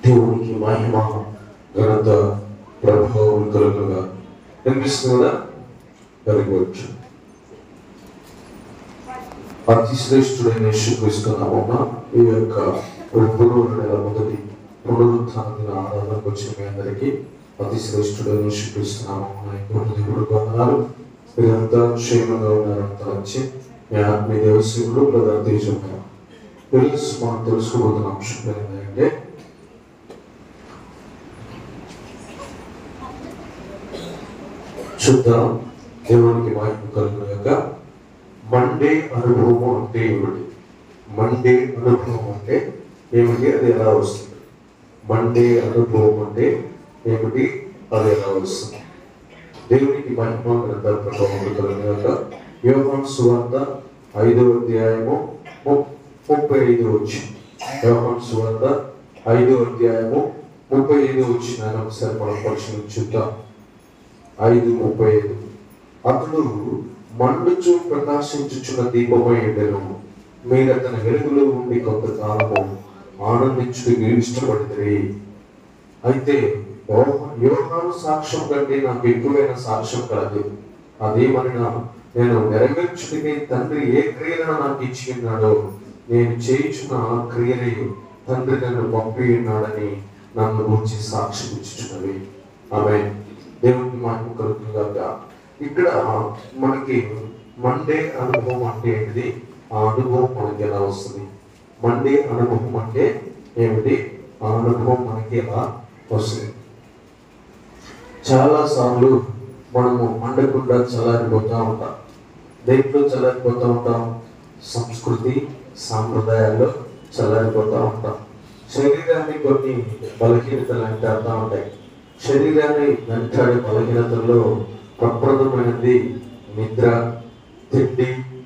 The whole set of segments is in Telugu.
దేవునికి మహిమ ఘనత ప్రభావం కలుగుగా కనిపిస్తుందా కలుగవచ్చు అతి శ్రేష్ఠుడైన యేసుక్రీస్తున్నామమ్మా ఈ యొక్క రెండు నెల మొదటి పునరుత్థాన దిన ఆరాధనకు వచ్చిన మీ అందరికీ అతి శ్రేష్ఠుడైన యేసుక్రీస్తున్నామమ్మా దేవుడు వందనాలు మీరంతా క్షేమంగా ఉన్నారంతా వచ్చి మీ ఆత్మీయ దేవశివుడు బ్రదర్ తేజం తెలుసు మనం తెలుసుకోబోతున్న అంశం ఏంటంటే చూద్దాం దేవునికి మహిమ కలుగును యొక్క మండే అనుభవం అంటే ఏమిటి మండే అనుభవం అంటే ఏమిటి అది ఎలా వస్తుంది మండే అనుభవం అంటే ఏమిటి అది ఎలా వస్తుంది దేవునికి మహిమ గ్రంథ ప్రభావం కలుగును యొక్క యోహాన్ సువార్త ఐదవ అధ్యాయము ము- ముప్పై ఐదు వచ్చి యోహాన్ సువార్త ఐదవ అధ్యాయము ముప్పై ఐదు వచ్చిన ఒకసారి మనం పరిశీలించుద్దాం ఐదు ముప్పై ఐదు అతడు మండుచు ప్రకాశించుచున్న దీపమై ఉండెను మీరు అతని వెలుగులో ఉండి కొంతకాలము ఆనందించుటకు ఇష్టపడితే అయితే యోహ- యోహాను సాక్ష్యం కంటే నాకు ఎక్కువైన సాక్ష్యం కలదు అదేమనినా నేను నెరవేర్చుటకి తండ్రి ఏ క్రియలను నాకు ఇచ్చి ఉన్నాడో నేను చేయించిన ఆ క్రియలే తండ్రి నన్ను పంపి ఉన్నాడని నన్ను గురించి సాక్షి ఇచ్చుచున్నవి ఆమె దేవునికి మహిమ కలుగుతుందాక ఇక్కడ మనకి మండే అనుభవం అంటే ఏంటిది ఆ అనుభవం మనకి ఎలా వస్తుంది మండే అనుభవం అంటే ఏమిటి ఆ అనుభవం మనకి ఎలా వస్తుంది చాలా సార్లు మనము మండకుండా చల్లారిపోతూ ఉంటాం దేంట్లో చల్లారిపోతూ ఉంటాం సంస్కృతి సాంప్రదాయాల్లో చల్లారిపోతూ ఉంటాం శరీరాన్ని కొన్ని బలహీనతలు వెంటాడుతూ ఉంటాయి శరీరాన్ని వెంటాడే బలహీనతల్లో ప్రప్రదమైనది నిద్ర తిండి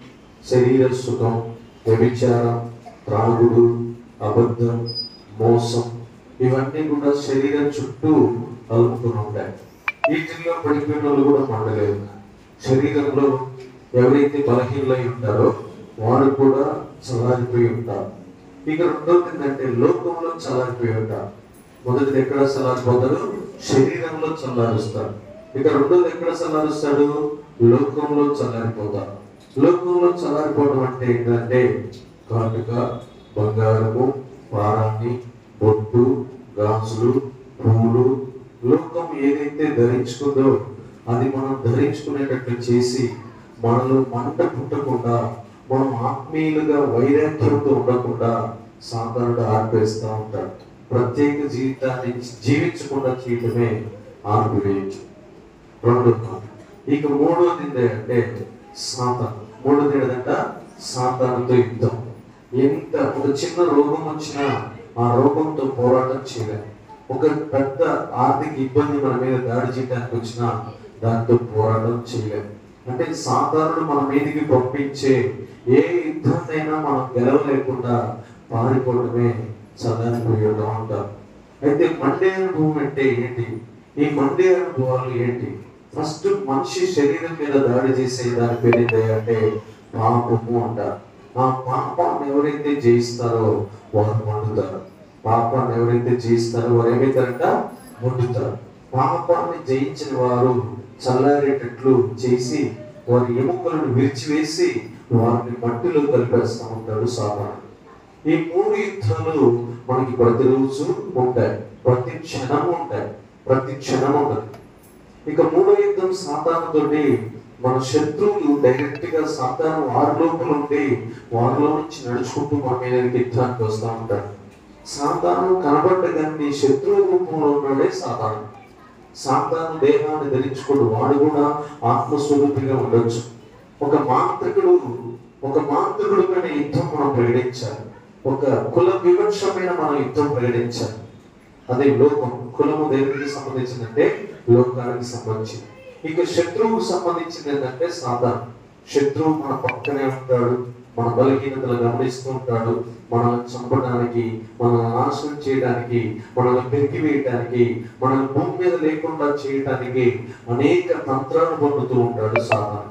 శరీర సుఖం వ్యభిచారం త్రాగుడు అబద్ధం మోసం ఇవన్నీ కూడా శరీరం చుట్టూ అలుముకుని ఉంటాయి వీటిల్లో పడిపోయిన వాళ్ళు కూడా మండలేదు శరీరంలో ఎవరైతే బలహీనలై ఉంటారో వారు కూడా చల్లారిపోయి ఉంటారు ఇక రెండవది ఏంటంటే లోకంలో చల్లారిపోయి ఉంటారు మొదటిది ఎక్కడ చల్లారిపోతాడు శరీరంలో చల్లారుస్తాడు ఇక రెండోది ఎక్కడ చల్లారుస్తాడు లోకంలో చల్లారిపోతాడు లోకంలో చల్లారిపోవడం అంటే ఏంటంటే కాటుక బంగారము పారాన్ని బొట్టు గాజులు పువ్వులు లోకం ఏదైతే ధరించుకుందో అది మనం ధరించుకునేటట్లు చేసి మనలో మంట పుట్టకుండా మనం ఆత్మీయులుగా వైరాగ్యంతో ఉండకుండా సాధారణ ఆర్పేస్తూ ఉంటాడు ప్రత్యేక జీవితాన్ని జీవించకుండా చేయటమే ఆర్పివేయచ్చు రెండు ఇక మూడోది ఏంటంటే సాతాను మూడోది ఏంటంట సాతానుతో యుద్ధం ఎంత ఒక చిన్న రోగం వచ్చినా ఆ రోగంతో పోరాటం చేయలేము ఒక పెద్ద ఆర్థిక ఇబ్బంది మన మీద దాడి చేయడానికి వచ్చినా దాంతో పోరాటం చేయలేము అంటే సాధారణ మన మీదకి పంపించే ఏ యుద్ధాన్నైనా మనం గెలవలేకుండా పారిపోవడమే చల్లారిపోయడం అంటారు అయితే మండే అనుభవం అంటే ఏంటి ఈ మండే అనుభవాలు ఏంటి ఫస్ట్ మనిషి శరీరం మీద దాడి చేసే దాని పేరు ఏంటి అంటే పాపము అంటారు ఆ పాపాన్ని ఎవరైతే జయిస్తారో వారు మండుతారు పాపాన్ని ఎవరైతే జయిస్తారో వారు ఏమవుతారంట మండుతారు పాపాన్ని జయించిన వారు చల్లారేటట్లు చేసి వారి ఎముకలను విరిచివేసి వారిని మట్టిలో కలిపేస్తూ ఉంటాడు సాధారణ ఈ మూడు యుద్ధాలు మనకి ప్రతిరోజు ఉంటాయి ప్రతి క్షణం ఉంటాయి ప్రతి క్షణం ఉంటుంది ఇక మూడో యుద్ధం సాతానుతోటి మన శత్రువులు డైరెక్ట్ గా సాతాను వారి లోపల ఉండి వారిలో నుంచి నడుచుకుంటూ మన మీద యుద్ధానికి వస్తూ ఉంటాడు సాతాను కనబడ్డ కానీ శత్రువు రూపంలో ఉన్నాడే సాతాను సాతాను దేహాన్ని ధరించుకోడు వాడు కూడా ఆత్మస్వరూపిగా ఉండొచ్చు ఒక మాంత్రికుడు ఒక మాంత్రికుడు పైన యుద్ధం మనం ప్రకటించాలి ఒక కుల వివక్షమైన మనం యుద్ధం ప్రకటించాలి అదే లోకం కులము దేనికి సంబంధించిందంటే లోకానికి సంబంధించింది ఇక శత్రువుకు సంబంధించింది ఏంటంటే సాధారణ శత్రువు మన పక్కనే ఉంటాడు మన బలహీనతలు గమనిస్తూ ఉంటాడు మనల్ని చంపడానికి మనల్ని నాశనం చేయడానికి మనల్ని పెరిగివేయడానికి మనల్ని భూమి మీద లేకుండా చేయడానికి అనేక తంత్రాలు పొందుతూ ఉంటాడు సాధారణ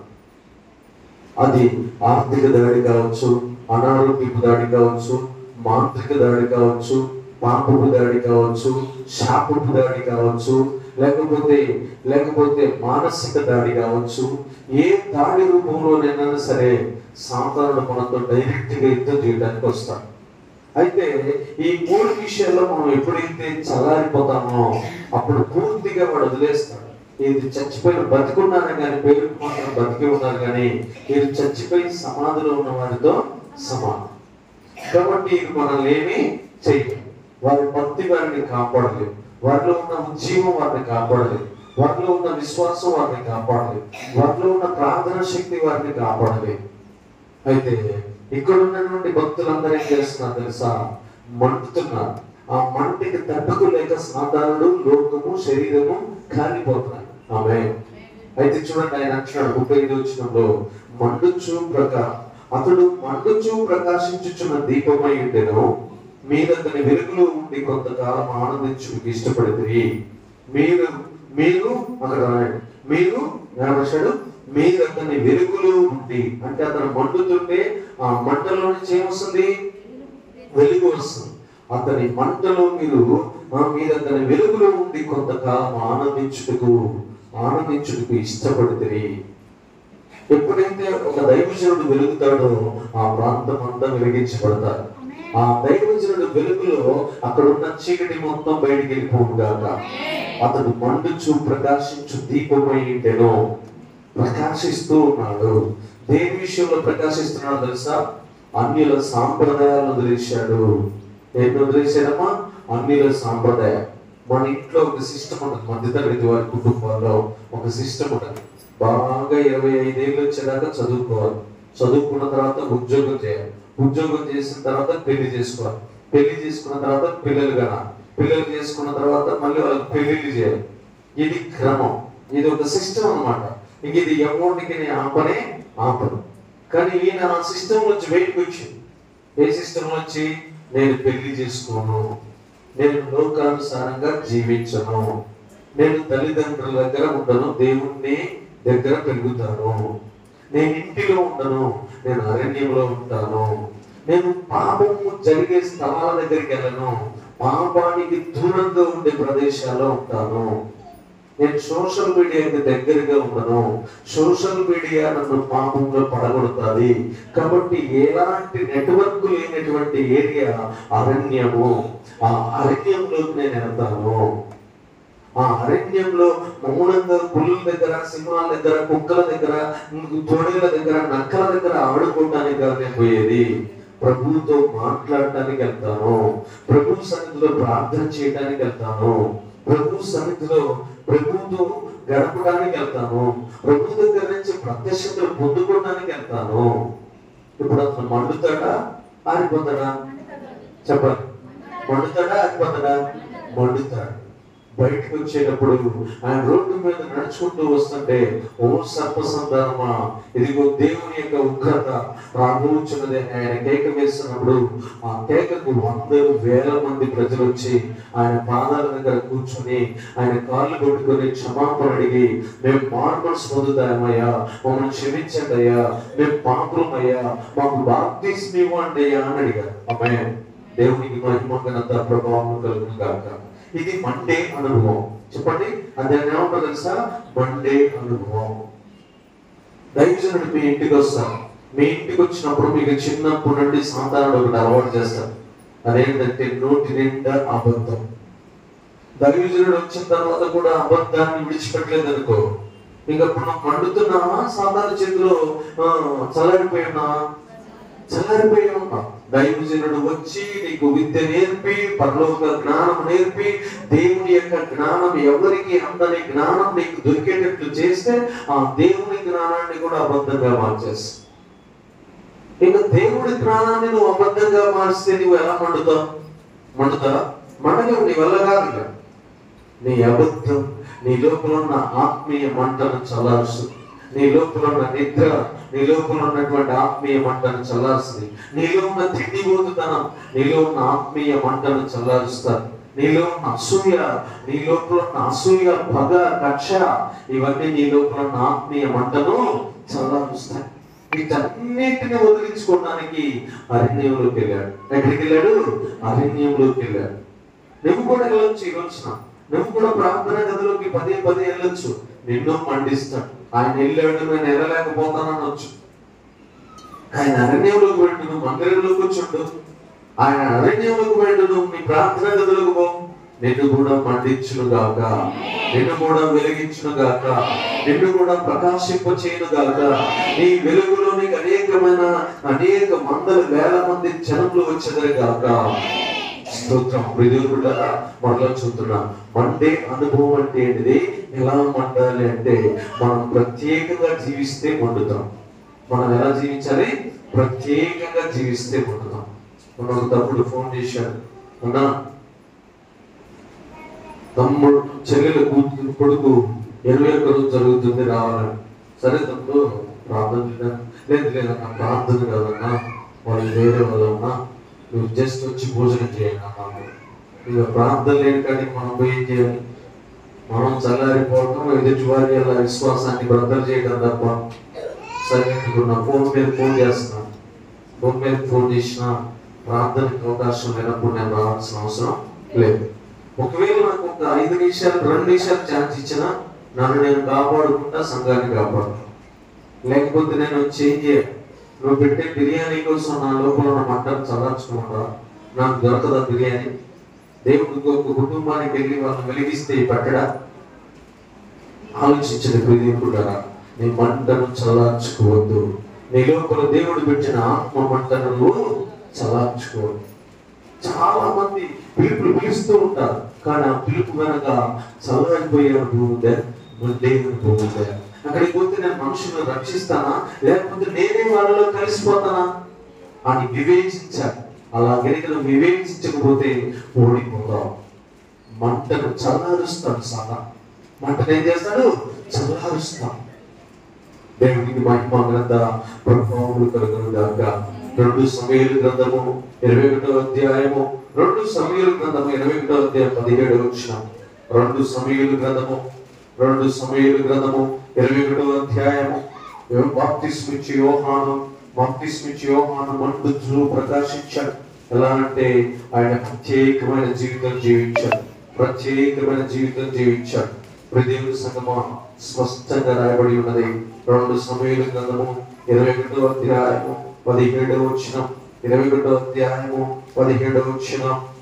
అది ఆర్థిక దాడి కావచ్చు అనారోగ్యపు దాడి కావచ్చు మాంత్రిక దాడి కావచ్చు పాపపు దాడి కావచ్చు శాపపు దాడి కావచ్చు లేకపోతే లేకపోతే మానసిక దాడి కావచ్చు ఏ దాడి రూపంలోనైనా సరే సాధారణ మనతో డైరెక్ట్ గా యుద్ధం చేయడానికి వస్తాడు అయితే ఈ మూడు విషయాల్లో మనం ఎప్పుడైతే చల్లారిపోతామో అప్పుడు పూర్తిగా వాడు వదిలేస్తాడు ఇది చచ్చిపోయిన బతికున్నాను కానీ పేరుకు మాత్రం బతికి ఉన్నారు కానీ మీరు చచ్చిపోయి సమాధిలో ఉన్న వారితో సమానం కాబట్టి ఇది మనల్ని ఏమి చేయలేదు వారి భక్తి వారిని కాపాడలేదు వారిలో ఉన్న ఉద్యమం వారిని కాపాడలేదు వారిలో ఉన్న విశ్వాసం వారిని కాపాడలేదు వారిలో ఉన్న ప్రార్థన శక్తి వారిని కాపాడలేదు అయితే ఇక్కడ ఉన్నటువంటి భక్తులందరూ ఏం చేస్తున్నారు తెలుసా మండుతున్నారు ఆ మంటికి తట్టుకోలేక సాధారణుడు లోకము శరీరము కాలిపోతున్నాయి ఆమె అయితే చూడండి ఆయన అంటున్నాడు ముప్పై ఐదు వచ్చినంలో మండుచు ప్రకా అతడు మండుచు ప్రకాశించుచున్న దీపమై ఉండెను మీరు అతని వెలుగులో ఉండి కొంతకాలం ఆనందించుకు ఇష్టపడితే మీరు మీరు అక్కడ రాయండి మీరు ఏమన్నాడు మీరు అతని వెలుగులో ఉండి అంటే అతను మండుతుంటే ఆ మంటలో నుంచి ఏమొస్తుంది వెలుగు వస్తుంది అతని మంటలో మీరు ఆ, మీరు అతని వెలుగులో ఉండి కొంతకాలం ఆనందించుటకు ఆనందించుటకు ఇష్టపడితే ఎప్పుడైతే ఒక దైవజనుడు వెలుగుతాడో ఆ ప్రాంతం అంతా వెలిగించబడతారు ఆ దైవజనుడు వెలుగులో అక్కడ ఉన్న చీకటి మొత్తం బయటికి వెళ్ళిపోవుగాక అతడు మండుచు ప్రకాశించు దీపమై ఉంటేనో ప్రకాశిస్తూ ఉన్నాడు దేని విషయంలో ప్రకాశిస్తున్నాడు తెలుసా అన్యుల సాంప్రదాయాలను వదిలేశాడు ఏంటి వదిలేశాడమ్మా అన్యుల సాంప్రదాయం మన ఇంట్లో ఒక సిస్టమ్ ఉంటుంది మధ్యతరగతి వారి కుటుంబాల్లో ఒక సిస్టమ్ ఉంటుంది బాగా ఇరవై ఐదేళ్ళు వచ్చేదాకా చదువుకోవాలి చదువుకున్న తర్వాత ఉద్యోగం చేయాలి ఉద్యోగం చేసిన తర్వాత పెళ్లి చేసుకోవాలి పెళ్లి చేసుకున్న తర్వాత పిల్లలు కనాలి పిల్లలు చేసుకున్న తర్వాత మళ్ళీ వాళ్ళకి పెళ్లిళ్ళు చేయాలి ఇది క్రమం ఇది ఒక సిస్టమ్ అన్నమాట ఇంక ఇది అమౌంట్కి నేను ఆపనే ఆపను కానీ ఈయన ఆ సిస్టమ్ నుంచి బయటకు వచ్చింది ఏ సిస్టమ్ వచ్చి నేను పెళ్లి చేసుకోను నేను లోకానుసారంగా జీవించను నేను తల్లిదండ్రుల దగ్గర ఉండను దేవుణ్ణి దగ్గర పెరుగుతాను నేను ఇంటిలో ఉండను నేను అరణ్యంలో ఉంటాను నేను పాపము జరిగే స్థలాల దగ్గరికి వెళ్ళను పాపానికి దూరంగా ఉండే ప్రదేశాల్లో ఉంటాను నేను సోషల్ మీడియాకి దగ్గరగా ఉండను సోషల్ మీడియా నన్ను పాపంలో పడగొడుతుంది కాబట్టి ఎలాంటి నెట్వర్క్ లేనటువంటి ఏరియా అరణ్యము ఆ అరణ్యంలోకి నేను వెళ్తాను ఆ అరణ్యంలో మౌనంగా పులుల దగ్గర సింహాల దగ్గర కుక్కల దగ్గర తొడేల దగ్గర నక్కల దగ్గర ఆడుకోవడానికి కాదు నేను పోయేది ప్రభువుతో మాట్లాడటానికి వెళ్తాను ప్రభు సన్నిధిలో ప్రార్థన చేయడానికి వెళ్తాను ప్రభు సన్నిధిలో ప్రభువుతో గడపడానికి వెళ్తాను ప్రభు దగ్గర నుంచి ప్రత్యక్షతలు పొందుకోవడానికి వెళ్తాను ఇప్పుడు అతను మండుతాడా ఆరిపోతాడా చెప్పండి మండుతాడా ఆరిపోతాడా మండుతాడు బయటకు వచ్చేటప్పుడు ఆయన రోడ్డు మీద నడుచుకుంటూ వస్తుంటే ఓ సర్ప సంతానమా ఇదిగో దేవుని యొక్క ఉగ్రత రాబోచున్నది అని ఆయన కేక వేస్తున్నప్పుడు ఆ కేకకు వందలు వేల మంది ప్రజలు వచ్చి ఆయన పాదాల దగ్గర కూర్చొని ఆయన కాళ్ళు కొట్టుకొని క్షమాపణ అడిగి మేము మార్మల్స్ పొందుతామయ్యా మమ్మల్ని క్షమించండి అయ్యా మేము పాపులమయ్యా మాకు బాప్తీస్మి ఇవ్వండి అయ్యా అని అడిగారు అమ్మాయి దేవునికి మహిమ ఘనత ప్రభావం కలుగును గాక ఇది మండే అనుభవం చెప్పండి అది ఏమంటారు తెలుసా మండే అనుభవం దైవజనుడు మీ ఇంటికి వస్తారు మీ ఇంటికి వచ్చినప్పుడు మీకు చిన్నప్పటి నుండి సాధారణ ఒకటి అలవాటు చేస్తారు అదేంటంటే నోటి నిండా అబద్ధం దైవజనుడు వచ్చిన తర్వాత కూడా అబద్ధాన్ని విడిచిపెట్టలేదు అనుకో ఇంకా ఇప్పుడు నువ్వు మండుతున్నావా సాధారణ చేతిలో ఆ, చల్లారిపోయి ఉన్నావా చల్లారిపోయి ఉన్నావు దైవజనుడు వచ్చి నీకు విద్య నేర్పి పరలోక జ్ఞానం నేర్పి దేవుని యొక్క జ్ఞానం ఎవరికి అందని జ్ఞానం నీకు దొరికేటట్లు చేస్తే ఆ దేవుని జ్ఞానాన్ని కూడా అబద్ధంగా మార్చేస్తావు ఇక దేవుడి జ్ఞానాన్ని నువ్వు అబద్ధంగా మార్చితే నువ్వు ఎలా మండుతావు మండుతావా మండలేవు నీ వల్ల కాదు ఇక. నీ అబద్ధం నీ లోపల ఉన్న ఆత్మీయ మంటను చల్లారుస్తుంది నీ లోపల ఉన్న నిద్ర నీ లోపల ఉన్నటువంటి ఆత్మీయ మంటను చల్లారుస్తుంది నీలో ఉన్న తిండిపోతుతనం నీలో ఉన్న ఆత్మీయ మంటను చల్లారుస్తారు నీలో ఉన్న అసూయ నీ లోపల ఉన్న అసూయ పగ కక్ష ఇవన్నీ నీ లోపల ఉన్న ఆత్మీయ మంటను చల్లారుస్తాయి వీటన్నిటిని వదిలించుకోవడానికి అరణ్యంలోకి వెళ్ళాడు ఎక్కడికి వెళ్ళాడు అరణ్యంలోకి వెళ్ళాడు నువ్వు కూడా వెళ్ళొచ్చు ఈ రోజున నువ్వు కూడా ప్రార్థన గదిలోకి పదే పదే వెళ్ళొచ్చు నిన్ను మండిస్తాడు ఆయన వెళ్ళాడు నేను వెళ్ళలేకపోతాను అనొచ్చు ఆయన అరణ్యంలోకి వెళ్ళు నువ్వు మందిరంలో కూర్చుండు ఆయన అరణ్యంలోకి వెళ్ళు నువ్వు నీ ప్రార్థన గదిలోకి పో నిన్ను కూడా మండించును గాక నిన్ను కూడా వెలిగించును గాక నిన్ను కూడా ప్రకాశింప చేయను గాక నీ వెలుగులో నీకు అనేకమైన అనేక మందల వేల మంది జనములు వచ్చేదరు గాక స్తోత్రం ప్రియుడు మరలా చూస్తున్నా మండే అనుభవం అంటే ఏంటిది ఎలా మండాలి అంటే మనం ప్రత్యేకంగా జీవిస్తే మండుతాం మనం ఎలా జీవించాలి ప్రత్యేకంగా జీవిస్తే మండుతాం మొన్న ఒక తమ్ముడు ఫోన్ చేశాడు అన్నా తమ్ముడు చెల్లెలు కూతురు కొడుకు ఇరవై ఒక్క రోజు జరుగుతుంది రావాలని సరే తమ్ముడు ప్రార్థన చేద్దాం. లేదు లేదన్నా ప్రార్థన కాదన్నా వాళ్ళు వేరే వాళ్ళన్నా నువ్వు జస్ట్ వచ్చి భోజనం చేయండి అన్నాము ఇక ప్రార్థన లేని కానీ మనం పోయి ఏం చేయాలి మనం చల్లారిపోవటం ఎదుటి వారి అలా విశ్వాసాన్ని బ్రద్దలు చేయడం తప్ప సరే ఇప్పుడు నా ఫోన్ మీద ఫోన్ చేస్తున్నాను ఫోన్ మీద ఫోన్ చేసిన ప్రార్థనకి అవకాశం లేనప్పుడు నేను రావాల్సిన అవసరం లేదు ఒకవేళ నాకు ఒక ఐదు నిమిషాలు రెండు నిమిషాలు ఛాన్స్ ఇచ్చినా నన్ను నేను కాపాడుకుంటా సంఘాన్ని కాపాడు లేకపోతే నేను చేంజ్ చేయాలి నువ్వు పెట్టే బిర్యానీ కోసం నా లోపల ఉన్న మంటను చల్లార్చుకుంటా నాకు దొరకదా బిర్యానీ దేవుడికి ఒక కుటుంబానికి వెళ్ళి వాళ్ళని వెలిగిస్తే పట్టడా ఆలోచించిన ప్రియకుడారా నీ మంటను చల్లార్చుకోవద్దు నీ లోపల దేవుడు పెట్టిన ఆత్మ మంటను నువ్వు చల్లార్చుకోవద్దు చాలా మంది పిలుపులు పిలుస్తూ ఉంటారు కానీ ఆ పిలుపు వెనక చల్లారిపోయే భూమిదే దేవుని భూమిదే అక్కడికి పోతే నేను మనుషులను రక్షిస్తానా లేకపోతే నేనే వాళ్ళలో కలిసిపోతానా అని వివేచించాలి అలా కనుక నువ్వు వివేచించకపోతే ఓడిపోతావు మంటను చల్లారుస్తాడు సాదా మంటను ఏం చేస్తాడు చల్లారుస్తాడు దేవునికి మహిమ గ్రంథ ప్రభావములు కలుగును గాక రెండు సమయాలు గ్రంథము ఇరవై ఒకటో అధ్యాయము రెండు సమయాలు గ్రంథము ఇరవై ఒకటో అధ్యాయం పదిహేడు వచ్చిన రెండు సమయాలు గ్రంథము రెండు సమయాలు గ్రంథము ఇరవై ఒకటో అధ్యాయము బాప్తిస్మిచ్చి యోహాను బాప్తిస్మిచ్చి యోహాను మండుచు ప్రకాశించాడు ఎలా అంటే ఆయన ప్రత్యేకమైన జీవితం జీవించాడు ప్రత్యేకమైన జీవితం జీవించాడు దేవుని సంగమా స్పష్టంగా రాయబడి ఉన్నది రెండు సమయాల గ్రంథము ఇరవై ఒకటో అధ్యాయము పదిహేడవ వచ్చిన ఇరవై ఒకటో అధ్యాయము పదిహేడవ వచ్చిన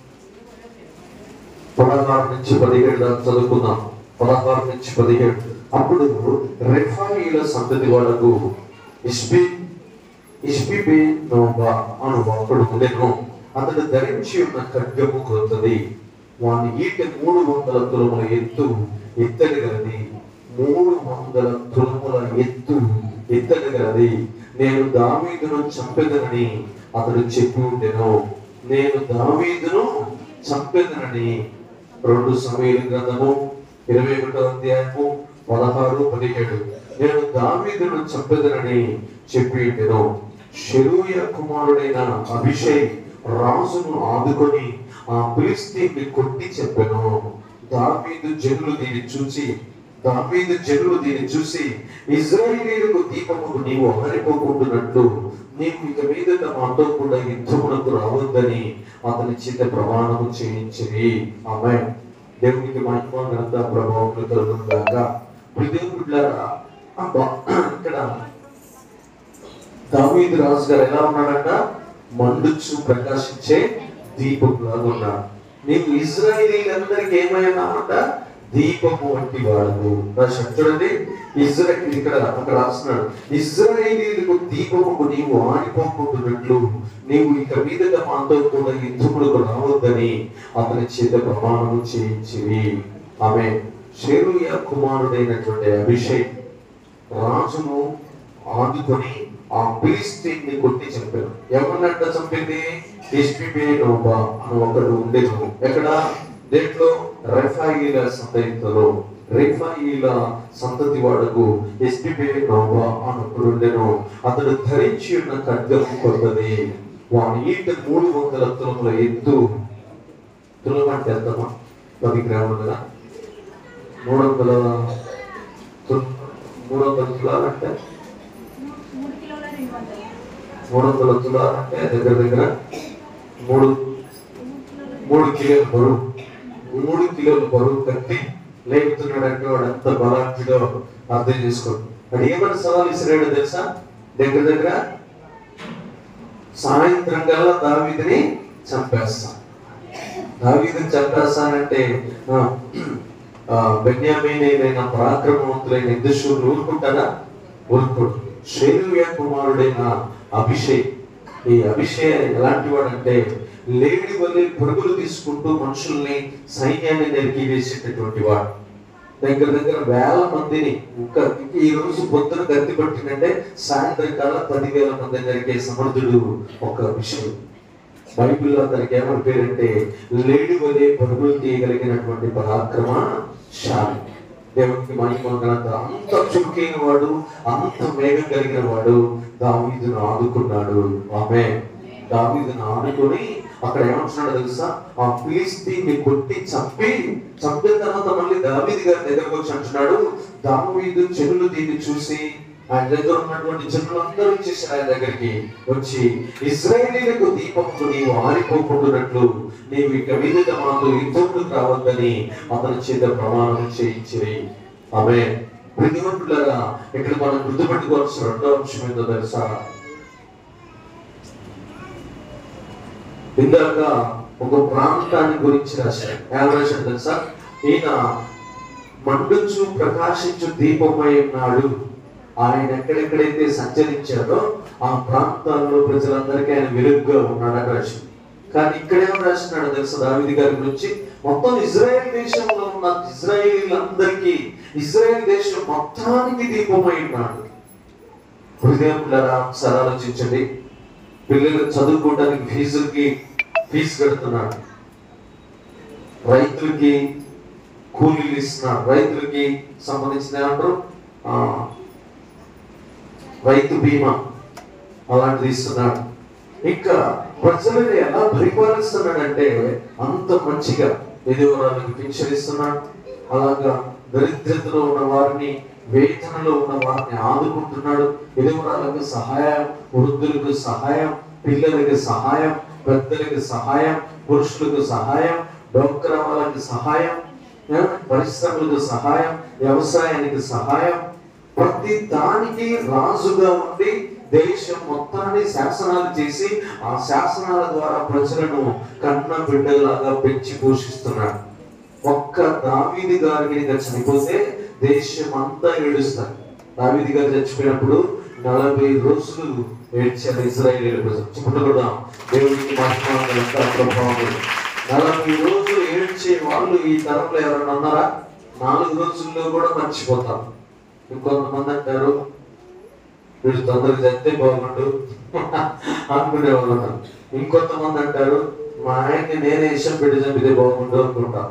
పదహారు నుంచి పదిహేడు దాకా చదువుకుందాం పదహారు నుంచి పదిహేడు అప్పుడు రెఫాయిల సంతతి వాళ్ళకు ఇష్బి ఇష్బిబే నోబా అను ఒకడు ఉండెను అతడు ధరించి ఉన్న ఖడ్గము కొత్తది వాని ఈట మూడు వందల తులముల ఎత్తు ఎత్తడి గలది మూడు వందల తులముల ఎత్తు ఎత్తడి గలది నేను దావీదును చంపెదనని అతడు చెప్పి ఉండెను నేను దావీదును చంపెదనని రెండు సమయాల గ్రంథము ఇరవై ఒకటో అధ్యాయము పదహారు పదిహేడు నేను దావీదును చంపెదనని చెప్పి ఉండెను షెరూయ కుమారుడైన అభిషేక్ రాజును ఆదుకొని ఆ ఫిలిస్తీన్ని కొట్టి చెప్పెను దావీదు జనులు దీన్ని చూసి దావీదు జనులు దీన్ని చూసి ఇజ్రాయేలీలకు దీపముకు నీవు ఆరిపోకుంటున్నట్లు నీవు ఇక మీదట మాతో కూడా యుద్ధమునకు రావద్దని అతని చేత ప్రమాణము చేయించిరి ఆమె దేవునికి మహిమ ఘనత ప్రభావం కలుగుతుందాక దేవుడులారా అబ్బా ఇక్కడ దావీదు రాజు గారు ఎలా ఉన్నాడంట మండుచు ప్రకాశించే దీపంలాగా ఉన్నాడు నీవు ఇజ్రాయిలీలందరికీ ఏమైనామంట దీపము వంటి వాడు చూడండి ఇజ్రాయిల్ ఇక్కడ అక్కడ రాస్తున్నాడు ఇజ్రాయిలీలకు దీపముకు నీవు ఆడిపోకుంటున్నట్లు నీవు ఇక మీదట మాతో కూడా యుద్ధములకు రావద్దని అతని చేత ప్రమాణము చేయించివి ఆమె షేరుయ కుమారుడైనటువంటి అభిషేక్ రాజును ఆదుకొని ఆ ఫిలిస్తీన్ని కొట్టి చంపారు ఎవరినంట చంపింది ఇష్బిబే నోబా అని ఒకడు ఉండేది ఎక్కడ దేంట్లో రెఫాయిల సంతతిలో రెఫాయిల సంతతి వాడకు ఎస్బిబే నోబా అని ఒకడు ఉండెను అతడు ధరించి ఉన్న ఖడ్గం కొత్తది వాని ఈట మూడు వందల తులముల ఎత్తు తులం అంటే ఎంతమా పది గ్రాములు కదా మూడు వందల తుల- మూడు వందల తులాలంటే మూడు కిలోల రెండు వందలు మూడు వందల తులాలంటే దగ్గర దగ్గర మూడు మూడు కిలోల మూడు కిలోల బరువు మూడు కిలోల బరువు కత్తి లేపుతున్నాడు అంటే వాడు ఎంత బలాఢ్యుడో అర్థం చేసుకోండి వాడు ఏమని సవాల్ ఇసిరాడో తెలుసా దగ్గర దగ్గర సాయంత్రం కల్లా దావీదిని చంపేస్తాం దావీదుని చంపేస్తానంటే ఆ, ఆ, బెన్యామీనైన పరాక్రమవంతులైన యుద్ధశూరులు ఊరుకుంటారా ఊరుకోడు శైలుయ కుమారుడైన అభిషేక్ ఈ అభిషేక్ ఎలాంటి వాడంటే లేడి వల్లే పరుగులు తీసుకుంటూ మనుషుల్ని సైన్యాన్ని నెరికి వేసేటటువంటి వాడు దగ్గర దగ్గర వేల మందిని ఇంకా ఇంకా ఈ రోజు పొద్దున గత్తి పట్టినంటే సాయంత్రం కల్లా పదివేల మంది నరికే సమర్థుడు ఒక విషయం బైబిల్లో అతనికి ఏమని పేరంటే లేడి వలె పరుగులు తీయగలిగినటువంటి పరాక్రమశాలి దేవునికి మహిమ ఘనత అంత చురుకైన వాడు అంత వేగం కలిగిన వాడు దావీదును ఆదుకున్నాడు ఆమె దావీదును ఆదుకొని అక్కడ ఏమంటున్నాడు తెలుసా ఆ ఫిలిస్తీన్ని కొట్టి చంపి చంపిన తర్వాత మళ్ళీ దావీది గారి దగ్గరకు వచ్చి అంటున్నాడు దావీదు చెరువులు దీన్ని చూసి ఆయన దగ్గర ఉన్నటువంటి జనులందరూ వచ్చేసారు ఆయన దగ్గరికి వచ్చి ఇజ్రాయేలీలకు దీపముకు నీవు ఆరిపోకుండానట్లు నీవు ఇక మీదట మాతో యుద్ధములకు రావద్దని అతని చేత ప్రమాణం చేయించిరి ఆమె ప్రతివంతులారా ఇక్కడ మనం గుర్తుపెట్టుకోవాల్సిన రెండో అంశం ఏంటో తెలుసా ఇందాక ఒక ప్రాంతాన్ని గురించి రాశారు ఏం రాశాడు తెలుసా ఈయన మండుచు ప్రకాశించు దీపమై ఉన్నాడు ఆయన ఎక్కడెక్కడైతే సంచరించాడో ఆ ప్రాంతాల్లో ప్రజలందరికీ ఆయన వెలుగుగా ఉన్నాడని రాసింది కానీ ఇక్కడేమో రాసినాడు తెలుసా దావిది గారి గురించి మొత్తం ఇజ్రాయెల్ దేశంలో ఉన్న ఇజ్రాయేలీలందరికీ ఇజ్రాయెల్ దేశం మొత్తానికి దీపమై ఉన్నాడు హృదయంలారా ఒకసారి ఆలోచించండి పిల్లలు చదువుకోవడానికి ఫీజులకి ఫీజు కడుతున్నాడు రైతులకి కూలీలు ఇస్తున్నాడు రైతులకి సంబంధించిన ఏమంటారు ఆ, రైతు బీమా అలాంటిది ఇస్తున్నాడు ఇంకా ప్రజలను ఎలా పరిపాలిస్తున్నాడంటే అంత మంచిగా ఎదుగురాలకు పింఛన్ ఇస్తున్నాడు అలాగా దరిద్రతలో ఉన్న వారిని వేతనలో ఉన్న వారిని ఆదుకుంటున్నాడు ఎదుగురాలకు సహాయం వృద్ధులకు సహాయం పిల్లలకు సహాయం పెద్దలకు సహాయం పురుషులకు సహాయం డోక్రా వాళ్ళకి సహాయం ఆ, పరిశ్రమలకు సహాయం వ్యవసాయానికి సహాయం ప్రతి దానికి రాజుగా ఉండి దేశం మొత్తాన్ని శాసనాలు చేసి ఆ శాసనాల ద్వారా ప్రజలను కన్న బిడ్డలాగా పెంచి పోషిస్తున్నాడు ఒక్క దావీది గారి కనుక చనిపోతే దేశం అంతా ఏడుస్తారు దావీది గారు చచ్చిపోయినప్పుడు నలభై రోజులు ఏడ్చారు ఇజ్రాయేల్ ప్రజలు చెప్పుకుంటున్నా దేవుడికి మహిమ ప్రభావం నలభై రోజులు ఏడ్చే వాళ్ళు ఈ తరంలో ఎవరైనా ఉన్నారా నాలుగు రోజుల్లో కూడా మర్చిపోతాం ఇంకొంతమంది అంటారు వీడు తొందరగా చస్తే బాగుండు అనుకునే వాళ్ళు ఉన్నారు ఇంకొంతమంది అంటారు మా ఆయన్ని నేనే ఇష్టం పెట్టి చంపితే బాగుండు అనుకుంటా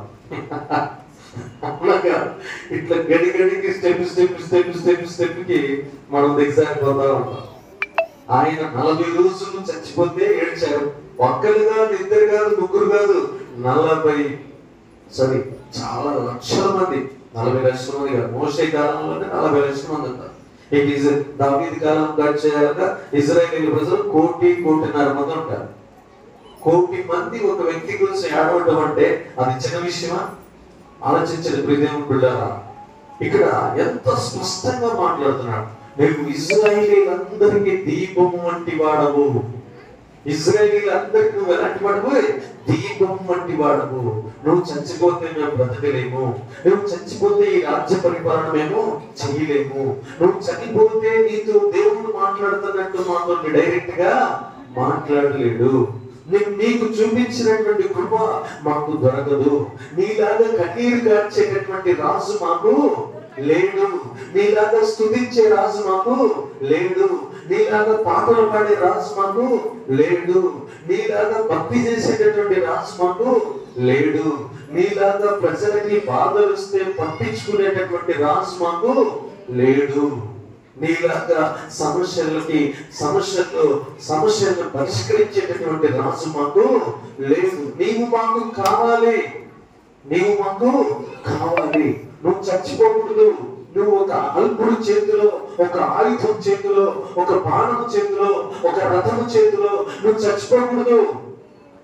అలాగా ఇట్లా గడి గడికి step step step step step కి మనం దిగసారిపోతా ఉంటాం ఆయన నలభై రోజులు చచ్చిపోతే ఏడ్చారు ఒక్కరు కాదు ఇద్దరు కాదు ముగ్గురు కాదు నలభై సారీ చాలా లక్షల మంది నలభై లక్షల మంది కాదు మోసే కాలంలోనే నలభై లక్షల మంది ఉంటారు ఇక ఇజ్- దావీదు కాలం గడిచాక ఇజ్రాయేల్ ప్రజలు కోటి కోటిన్నర మంది ఉంటారు కోటి మంది ఒక వ్యక్తి గురించి ఏడవడం అంటే అది చిన్న విషయమా ఆలోచించండి ప్రియదేవుని బిడ్డారా ఇక్కడ ఎంత స్పష్టంగా మాట్లాడుతున్నాడు నువ్వు ఇజ్రాయేలీలందరికీ దీపము వంటి వాడవు ఇజ్రాయేలీలందరికీ నువ్వు ఎలాంటి వాడవు దీపం వంటి వాడవు నువ్వు చచ్చిపోతే మేము బ్రతకలేము నువ్వు చచ్చిపోతే ఈ రాజ్య పరిపాలన మేము చేయలేము నువ్వు చనిపోతే నీతో దేవుడు మాట్లాడుతున్నట్టు మాతో డైరెక్ట్ గా మాట్లాడలేడు నేను నీకు చూపించినటువంటి కృప మాకు దొరకదు నీలాగా కన్నీరు కార్చేటటువంటి రాజు మాకు లేడు నీలాగా స్తుతించే రాజు మాకు లేడు నీలాగా పాటలు పాడే రాజు మాకు లేడు నీలాగా భక్తి చేసేటటువంటి రాజు మాకు లేడు నీలాగా ప్రజలకి బాధలు వస్తే పట్టించుకునేటటువంటి రాజు మాకు లేడు నీలాగా సమస్యలకి సమస్యలు సమస్యలను పరిష్కరించేటటువంటి రాజు మాకు లేదు నీవు మాకు కావాలి నీవు మాకు కావాలి నువ్వు చచ్చిపోకూడదు నువ్వు ఒక అల్పుడు చేతిలో ఒక ఆయుధం చేతిలో ఒక బాణం చేతిలో ఒక రథము చేతిలో నువ్వు చచ్చిపోకూడదు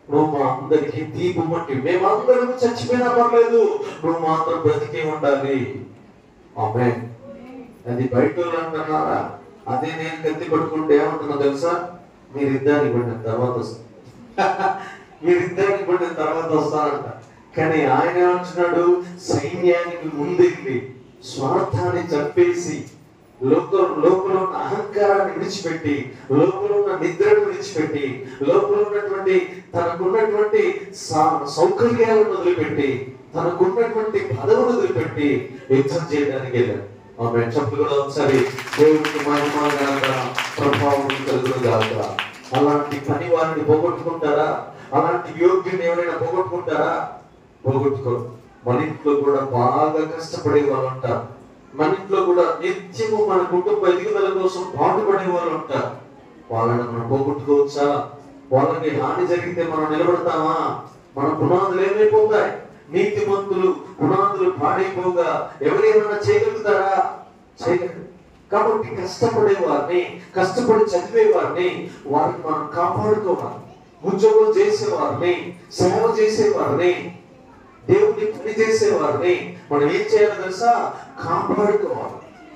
నువ్వు మా అందరికి దీపు మట్టి మేమందరం చచ్చిపోయినా పర్లేదు నువ్వు మాత్రం బ్రతికే ఉండాలి ఆమె అది బయట వాళ్ళు అంటున్నారా అదే నేను కత్తి పట్టుకుంటే ఏమంటున్నా తెలుసా మీరు ఇద్దరికి పడిన తర్వాత వస్తా మీరు ఇద్దరికి పడిన తర్వాత వస్తానంట కానీ ఆయన ఏమంటున్నాడు సైన్యానికి ముందెళ్ళి స్వార్థాన్ని చంపేసి లోక లోపల ఉన్న అహంకారాన్ని విడిచిపెట్టి లోపల ఉన్న నిద్రను విడిచిపెట్టి లోపల ఉన్నటువంటి తనకున్నటువంటి సా- సౌకర్యాలను వదిలిపెట్టి తనకున్నటువంటి పదవులు వదిలిపెట్టి యుద్ధం చేయడానికి వెళ్ళాడు ఆమె చెప్పు కూడా ఒకసారి దేవుడికి మహిమాగా ప్రభావం కలుగును గాక అలాంటి పని వారిని పోగొట్టుకుంటారా అలాంటి యోగ్యుని ఎవరైనా పోగొట్టుకుంటారా పోగొట్టుకోరు మన ఇంట్లో కూడా బాగా కష్టపడే వాళ్ళు ఉంటారు మన ఇంట్లో కూడా నిత్యము మన కుటుంబ ఎదుగుదల కోసం పాటుపడే వాళ్ళు ఉంటారు వాళ్ళని మనం పోగొట్టుకోవచ్చా వాళ్ళకి హాని జరిగితే మనం నిలబడతామా మన పునాదులు ఏమైపోతాయి నీతిమంతులు పునాదులు పాడైపోగా ఎవరేమైనా చేయగలుగుతారా చేయగలరు కాబట్టి కష్టపడే వారిని కష్టపడి చదివే వారిని వారిని మనం కాపాడుకోవాలి ఉద్యోగం చేసే వారిని సేవ చేసే వారిని దేవుని పని చేసే వారిని మనం ఏం చేయాలి తెలుసా కాపాడుకోవాలి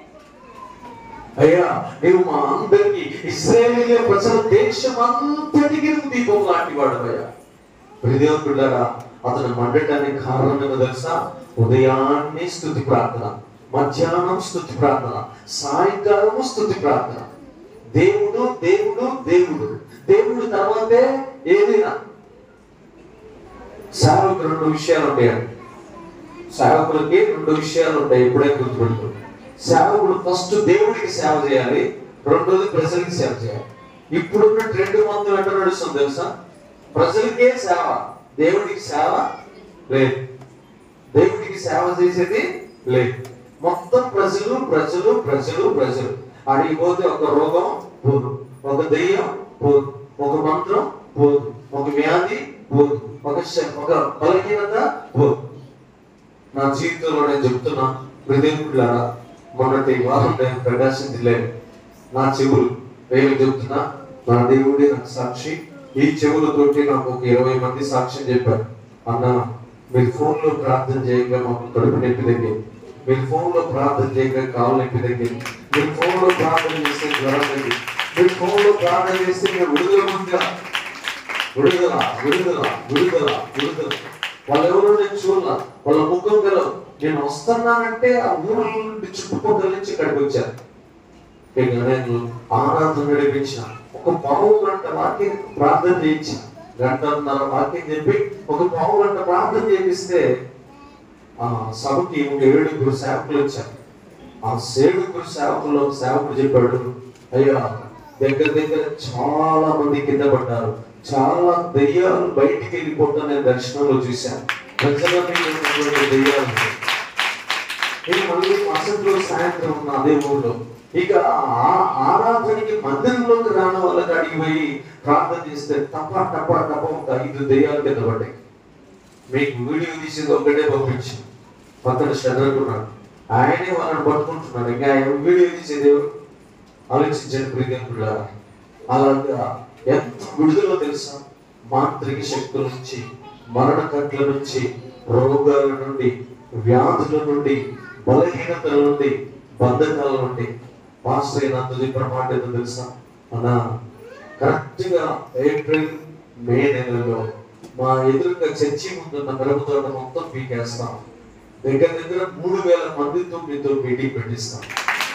అయ్యా నీవు మా అందరికి ఇస్రాయేలీయ ప్రజల దేశం అంతటికి నువ్వు దీపం లాంటి వాడు అయ్యా హృదయకుడారా అతను మండటానికి కారణం ఏమో తెలుసా ఉదయాన్నే స్థుతి ప్రార్థన మధ్యాహ్నం స్థుతి ప్రార్థన సాయంకాలము స్థుతి ప్రార్థన దేవుడు దేవుడు దేవుడు దేవుడు తర్వాతే ఏదైనా సేవకు రెండు విషయాలు ఉంటాయండి సేవకులకి రెండు విషయాలు ఉంటాయి ఎప్పుడైనా గుర్తుపెట్టుకో సేవకుడు ఫస్ట్ దేవుడికి సేవ చేయాలి రెండోది ప్రజలకి సేవ చేయాలి ఇప్పుడున్న ట్రెండ్ మొత్తం ఎట్లా నడుస్తుంది తెలుసా ప్రజలకే సేవ దేవుడికి సేవ లేదు దేవుడికి సేవ చేసేది లేదు మొత్తం ప్రజలు ప్రజలు ప్రజలు ప్రజలు అడిగి పోతే ఒక రోగం పోదు ఒక దెయ్యం పోదు ఒక మంత్రం పోదు ఒక వ్యాధి పోదు ఒక శ- ఒక బలహీనత పోదు నా జీవితంలో నేను చెప్తున్నా హృదయకులారా మొన్నటి వారం నేను ప్రకాశం జిల్లాలో నా చెవులు నేను చెప్తున్నా నా దేవుడి నాకు సాక్షి ఈ చెవులతోటి నాకు ఒక ఇరవై మంది సాక్ష్యం చెప్పారు అన్న మీరు ఫోన్ లో ప్రార్థన చేయగా మాకు కడుపు నొప్పి దగ్గర మీరు ఫోన్ లో ప్రార్థన చేయగా కాలు నొప్పి దగ్గర మీరు ఫోన్ లో ప్రార్థన చేస్తే జ్వరం దగ్గర మీరు ఫోన్ లో ప్రార్థన చేస్తే మీరు విడుదల పొందా విడుదల విడుదల విడుదల విడుదల వాళ్ళు ఎవరో నేను చూడాల వాళ్ళ ముఖం గల నేను వస్తున్నానంటే ఆ ఊరు నుండి చుట్టుపక్కల నుంచి ఇక్కడికి వచ్చారు ఇక నేను ఆరాధన నడిపించిన ఒక పావు గంట వాక్యం ప్రార్థన చేయించిన గంటన్నర వాక్యం చెప్పి ఒక పావు గంట ప్రార్థన చేపిస్తే ఆ సభకి ఒక ఏడుగురు సేవకులు వచ్చారు ఆ ఏడుగురు సేవకుల్లో ఒక సేవకుడు చెప్పాడు అయ్యా దగ్గర దగ్గర చాలా మంది కింద పడ్డారు చాలా దెయ్యాలు బయటికి వెళ్ళిపోవటం నేను దర్శనంలో చూశాను ప్రజలన్నీ ఉన్నటువంటి దెయ్యాలు నేను మళ్ళీ మసంలో సాయంత్రం ఉన్న అదే ఊళ్ళో ఇక ఆ- ఆరాధనకి మందిరంలోకి రాని వాళ్ళకి అడిగి పోయి ప్రార్థన చేస్తే టపా టపా టపా ఒక ఐదు దెయ్యాలు కింద పడ్డాయి మీకు వీడియో తీసేది ఒకటే పంపించి పక్కన చదువుకున్నాడు ఆయనే వాళ్ళని పట్టుకుంటున్నాడు ఇంకా ఆయన వీడియో తీసేది ఎవరు ఆలోచించండి ప్రియకుల అలాగా ఎంత విడుదల తెలుసా మాంత్రిక శక్తుల నుంచి మరణ కట్ల నుంచి రోగాల నుండి వ్యాధుల నుండి బలహీనతల నుండి బంధకాల నుండి పాస్టర్ అయిన తుది మాట ఏదో తెలుసా మన కరెక్ట్ గా ఏప్రిల్ మే నెలలో మా ఎదురుగా చర్చి ముందున్న మిరప తోట మొత్తం పీకేస్తాం దగ్గర దగ్గర మూడు వేల మందితో మీతో మీటింగ్ పెట్టిస్తాం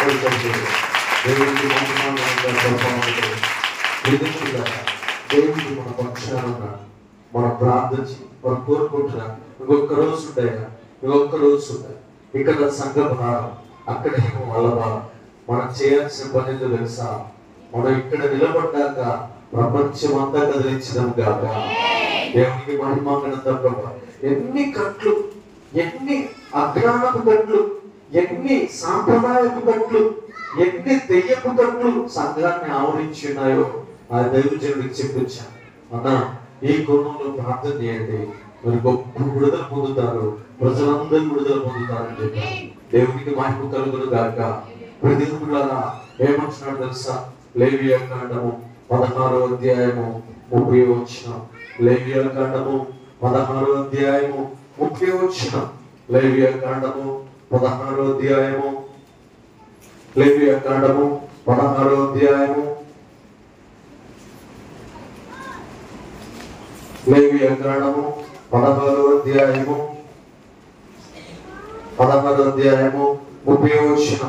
దేవుడికి మహిమానంగా ప్రభావంతో ఎదుగుగా దేవుడికి మన పక్షాన ఉన్నాడు. మనం ప్రార్థించి మనం కోరుకుంటున్నా ఇంకొక రోజు ఉంటాయా ఇంకొక రోజు ఉంటాయి ఇక్కడ సంఘ భారం అక్కడేమో వాళ్ళ భారం మనం చేయాల్సిన పని ఏంటో తెలుసా మనం ఇక్కడ నిలబడ్డాక ప్రపంచం అంతా కదిలించడం కాక దేవునికి మహిమానంద ప్రభా ఎన్ని కట్లు ఎన్ని అజ్ఞానపు కట్లు ఎన్ని సాంప్రదాయపు కట్లు ఎన్ని దెయ్యపు కట్లు సంఘాన్ని ఆవరించి ఉన్నాయో ఆ దైవజనుడికి చెప్పొచ్చాను అన్న ఈ కోణంలో ప్రార్థన చేయండి మరి గొప్ప విడుదల పొందుతారు ప్రజలందరూ విడుదల పొందుతారని చెప్పారు దేవునికి మహిమ కలుగును గాక ప్రతినిధులారా ఏమంటున్నాడు తెలుసా లేవియా కాండము పదహారో అధ్యాయము ముప్పై వచ్చిన లేవియ కాండము పదహారో అధ్యాయము ముఖ్య వచ్చిన లేవియ కాండము పదహారో అధ్యాయము లేవియ కాండము పదహారో అధ్యాయము లేవియ కాండము పదహారో అధ్యాయము పదహారో అధ్యాయము ముప్పై వచ్చిన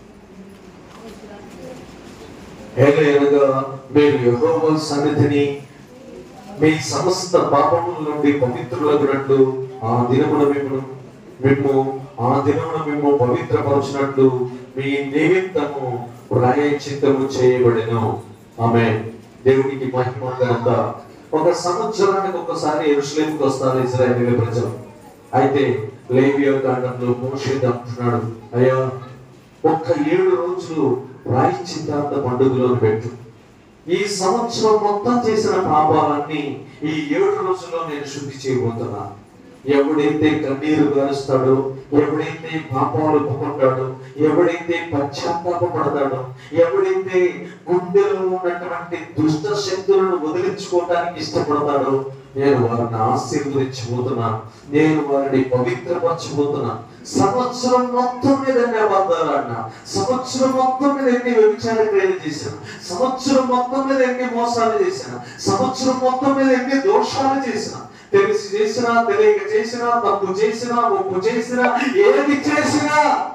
ఏలయనగా మీరు యెహోవా సన్నిధిని మీ సమస్త పాపముల నుండి పవిత్రులగునట్లు ఆ దినమున మిమ్మల్ని మేము ఆ దినమున మేము పవిత్రపరచినట్లు మీ నిమిత్తము ప్రాయచిత్తము చేయబడెను ఆమె దేవునికి మహిమ ఘనత ఒక సంవత్సరానికి ఒకసారి ఎరుసలేంకి వస్తారు ఇజ్రాయేల్ ప్రజలు అయితే లేవియో కాండంలో మోషేది అంటున్నాడు అయ్యా ఒక్క ఏడు రోజులు ప్రాయశ్చిత్తాంత పండుగలో పెట్టు ఈ సంవత్సరం మొత్తం చేసిన పాపాలన్నీ ఈ ఏడు రోజుల్లో నేను శుద్ధి చేయబోతున్నా ఎవడైతే కన్నీరు గారుస్తాడో ఎవడైతే పాపాలు ఒప్పుకుంటాడో ఎవడైతే పశ్చాత్తాపడతాడో ఎవడైతే గుండెలో ఉన్నటువంటి దుష్ట శక్తులను వదిలించుకోవడానికి ఇష్టపడతాడో నేను వారిని ఆశీర్వదించబోతున్నా నేను వారిని పవిత్రపరచబోతున్నా సంవత్సరం మొత్తం మీద ఎన్ని అబద్ధాలు అన్నా సంవత్సరం మొత్తం మీద ఎన్ని వ్యభిచార క్రియలు చేశాను సంవత్సరం మొత్తం మీద ఎన్ని మోసాలు చేశాను సంవత్సరం మొత్తం మీద ఎన్ని దోషాలు చేసిన తెలిసి చేసినా తెలియక చేసినా తప్పు చేసినా ఒప్పు చేసినా ఏది చేసినా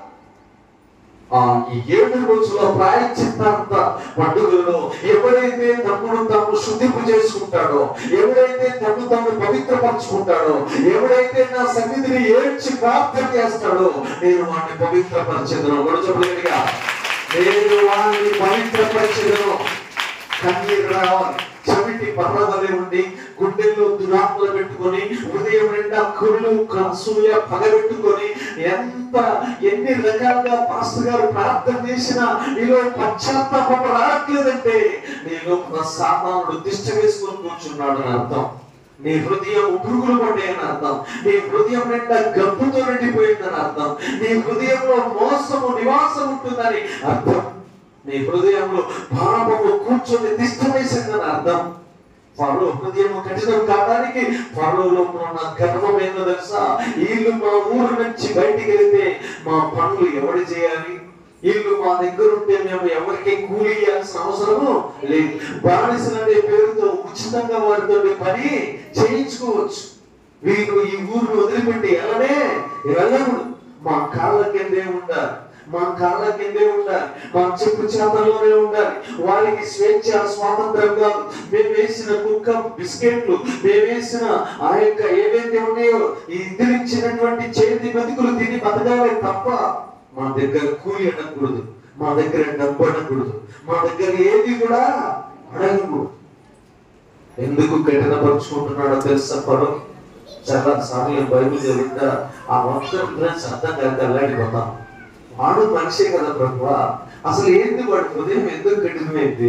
ఆ ఈ ఏడు రోజుల ప్రాయచిత్తాంత పండుగలో ఎవరైతే తమ్ముడు తాము శుద్ధింపు చేసుకుంటాడో ఎవరైతే తమ్ము తాము పవిత్రపరచుకుంటాడో ఎవరైతే నా సన్నిధిని ఏడ్చి ప్రార్థన చేస్తాడో నేను వాడిని పవిత్రపరచెదను కూడా చెప్పలేదుగా నేను వాడిని పవిత్రపరచెదను కన్నీరు రావాలి చెవిటి పర్వదలే ఉండి గుండెల్లో దురాత్మలు పెట్టుకొని హృదయం నిండా కుళ్ళు అసూయ పగబెట్టుకొని ఎంత ఎన్ని రకాలుగా పాస్టర్ గారు ప్రార్థన చేసినా నీలో పశ్చాత్తాపం రావట్లేదంటే నీలో సాతానుడు దిష్ట వేసుకొని కూర్చున్నాడు అని అర్థం నీ హృదయం పురుగులు పడ్డాయని అర్థం నీ హృదయం నిండా గబ్బుతో నిండిపోయిందని అర్థం నీ హృదయంలో మోసము నివాసం ఉంటుందని అర్థం నీ హృదయంలో పాపము కూర్చొని తిష్ట వేసిందని అర్థం ఫరో హృదయం కఠినం కావడానికి ఫరోలో ఉన్న గర్వం ఏందో తెలుసా వీళ్ళు మా ఊరు నుంచి బయటికి వెళ్తే మా పనులు ఎవడు చేయాలి వీళ్ళు మా దగ్గర ఉంటే మేము ఎవరికి కూలి ఇవ్వాల్సిన అవసరము లేదు బానిసలనే పేరుతో ఉచితంగా వారితో పని చేయించుకోవచ్చు వీళ్ళు ఈ ఊరు వదిలిపెట్టి వెళ్ళనే వెళ్ళకూడదు మా కాళ్ళ కిందే ఉండాలి మా కాళ్ళ కిందే ఉండాలి మా చెప్పు చేతల్లోనే ఉండాలి వారికి స్వేచ్ఛ స్వాతంత్రం కాదు మేము వేసిన కుక్క బిస్కెట్లు మేము వేసిన ఆ యొక్క ఏవైతే ఉన్నాయో ఈ ఇద్దరిచ్చినటువంటి చేతి బతుకులు తిని బతకాలి తప్ప మా దగ్గర కూలి అడగకూడదు మా దగ్గర డబ్బు అడగకూడదు మా దగ్గర ఏది కూడా అడగకూడదు ఎందుకు కఠినపరుచుకుంటున్నాడో తెలుసా పరం చాలా సార్లు బైబిల్ చదివితే ఆ మొత్తం ఫ్రెండ్స్ అర్థం కాక అల్లాడిపోతాం వాడు మనిషే కదా ప్రభు అసలు ఏంది వాడి హృదయం ఎందుకు కఠినమైంది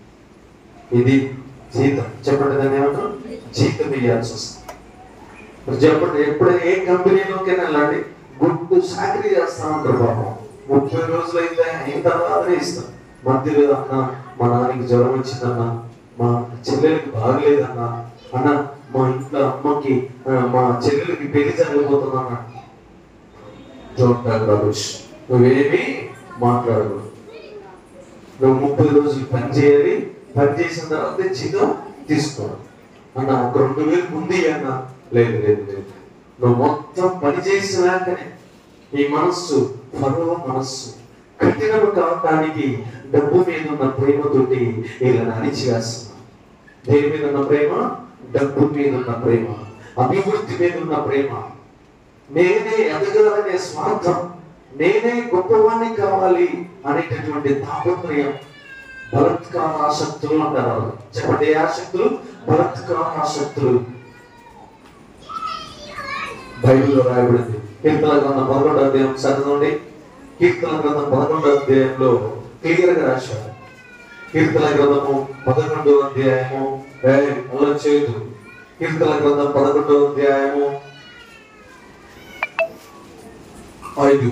ఇది జీతం చెప్పండి దాన్ని ఏమంటారు జీతం ఇవ్వాల్సి వస్తుంది మరి చెప్పండి ఎప్పుడైనా ఏ కంపెనీలోకైనా వెళ్ళండి గుడ్డు సాకరీ చేస్తా ఉంటారు పాపం ముప్పై రోజులు అయితే అయిన తర్వాతనే ఇస్తాం మధ్యలో అన్న మా నాన్నకి జ్వరం వచ్చిందన్నా మా చెల్లెలకి బాగలేదన్నా అన్న మా ఇంట్లో అమ్మకి ఆ, మా చెల్లెలకి పెళ్లి జరగబోతుందన్నా డోంట్ టాక్ రబిష్ నువ్వేమి మాట్లాడకూడదు నువ్వు ముప్పై రోజులు పని చేయాలి పని చేసిన తర్వాత జీతం తీసుకోవాలి అన్న ఒక రెండు వేలు ఉంది అన్న లేదు లేదు లేదు నువ్వు మొత్తం పని చేసినాకనే ఈ మనస్సు ఫరో మనస్సు కఠినము కావటానికి డబ్బు మీద ఉన్న ప్రేమతోటి ఇలా అణిచివేస్తున్నా దేని మీద ఉన్న ప్రేమ డబ్బు మీద ఉన్న ప్రేమ అభివృద్ధి మీద ఉన్న ప్రేమ నేనే ఎదగాలనే స్వార్థం నేనే గొప్పవాణ్ణి కావాలి అనేటటువంటి తాపత్రయం బలత్కార ఆసక్తులు అంటారు వాళ్ళు. చెప్పండి ఏ ఆసక్తులు బలత్కార ఆసక్తులు బైబిల్లో రాయబడింది కీర్తన గ్రంథం పదకొండో అధ్యాయం చదవండి కీర్తన గ్రంథం పదకొండో అధ్యాయంలో క్లియర్ గా రాశారు కీర్తన గ్రంథము పదకొండో అధ్యాయము ఏయ్, అలా చేయదు కీర్తన గ్రంథం పదకొండో అధ్యాయము ఐదు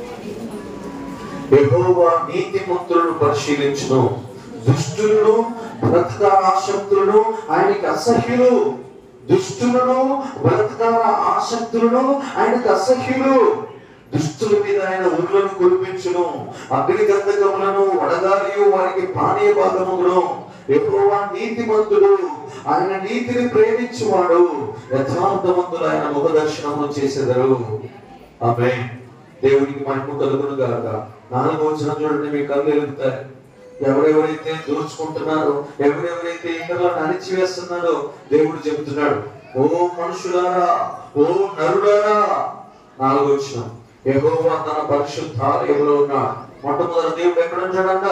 యెహోవా నీతిమంతులను పరిశీలించును దుష్టులను బలత్కార ఆసక్తులను ఆయనకి అసహ్యులు దుష్టులను బలత్కార ఆసక్తులను ఆయనకు అసహ్యులు దుష్టుల మీద ఆయన ఊర్లను కురిపించును అగ్ని గంధకములను వడగాలియు వారికి పానీయ భాగమును ఎక్కువ నీతిమంతుడు ఆయన నీతిని ప్రేమించువాడు యథార్థవంతులు ఆయన ముఖ దర్శనము చేసేదరు ఆమె దేవునికి మహిమ కలుగును గాక నాలుగో వచనం చూడండి మీ కళ్ళు ఎలుగుతాయి ఎవరెవరైతే దోచుకుంటున్నారో ఎవరెవరైతే ఇతరులను అణిచివేస్తున్నారో దేవుడు చెబుతున్నాడు ఓ మనుషులారా ఓ నరులారా నాలుగో వచనం యెహోవా తన పరిశుద్ధాలయంలో ఉన్నాడు మొట్టమొదటి దేవుడు ఎక్కడ ఉంటాడంట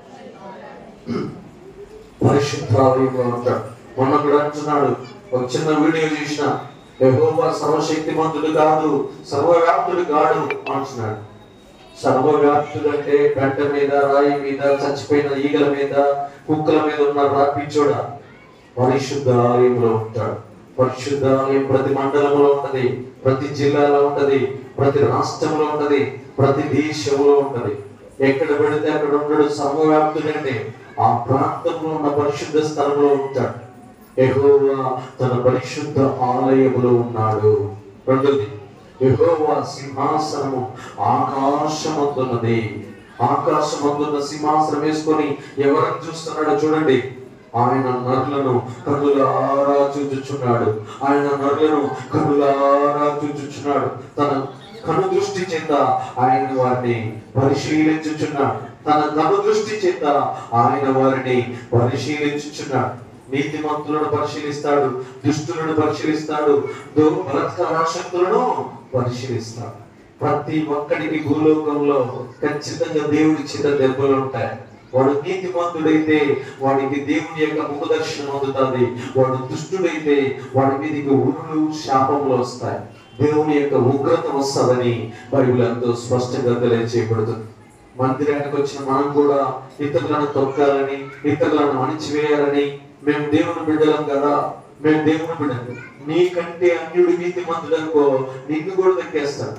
పరిశుద్ధాలయంలో ఉంటాడు మొన్న కూడా అంటున్నాడు ఒక చిన్న వీడియో చూసిన యెహోవా సర్వశక్తిమంతుడు కాదు సర్వవ్యాప్తుడు కాడు అంటున్నాడు సర్వవ్యాప్తుడు అంటే పెంట మీద రాయి మీద చచ్చిపోయిన ఈగల మీద కుక్కల మీద ఉన్న రాపిచ్చోడ పరిశుద్ధ ఆలయంలో ఉంటాడు పరిశుద్ధ ఆలయం ప్రతి మండలంలో ఉంటది ప్రతి జిల్లాలో ఉంటది ప్రతి రాష్ట్రంలో ఉంటది ప్రతి దేశంలో ఉంటది ఎక్కడ పెడితే అక్కడ ఉండడు సర్వవ్యాప్తుడంటే ఆ ప్రాంతంలో ఉన్న పరిశుద్ధ స్థలంలో ఉంటాడు యెహోవా తన పరిశుద్ధ ఆలయములో ఉన్నాడు రెండోది యెహోవా సింహాసనము ఆకాశమందున్నది ఆకాశమందున్న సింహాసనం వేసుకొని ఎవరిని చూస్తున్నాడో చూడండి ఆయన నరులను కన్నులారా చూచుచున్నాడు ఆయన నరులను కన్నులారా చూచుచున్నాడు తన కను దృష్టి చేత ఆయన వారిని పరిశీలించుచున్నాడు తన కను దృష్టి చేత ఆయన వారిని పరిశీలించుచున్నాడు నీతిమంతులను పరిశీలిస్తాడు దుష్టులను పరిశీలిస్తాడు దో బలత్కారాశక్తులను పరిశీలిస్తాడు ప్రతి ఒక్కడికి భూలోకంలో ఖచ్చితంగా దేవుడి చేత దెబ్బలు ఉంటాయి వాడు నీతిమంతుడైతే వాడికి దేవుని యొక్క ముఖ దర్శనం అందుతుంది వాడు దుష్టుడైతే వాడి మీదకి ఊరులు శాపములు వస్తాయి దేవుని యొక్క ఉగ్రత వస్తుందని బైబిల్ ఎంతో స్పష్టంగా తెలియజేయబడుతుంది మందిరానికి వచ్చిన మనం కూడా ఇతరులను తొక్కాలని ఇతరులను అణిచివేయాలని మేము దేవుని బిడ్డలం కదా మేము దేవుని బిడ్డలు నీకంటే అన్యుడు నీతి మంతుడనుకో నిన్ను కూడా దక్కేస్తాడు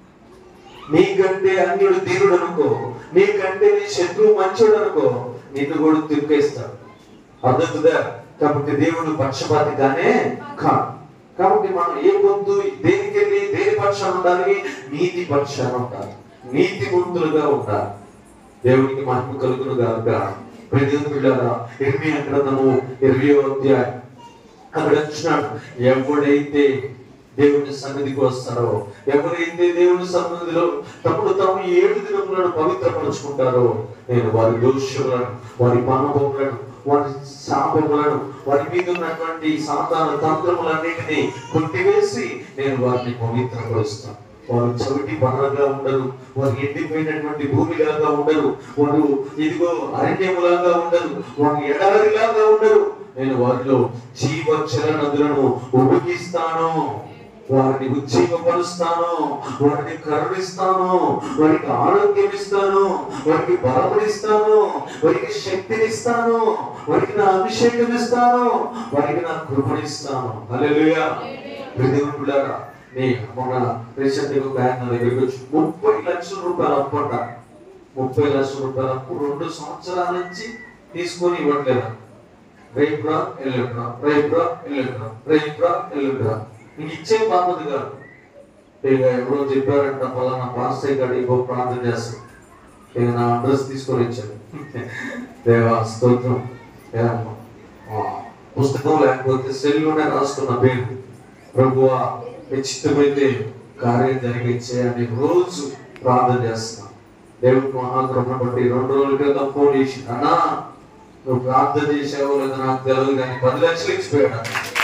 నీకంటే అన్యుడు దేవుడు అనుకో నీకంటే నీ శత్రువు మంచోడు అనుకో నిన్ను కూడా తిరిగేస్తాడు అర్థవుతుందా కాబట్టి దేవుడు పక్షపాతిగానే కాదు కాబట్టి మనం ఏ పొద్దు దేనికి వెళ్ళి దేని పక్షాన ఉండాలి నీతి పక్షాన ఉండాలి నీతి మంతులుగా ఉండాలి దేవునికి మహిమ కలుగును గాక ప్రతినిధులారా ఇరవై గ్రంథము ఇరవై అధ్యాయం అక్కడ వచ్చినాడు ఎవడైతే దేవుని సన్నిధికి వస్తారో ఎవరైతే దేవుని సన్నిధిలో తప్పుడు తాము ఏడు దినములను పవిత్రపరుచుకుంటారో నేను వారి దోషములను వారి పాపములను వారి శాపములను వారి మీద ఉన్నటువంటి సాతాన తంత్రములన్నిటినీ కొట్టివేసి నేను వారిని పవిత్రపరుస్తాను వారు చవిటి పనలుగా ఉండరు వారు ఎండిపోయినటువంటి భూమిలాగా ఉండరు వారు ఇదిగో అరణ్యములాగా ఉండరు వారు ఎడారిలాగా ఉండరు నేను వారిలో జీవచల నదులను ఉడికిస్తాను వారిని ఉజ్జీవపరుస్తాను వారిని కరుణిస్తాను వారికి ఆరోగ్యం ఇస్తాను వారికి బలపడిస్తాను వారికి శక్తినిస్తాను వారికి నా అభిషేకం ఇస్తాను వారికి నా కృపణిస్తాను హల్లెలూయా దేవుని బిడ్డలారా, నీ మొన్న రీసెంట్ గా బ్యాంక్ నా దగ్గరికి వచ్చి ముప్పై లక్షల రూపాయలు అప్పు అంట ముప్పై లక్షల రూపాయలు అప్పు రెండు సంవత్సరాల నుంచి తీసుకొని ఇవ్వట్లేదు రేపు రా ఎల్లుండి రా రేపు రా ఎల్లుండి రా రేపు రా ఎల్లుండి రా నీకు ఇచ్చే బాధ్యత కాదు ఇక ఎవరో చెప్పారంట పలానా పాస్టర్ గారు ఇంకో ప్రార్థన చేస్తాడు ఇక నా అడ్రస్ తీసుకొని ఇచ్చాడు దేవా స్తోత్రం ఏమమ్మా? ఆ, పుస్తకం లేకపోతే సెల్లోనే రాసుకున్న పేరు ప్రభువా నిశ్చితమైతే కార్యం జరిగించే అని రోజు ప్రార్థన చేస్తున్నాం దేవుడికి మహాకృపణ బట్టి రెండు రోజుల క్రితం ఫోన్ చేసి అన్నా నువ్వు ప్రార్థన చేసావో లేదో నాకు తెలియదు కానీ పది లక్షలు ఇచ్చిపోయాడు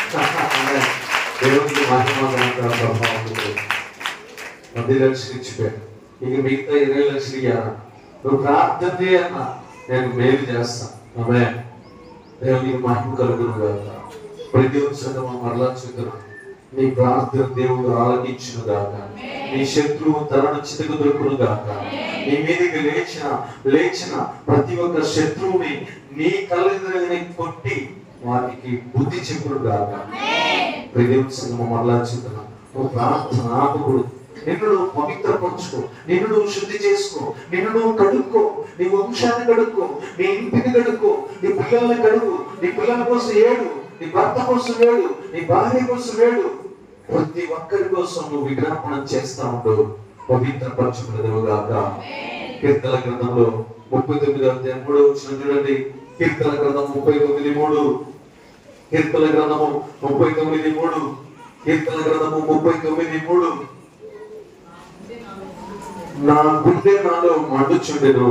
దేవుడికి మహిమ ఘనత, ప్రభావం ఉంది. పది లక్షలు ఇచ్చిపోయాడు ఇక మిగతా ఇరవై లక్షలు ఇయ్యాలా నువ్వు ప్రార్థన చేయన్నా నేను మేలు చేస్తాను ఆమె దేవునికి మహిమ కలుగును గాక ప్రతి సంగమం మరలా చూద్దాం నీ ప్రార్థన దేవుడు ఆలకించును గాక నీ శత్రువు తలను చితకు దొరుకును గాక నీ మీదకి లేచిన లేచిన ప్రతి ఒక్క శత్రువుని నీ కళ్ళెదురుగానే కొట్టి వారికి బుద్ధి చెప్పును గాక ప్రతి సంగమం మరలా చూద్దాం నువ్వు ప్రార్థన ఆపకూడదు నిన్ను నువ్వు పవిత్రపరచుకో నిన్ను నువ్వు శుద్ధి చేసుకో నిన్ను నువ్వు కడుక్కో నీ వంశాన్ని కడుక్కో నీ ఇంటిని కడుక్కో నీ పిల్లల్ని కడుగు నీ పిల్లల కోసం ఏడు నీ భర్త కోసం ఏడు నీ భార్య కోసం ఏడు ప్రతి ఒక్కరి కోసం నువ్వు విజ్ఞాపనం చేస్తా ఉండు పవిత్రపరచుకునేదిగాక కీర్తన గ్రంథంలో ముప్పై తొమ్మిది అధ్యాయం మూడో వచ్చిన చూడండి కీర్తన గ్రంథం ముప్పై తొమ్మిది మూడు కీర్తన గ్రంథము ముప్పై తొమ్మిది మూడు కీర్తన గ్రంథము ముప్పై తొమ్మిది మూడు నా గుండె నాలో మండుచుండెను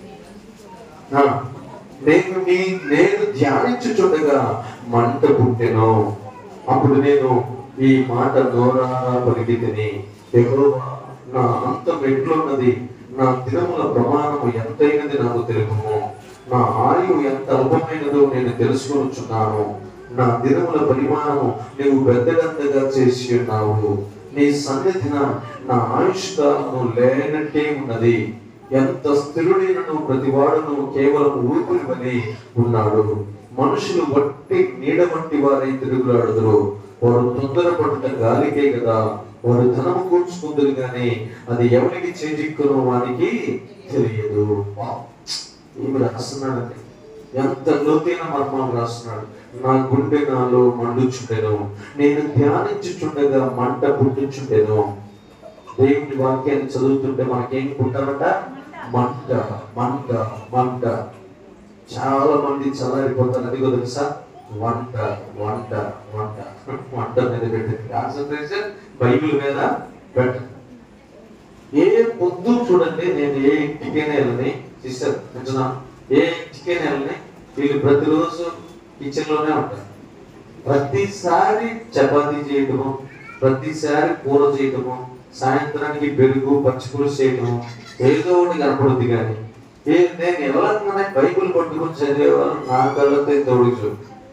ఆ, నేను నీ నేను ధ్యానించుచుండగా మంట పుట్టెను అప్పుడు నేను ఈ మాట నోరారా పలికి తిని యెహోవా నా అంతం ఎట్లున్నది నా దినముల ప్రమాణము ఎంతైనది నాకు తెలుపుము నా ఆయువు ఎంత అల్పమైనదో నేను తెలుసుకొనుచున్నాను నా దినముల పరిమాణము నీవు పెద్దగంతగా చేసి ఉన్నావు నీ సన్నిధిన నా ఆయుష్కాలము లేనట్టే ఉన్నది ఎంత స్థిరుడైనను ప్రతివాడును కేవలం ఊపిరి వలె ఉన్నాడు మనుషులు వట్టి నీడ వంటి వారై తిరుగులాడుదురు వారు తొందరపడుట గాలికే కదా వారు ధనము కూర్చుకుందరు గాని అది ఎవరికి చేజిక్కునో వానికి తెలియదు వావ్. ఈమె రాస్తున్నాడండి ఎంత లోతైన మర్మం రాస్తున్నాడు నా గుండె నాలో మండుచుండెను నేను ధ్యానించుచుండగా మంట పుట్టించుండెను దేవుని వాక్యాన్ని చదువుతుంటే మనకేం పుట్టారట మంట మంట మంట చాలా మంది చల్లారిపోతారు అది కూడా తెలుసా వంట వంట వంట వంట మీద పెట్టింది కాన్సన్ట్రేషన్ బైబిల్ మీద పెట్ట ఏ పొద్దు చూడండి నేను ఏ ఇంటికైనా వెళ్ళని సిస్టర్ నిజమా ఏ ఇంటికైనా వెళ్ళని వీళ్ళు ప్రతిరోజు కిచెన్ లోనే ఉంటారు ప్రతిసారి చపాతీ చేయటము ప్రతిసారి కూర చేయటము సాయంత్రానికి పెరుగు పచ్చిపులుసు చేయటము ఏదో ఒకటి కనపడుద్ది కానీ ఏ నేను ఎవరన్నా బైబిల్ పట్టుకుని చదివేవాళ్ళు నా కళ్ళతో తోడుచు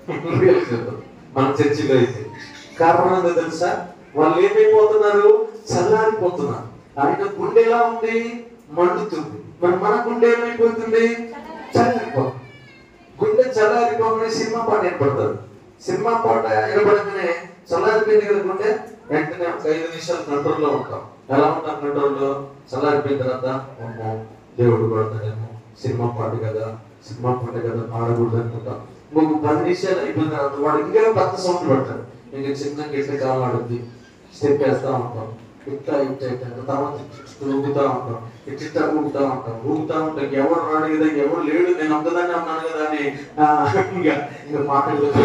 మన చర్చిలో అయితే కారణం ఏంటో తెలుసా వాళ్ళు ఏమైపోతున్నారు చల్లారిపోతున్నారు ఆయన గుండె ఎలా ఉంది మండుతుంది మరి మన గుండె ఏమైపోతుంది చల్లారిపోతుంది గుండె చల్లారిపోగానే సినిమా పాట ఏర్పడతారు సినిమా పాట ఏర్పడగానే చల్లారిపోయింది కదా గుండె వెంటనే ఒక ఐదు నిమిషాలు కంట్రోల్లో ఉంటాం ఎలా ఉంటాం కంట్రోల్లో చల్లారిపోయిన తర్వాత అమ్మో దేవుడు కొడతాడేమో సినిమా పాట కదా సినిమా పాట కదా పాడకూడదు అనుకుంటాం ఇంకొక పది నిమిషాలు అయిపోయిన తర్వాత వాడు ఇంకా పెద్ద సౌండ్ పెడతాడు ఇంకా చిన్నగా ఇట్లా కాలాడుద్ది స్టెప్ వేస్తా ఉంటాం ఇట్లా ఇట్లా ఇట్లా తర్వాత ఊగుతా ఉంటాం ఇట్లా ఊగుతా ఉంటాం ఊగుతా ఉంటాం ఎవరు రాడు కదా ఎవరు లేడు నేను ఒక్కదాన్ని అన్నాను కదా అని ఆ, ఇంకా ఇంకా పాట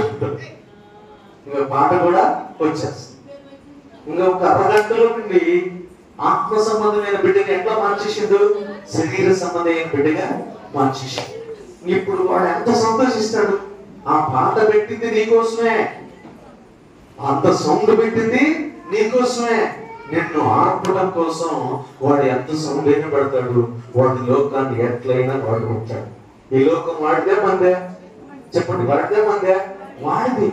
ఇంకా పాట కూడా వచ్చేస్తుంది ఇంకా ఒక అరగంటలో నుండి ఆత్మ సంబంధమైన బిడ్డని ఎట్లా మార్చేసిండు శరీర సంబంధమైన బిడ్డగా మార్చేసిండు ఇప్పుడు వాడు ఎంత సంతోషిస్తాడు ఆ పాట పెట్టింది నీకోసమే అంత సౌండ్ పెట్టింది నీకోసమే నిన్ను ఆర్పడం కోసం వాడు ఎంత సౌండ్ అయినా పెడతాడు వాడి లోకాన్ని ఎట్లయినా వాడుకుంటాడు ఈ లోకం వాడితే మందే చెప్పండి వాడితే మందే వాడిది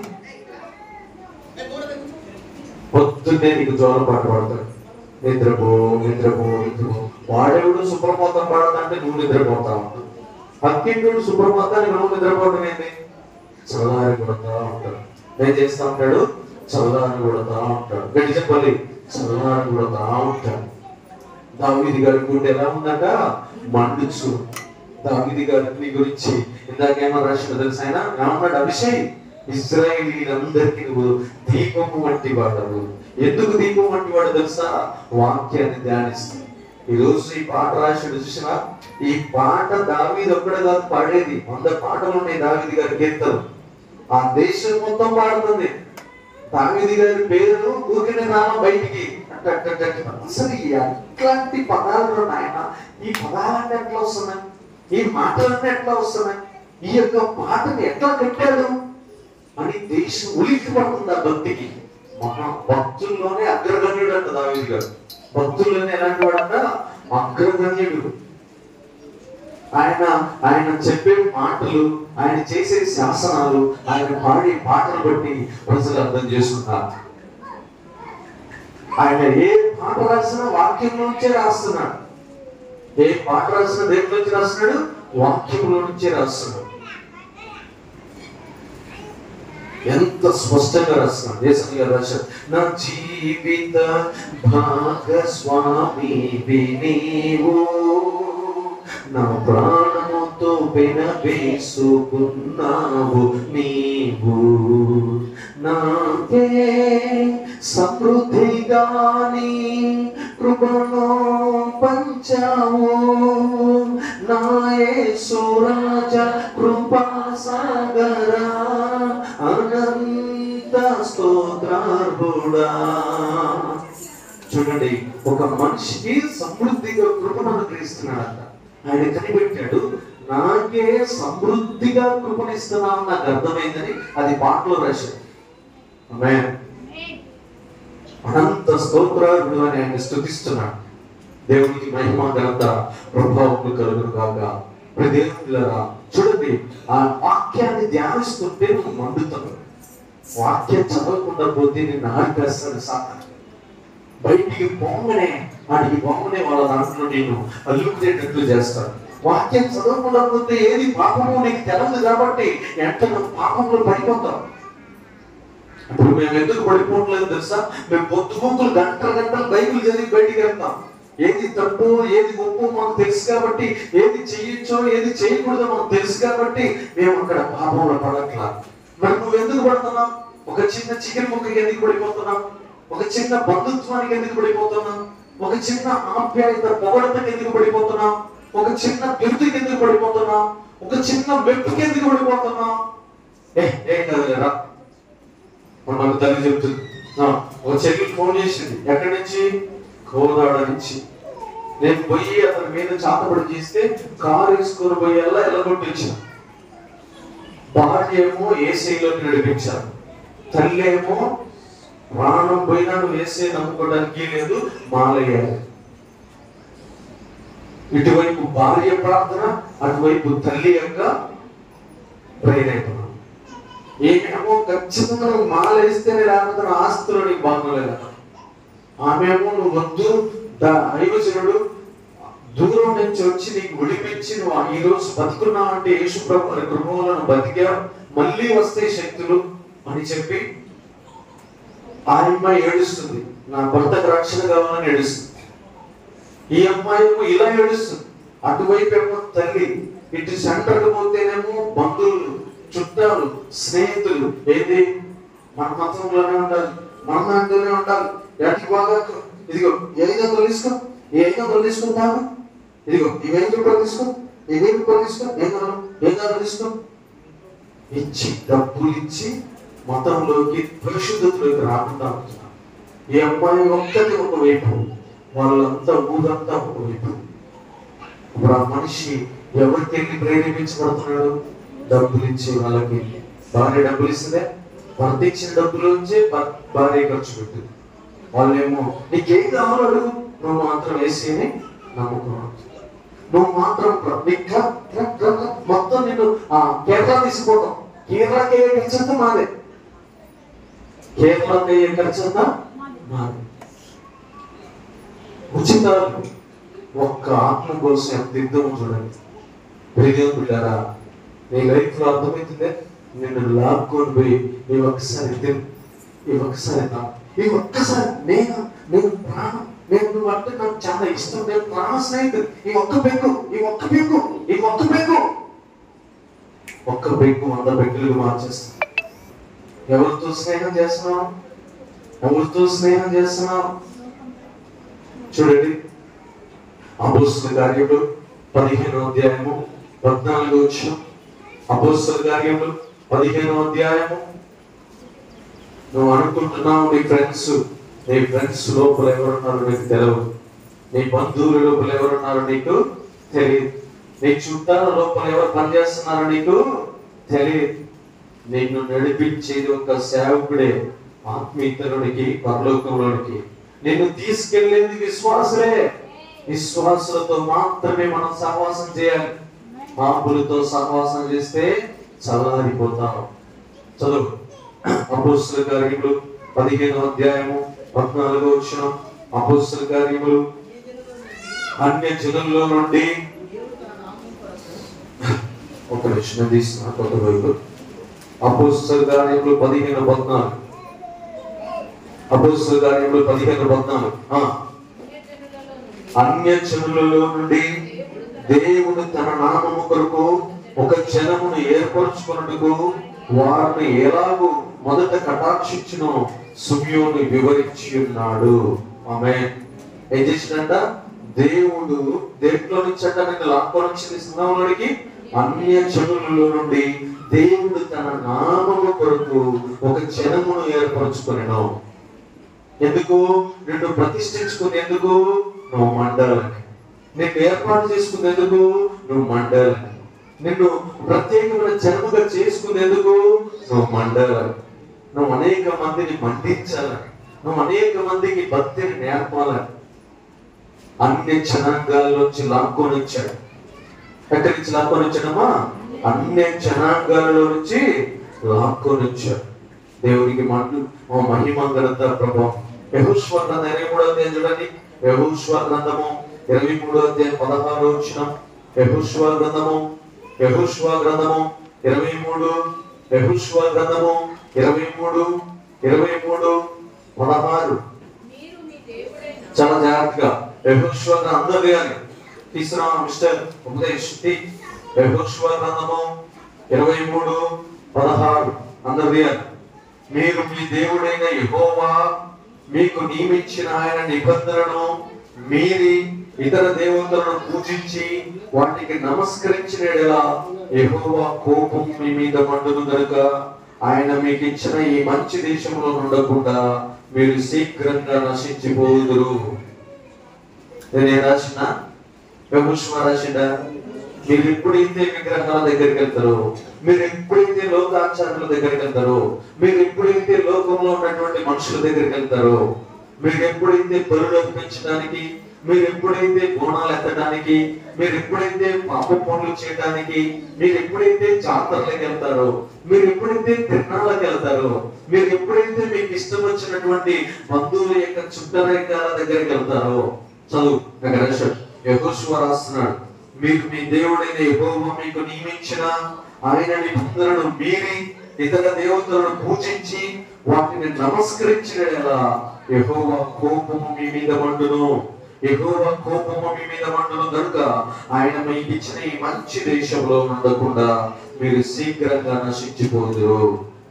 పొద్దున్నే నీకు జోల పాట పాడతాడు నిద్రపో నిద్రపో నిద్రపో వాడెవడు సుప్రమోతం పాడదంటే నువ్వు నిద్రపోతా ఉంటావు పక్కింటుడు సుప్రమోతానికి నువ్వు నిద్రపోవడం ఏంటి చల్లారి కొడతా ఉంటాడు ఏం చేస్తా ఉంటాడు చల్లారి కొడతా ఉంటాడు గడి చెప్పాలి చల్లారి కొడతా ఉంటాడు దావిది గారి గుండె ఎలా ఉందట మండుచు దావిది గారి గురించి ఇందాకేమో రాసిన తెలుసు ఆయన ఏమన్నాడు అభిషేక్ ఇజ్రాయేలీలందరికీ నువ్వు దీపము వంటి వాడవు ఎందుకు దీపం వంటి వాడు తెలుసా వాక్యాన్ని ధ్యానిస్తూ ఈ రోజు ఈ పాట రాశాడు చూసిన ఈ పాట దావీది ఒక్కడే కాదు పాడేది వంద పాటలు ఉన్నాయి దావీది గారి కీర్తనలు ఆ దేశం మొత్తం పాడుతుంది దావీది గారి పేరు ఊరికే రామ బయటికి అట్ట అట్ట అట్ట అట్ట. అసలు ఎట్లాంటి పదాలు నాయన ఈ పదాలన్నీ ఎట్లా వస్తున్నాయి ఈ మాటలన్నీ ఎట్లా వస్తున్నాయి ఈ యొక్క పాటని ఎట్లా కట్టాడు అని దేశం ఉలిక్కి పడుతుంది ఆ భక్తికి మహా భక్తుల్లోనే అగ్రగణ్యుడు అంట దావీది గారు భక్తుల్లోనే ఎలాంటి వాడంట అగ్రగణ్యుడు ఆయన ఆయన చెప్పే మాటలు ఆయన చేసే శాసనాలు ఆయన పాడే పాటలు బట్టి ప్రజలు అర్థం చేసుకున్నారు ఆయన ఏ పాట రాసినా వాక్యం నుంచే రాస్తున్నాడు ఏ పాట రాసినా దేంట్లో నుంచి రాస్తున్నాడు వాక్యంలో నుంచే రాస్తున్నాడు ఎంత స్పష్టంగా రాస్తున్నాడు దేశం గారు రాశారు నా జీవిత భాగస్వామి నీవు నా ప్రాణముతో పెనవేసుకున్నావు నీవు నాకే సమృద్ధిగాని కృపను పంచావు నాయే సురాజ కృపా సాగరా అనంత స్తోత్రార్హుడా చూడండి ఒక మనిషికి సమృద్ధిగా కృపను అనుగ్రహిస్తున్నాడంట ఆయన కనిపెట్టాడు నాకే సమృద్ధిగా కృపణిస్తున్నావు నాకు అర్థమైందని అది పాటలో రాశాడు Amen. అనంత స్తోత్రాలు అని ఆయన స్థుతిస్తున్నాడు దేవునికి మహిమ ఘనత ప్రభావం కలుగును కాక దేవులారా చూడండి ఆ వాక్యాన్ని ధ్యానిస్తుంటే నువ్వు మండుతున్నావు వాక్యం చదవకుండా పోతే నేను ఆడిపేస్తాను సాధన బయటికి పొంగనే వాడికి పొంగనే వాళ్ళ దాంట్లో నేను అల్లుకునేటట్లు చేస్తాను వాక్యం చదవకుండా పోతే ఏది పాపము నీకు తెలవదు కాబట్టి ఎంత పాపంలో పడిపోతావు ఇప్పుడు మేము ఎందుకు పడిపోవట్లేదు తెలుసా మేము పొద్దు పొద్దులు గంటలు గంటలు బైబిల్ చదివి బయటికి వెళ్తాం ఏది తప్పు ఏది ఒప్పు మాకు తెలుసు కాబట్టి ఏది చెయ్యొచ్చో ఏది చేయకూడదో మాకు తెలుసు కాబట్టి మేము అక్కడ పాపంలో పడట్లా మరి నువ్వు ఎందుకు పడుతున్నావు ఒక చిన్న చికెన్ ముక్కకి ఎందుకు పడిపోతున్నావు ఒక చిన్న బంధుత్వానికి ఎందుకు పడిపోతున్నావు ఒక చిన్న ఆప్యాయత పొగడతకి ఎందుకు పడిపోతున్నావు ఒక చిన్న బిరుదుకి ఎందుకు పడిపోతున్నావు ఒక చిన్న మెప్పుకి ఎందుకు పడిపోతున్నావు ఏ ఏం కదలేరా మన తల్లి చెప్తుంది ఆ, ఒక చెల్లి ఫోన్ చేసింది ఎక్కడి నుంచి కోదాడ నుంచి నేను పోయి అతని మీద చాతపడి చేస్తే కారు వేసుకొని పోయేలా ఎల్లగొట్టించాను భార్య ఏమో ఏసీలోకి నడిపించాను తల్లి ఏమో ప్రాణం పోయినా నువ్వు ఏసీ నమ్ముకోవడానికి లేదు మాలయ్యాలి ఇటువైపు భార్య ప్రార్థన అటువైపు తల్లి యొక్క ప్రేరేపణ ఏమేమో ఖచ్చితంగా నువ్వు మాల వేస్తేనే లేకపోతే నా ఆస్తులు నీకు బాగోలేదు ఆమెమో నువ్వు వద్దు దైవజనుడు దూరం నుంచి వచ్చి నీకు విడిపించి నువ్వు ఈ రోజు బతుకున్నావు అంటే యేసు ప్రభు అనే గృహంలో నువ్వు బతికావు మళ్ళీ వస్తాయి శక్తులు అని చెప్పి ఆ అమ్మాయి ఏడుస్తుంది నా భర్తకు రక్షణ కావాలని ఏడుస్తుంది ఈ అమ్మాయి ఏమో ఇలా ఏడుస్తుంది అటువైపు ఏమో తల్లి ఇటు సెంటర్కి పోతేనేమో బంధువులు చుట్టాలు స్నేహితులు ఏది మన మతంలోనే ఉండాలి మన దాంట్లోనే ఉండాలి ఎటు బాగా ఇదిగో ఏ ఐదు వందలు తీసుకో ఏ ఐదు వందలు తీసుకుంటాను ఇదిగో ఈ వెయ్యి రూపాయలు తీసుకో ఈ వెయ్యి రూపాయలు తీసుకో ఏం కావాలి ఏం కావాలి తీసుకో ఇచ్చి డబ్బులు ఇచ్చి మతంలోకి పరిశుద్ధతలోకి రాకుండా ఉంటున్నాను ఈ అమ్మాయి ఒక్కటి ఒకవైపు వాళ్ళంతా ఊరంతా ఒకవైపు ఇప్పుడు ఆ మనిషి ఎవరికి వెళ్ళి ప్రేరేపించబడుతున్నాడు డబ్బులు ఇచ్చి వాళ్ళకి భార్య డబ్బులు ఇస్తుందే భర్త ఇచ్చిన డబ్బులు నుంచి భర్- భార్య ఖర్చు పెట్టింది వాళ్ళేమో నీకేం కావాలో అడుగు నువ్వు మాత్రం వేసేని నమ్ముకున్నావు నువ్వు మాత్రం ప్ర- నీకు ట్ర- ట్ర- ట్ర- ట్ర- మొత్తం నేను ఆ కేరళ తీసుకుపోతాం కేరళకి అయ్యే ఖర్చు అంతా మాదే కేరళకి అయ్యే ఖర్చు అంతా మాదే ఉచితాలు ఒక్క ఆత్మ కోసం ఎంత యుద్ధం చూడండి పెరిగిన బిడ్డారా నీ లైఫ్ లో అర్థమవుతుందే నిన్ను లాక్కొని పోయి ఈ ఒక్కసారి తిను ఈ ఒక్కసారి తా ఈ ఒక్కసారి నేను నేను ప్రాణం నేను నువ్వు అంటే నాకు చాలా ఇష్టం నేను ప్రాణ స్నేహితుడు ఈ ఒక్క పెగ్గు ఈ ఒక్క పెగ్గు ఈ ఒక్క పెగ్గు ఒక్క పెగ్గు వంద పెగ్గులు మార్చేస్తా ఎవరితో స్నేహం చేస్తున్నావు ఎవరితో స్నేహం చేస్తున్నావు చూడండి అపోస్తుల కార్యములు పదిహేనో అధ్యాయము పద్నాలుగు వచ్చిన అపోస్తుల కార్యములు పదిహేనో అధ్యాయము నువ్వు అనుకుంటున్నావు నీ ఫ్రెండ్స్ నీ ఫ్రెండ్స్ లోపల ఎవరున్నారో నీకు తెలియదు నీ బంధువుల లోపల ఎవరున్నారో నీకు తెలియదు నీ చుట్టాల లోపల ఎవరు పనిచేస్తున్నారో నీకు తెలియదు నిన్ను నడిపించేది ఒక సేవకుడే ఆత్మీయతలోనికి పరలోకంలోనికి నిన్ను తీసుకెళ్లేది విశ్వాసలే విశ్వాసులతో మాత్రమే మనం సహవాసం చేయాలి పాపులతో సహవాసం చేస్తే చల్లారిపోతాం చదువు అపోస్తుల కార్యములు పదిహేను అధ్యాయము పద్నాలుగో వచ్చిన అపోస్తుల కార్యములు అన్య జనుల్లో నుండి ఒక విషయం తీసుకున్న కొత్త బైబిల్ అపోస్తల కార్యములు పదిహేను పద్నాలుగు అపోస్తల కార్యములు పదిహేను పద్నాలుగు ఆ. అన్య జనులలో నుండి దేవుడు తన నామము కొరకు ఒక జనమును ఏర్పరచుకున్నట్టుకు వారిని ఎలాగూ మొదట కటాక్షించును సుమ్యోను వివరించి ఉన్నాడు ఆమె ఏం చేసినట్ట దేవుడు దేంట్లో నుంచి అంట నిన్ను లాక్కొని వచ్చింది సింహంలోనికి అన్య జనులలో నుండి దేవుడు తన నామము కొరకు ఒక జనమును ఏర్పరచుకునేను ఎందుకు నిన్ను ప్రతిష్ఠించుకుని ఎందుకు నువ్వు మండలని నిన్ను ఏర్పాటు చేసుకునేందుకు నువ్వు మండలని నిన్ను ప్రత్యేకమైన జన్మగా చేసుకునేందుకు నువ్వు మండలని నువ్వు అనేక మందిని మండించాలని నువ్వు అనేక మందికి భక్తిని నేర్పాలని అన్ని జనాంగాల్లోంచి లాక్కొని వచ్చాడు ఎక్కడి నుంచి లాక్కొని వచ్చాడమ్మా అన్ని జనాంగాలలో నుంచి లాక్కొని వచ్చాడు దేవునికి మాటలు ఓ మహిమ ఘనత ప్రభావం యహోష్వ గ్రంథం ఇరవై మూడో అధ్యాయం చూడండి యహోష్వ గ్రంథము ఇరవై మూడో అధ్యాయం పదహారు వచ్చిన యహోష్వ గ్రంథము యహోష్వ గ్రంథము ఇరవై మూడు యహోష్వ గ్రంథము ఇరవై మూడు ఇరవై మూడు పదహారు మీరు మీ దేవుడైన చాలా జాగ్రత్తగా యహోష్వ అందరూ కానీ తీసుకురా మిస్టర్ ఉపదేశ్ యహోష్వ గ్రంథము ఇరవై మూడు పదహారు అందరు తీయాలి మీరు మీ దేవుడైన యెహోవా మీకు నియమించిన ఆయన నిబంధనను మీరి ఇతర దేవతలను పూజించి వాటికి నమస్కరించిన యెడల యెహోవా కోపం మీ మీద మండును గనుక ఆయన మీకు ఇచ్చిన ఈ మంచి దేశంలో ఉండకుండా మీరు శీఘ్రంగా నశించిపోదురు నేను రాసిన యహోషువ రాసిండా మీరు ఎప్పుడైతే విగ్రహాల దగ్గరికి వెళ్తారో మీరు ఎప్పుడైతే లోకాచారుల దగ్గరికి వెళ్తారో మీరు ఎప్పుడైతే లోకంలో ఉన్నటువంటి మనుషుల దగ్గరికి వెళ్తారో మీరు ఎప్పుడైతే బరువులు అర్పించడానికి మీరు ఎప్పుడైతే బోనాలు ఎత్తడానికి మీరు ఎప్పుడైతే పాప పనులు చేయడానికి మీరు ఎప్పుడైతే జాతరలకు వెళ్తారో మీరు ఎప్పుడైతే తిరణాలకు వెళ్తారో మీరు ఎప్పుడైతే మీకు ఇష్టం వచ్చినటువంటి బంధువుల యొక్క చుట్టరేఖల దగ్గరికి వెళ్తారో చదువు నాకు రాశాడు యెహోషువ రాస్తున్నాడు మీరు మీ దేవుడైన యెహోవా మీకు నియమించిన ఆయన నిబంధనను మీరి ఇతర దేవతలను పూజించి వాటిని నమస్కరించిన యెడల యెహోవా కోపము మీ మీద మండును యెహోవా కోపము మీ మీద మండును కనుక ఆయన మీకు ఇచ్చిన ఈ మంచి దేశంలో ఉండకుండా మీరు శీఘ్రంగా నశించిపోదురు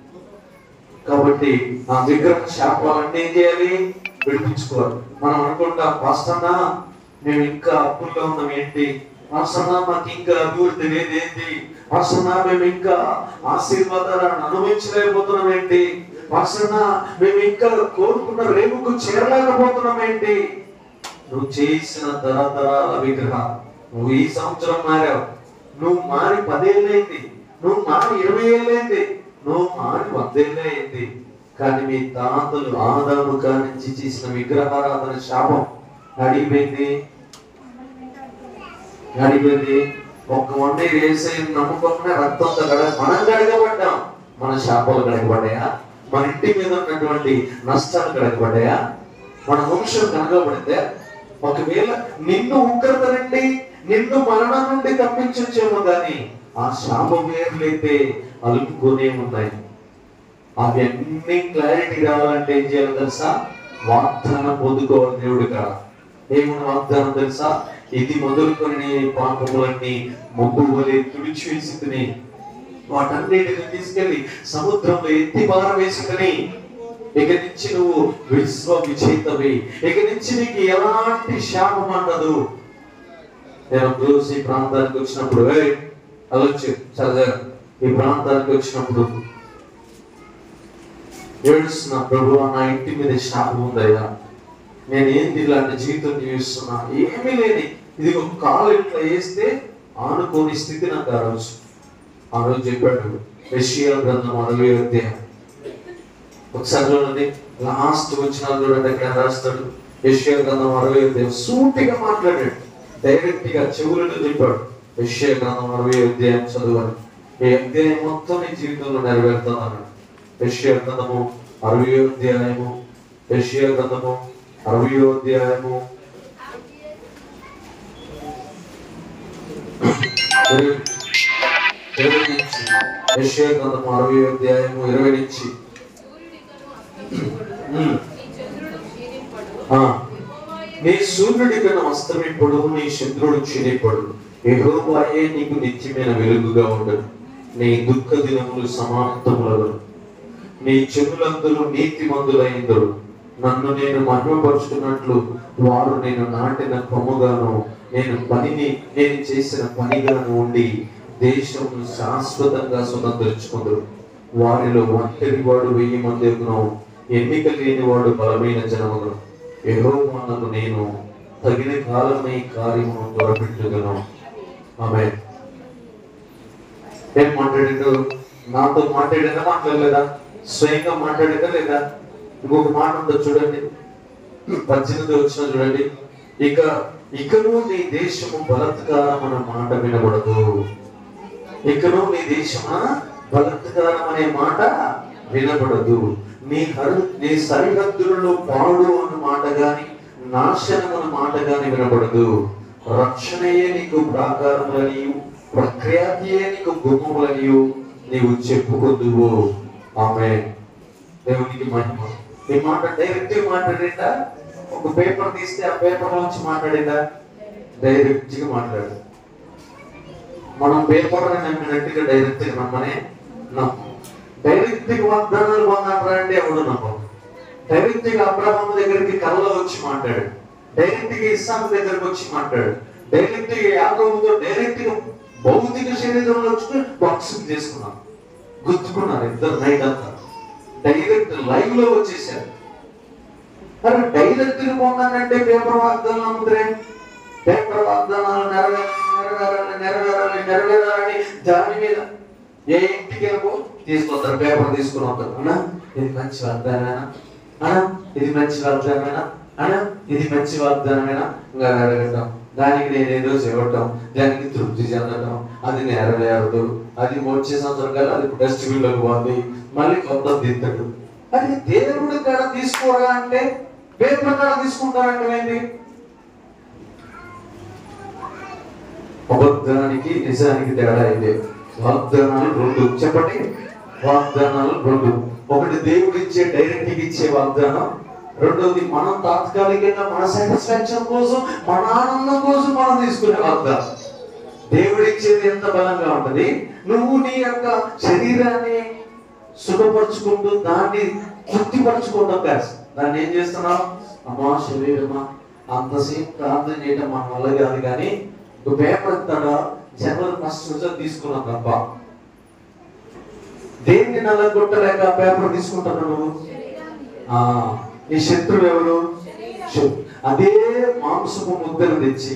కాబట్టి ఆ విగ్రహ శాపాలన్నీ ఏం చేయాలి విడిపించుకోవాలి మనం అనుకుంటాం పాస్తన్నా మేము ఇంకా అప్పుల్లో ఉన్నాం ఏంటి పాస్తన్నా మాకు ఇంకా అభివృద్ధి లేదు ఏంటి పాస్తన్నా మేము ఇంకా ఆశీర్వాదాలను అనుభవించలేకపోతున్నాం ఏంటి పాస్తన్నా మేము ఇంకా కోరుకున్న రేపుకు చేరలేకపోతున్నాం ఏంటి నువ్వు చేసిన తరతరాల విగ్రహం నువ్వు ఈ సంవత్సరం మారావు నువ్వు మారి పదేళ్ళైంది నువ్వు మారి ఇరవై ఏళ్ళైంది నువ్వు మారి వందేళ్ళైంది కానీ మీ తాతలు ఆదాము కానించి చేసిన విగ్రహారాధన శాపం అడిగిపోయింది అడిగిపోయింది ఒక్క వండే వేసే నమ్మకంగా రక్తంతో గడ మనం గడగబడ్డాం మన శాపాలు గడగబడ్డాయా మన ఇంటి మీద ఉన్నటువంటి నష్టాలు గడగబడ్డాయా మన వంశం కనగబడిందే ఒకవేళ నిన్ను ఉగ్రత నుండి నిన్ను మరణం నుండి తప్పించొచ్చేమో గాని ఆ శాపం వేర్లైతే అలుపుకొనే ఉన్నాయి అవన్నీ క్లారిటీ రావాలంటే ఏం చేయాలి తెలుసా వాగ్దానం పొందుకోవాలి దేవుడిగా ఏమన్నా వాగ్దానం తెలుసా ఇది మొదలుకొని నీ పాపములన్నీ మొగ్గు వలె తుడిచివేసి వాటన్నిటిని తీసుకెళ్లి సముద్రంలో ఎత్తి పారవేసుకుని ఇక నుంచి నువ్వు విశ్వ విజేతవి ఇక నుంచి నీకు ఎలాంటి శాపం ఉండదు నేను ఒక రోజు ఈ ప్రాంతానికి వచ్చినప్పుడు "ఏయ్, అలొచ్చు సరదా ఈ ప్రాంతానికి వచ్చినప్పుడు ఏడుస్తున్నా ప్రభు నా ఇంటి మీద శాపం ఉందయ్యా నేను ఏంది ఇలాంటి జీవితం జీవిస్తున్నా ఏమీ లేని ఇది ఒక కాలు ఇట్లా వేస్తే ఆనుకోని స్థితి నాకు ఆ రోజు ఆ రోజు చెప్పాడు యెషయా గ్రంథం అరవై అధ్యాయం ఒకసారి చూడండి లాస్ట్ వచ్చిన చూడండి అక్కడ రాస్తాడు యెషయా గ్రంథం అరవై అధ్యాయం సూటిగా మాట్లాడాడు డైరెక్ట్ గా చెవులను చెప్పాడు యెషయా గ్రంథం అరవై అధ్యాయం చదవాలి ఈ అధ్యాయం మొత్తం నీ జీవితంలో నెరవేరుతుంది అన్నాడు యెషయా గ్రంథము అరవై అధ్యాయము యెషయా గ్రంథము అరవై అధ్యాయము ఇరవై నుంచి యెషయా గ్రంథం అరవై అధ్యాయము ఇరవై నుంచి సూర్యుడికను అస్తమింపడు ఉమ్. నీ చంద్రుడు క్షీణింపడు ఆ. యెహోవాయే నీ సూర్యుడి కన్నా అస్తమింపడు నీ చంద్రుడు క్షీణింపడు యెహోవాయే నీకు నిత్యమైన వెలుగుగా ఉండడు నీ దుఃఖ దినములు సమాప్తములగు నీ చెవులందరూ నీతి మందులైందరు నన్ను నేను మహిమపరుచుకున్నట్లు వారు నేను నాటిన కొమ్ముగాను నేను పనిని నేను చేసిన పనిగాను ఉండి దేశమును శాశ్వతంగా స్వతంత్రించుకుందరు వారిలో ఒంటరి వాడు వెయ్యి మంది ఎగును ఎన్నిక లేని వాడు బలమైన జనమును యెహోవా నన్ను నేను తగిన కాలమే కార్యమును త్వరపెట్టుగను ఆమె ఏం మాట్లాడిండు నాతో మాట్లాడిందా మాట్లాడలేదా స్వయంగా మాట్లాడిందా లేదా ఇంకొక మాట ఉందో చూడండి పద్దెనిమిది వచ్చిన చూడండి ఇక ఇకను నీ దేశము బలత్కారం అన్న మాట వినబడదు ఇకను నీ దేశమా బలత్కారం అనే మాట వినబడదు నీ హరు నీ సరిహద్దులలో పాడు అన్న మాట గాని నాశనం అన్న మాట గాని వినబడదు రక్షణయే నీకు ప్రాకారములనియు ప్రఖ్యాతియే నీకు గుమ్మములనియు నీవు చెప్పుకొద్దువు ఆమె దేవునికి మహిమ ఈ మాట డైరెక్ట్ మాట్లాడిందా ఒక పేపర్ తీస్తే ఆ పేపర్ నుంచి మాట్లాడిందా డైరెక్ట్ గా మాట్లాడు మనం పేపర్ నమ్మినట్టుగా డైరెక్ట్ గా నమ్మనే నమ్మం డైరెక్ట్ గా వాగ్దానాలు పొందంటారంటే ఎవడు నమ్మం డైరెక్ట్ గా అబ్రహాం దగ్గరికి కళ్ళలో వచ్చి మాట్లాడు డైరెక్ట్ గా ఇస్సాం దగ్గరికి వచ్చి మాట్లాడు డైరెక్ట్ గా యాదవుతో డైరెక్ట్ గా భౌతిక శరీరంలో వచ్చి బాక్సింగ్ చేసుకున్నాం గుర్తుకున్నారు ఇద్దరు నైట్ అంతా డైరెక్ట్ లైవ్ లో వచ్చేసారు మరి డైరెక్ట్ గా పొందానంటే పేపర్ వాగ్దానం నమ్ముతారే పేపర్ వాగ్దానాలు నెరవేరాలి నెరవేరాలి నెరవేరాలి నెరవేరాలని దాని మీద ఏ ఇంటికి వెళ్ళిపో తీసుకొస్తారు పేపర్ తీసుకుని వస్తారు అన్నా ఇది మంచి వాగ్దానమేనా అన్నా ఇది మంచి వాగ్దానమేనా అన్నా ఇది మంచి వాగ్దానమేనా ఇంకా అడగటం దానికి నేను ఏదో చేయటం దానికి తృప్తి చెందటం అది నెరవేరదు అది వచ్చే సంవత్సరం కల్లా అది డస్ట్బిన్ లోకి పోతుంది మళ్ళీ కొత్త దిద్దడు అది దేవుడి కాడ తీసుకోరా అంటే పేపర్ కాడ తీసుకుంటారంటే ఏంటి అబద్ధానికి నిజానికి తేడా ఇదే వాగ్దానాలు రెండు చెప్పండి వాగ్దానాలు రెండు ఒకటి దేవుడు ఇచ్చే డైరెక్ట్ గా ఇచ్చే వాగ్దానం రెండోది మనం తాత్కాలికంగా మన సాటిస్ఫాక్షన్ కోసం మన ఆనందం కోసం మనం తీసుకునే వాగ్దానం దేవుడు ఇచ్చేది ఎంత బలంగా ఉంటది నువ్వు నీ యొక్క శరీరాన్ని సుఖపరుచుకుంటూ దాన్ని తృప్తిపరచుకోవడం కాదు దాన్ని ఏం చేస్తున్నావు అమ్మా శరీరమా అంతసేపు ప్రార్థన చేయడం మన వల్ల కాదు కానీ ఒక పేపర్ ఇస్తాడా జనవరి ఫస్ట్ రోజు తీసుకున్నాం తప్ప దేన్ని నల్లగొట్టలేక పేపర్ తీసుకుంటాను నువ్వు ఆ నీ శత్రువు ఎవరు శత్రు- అదే మాంసపు ముద్దను తెచ్చి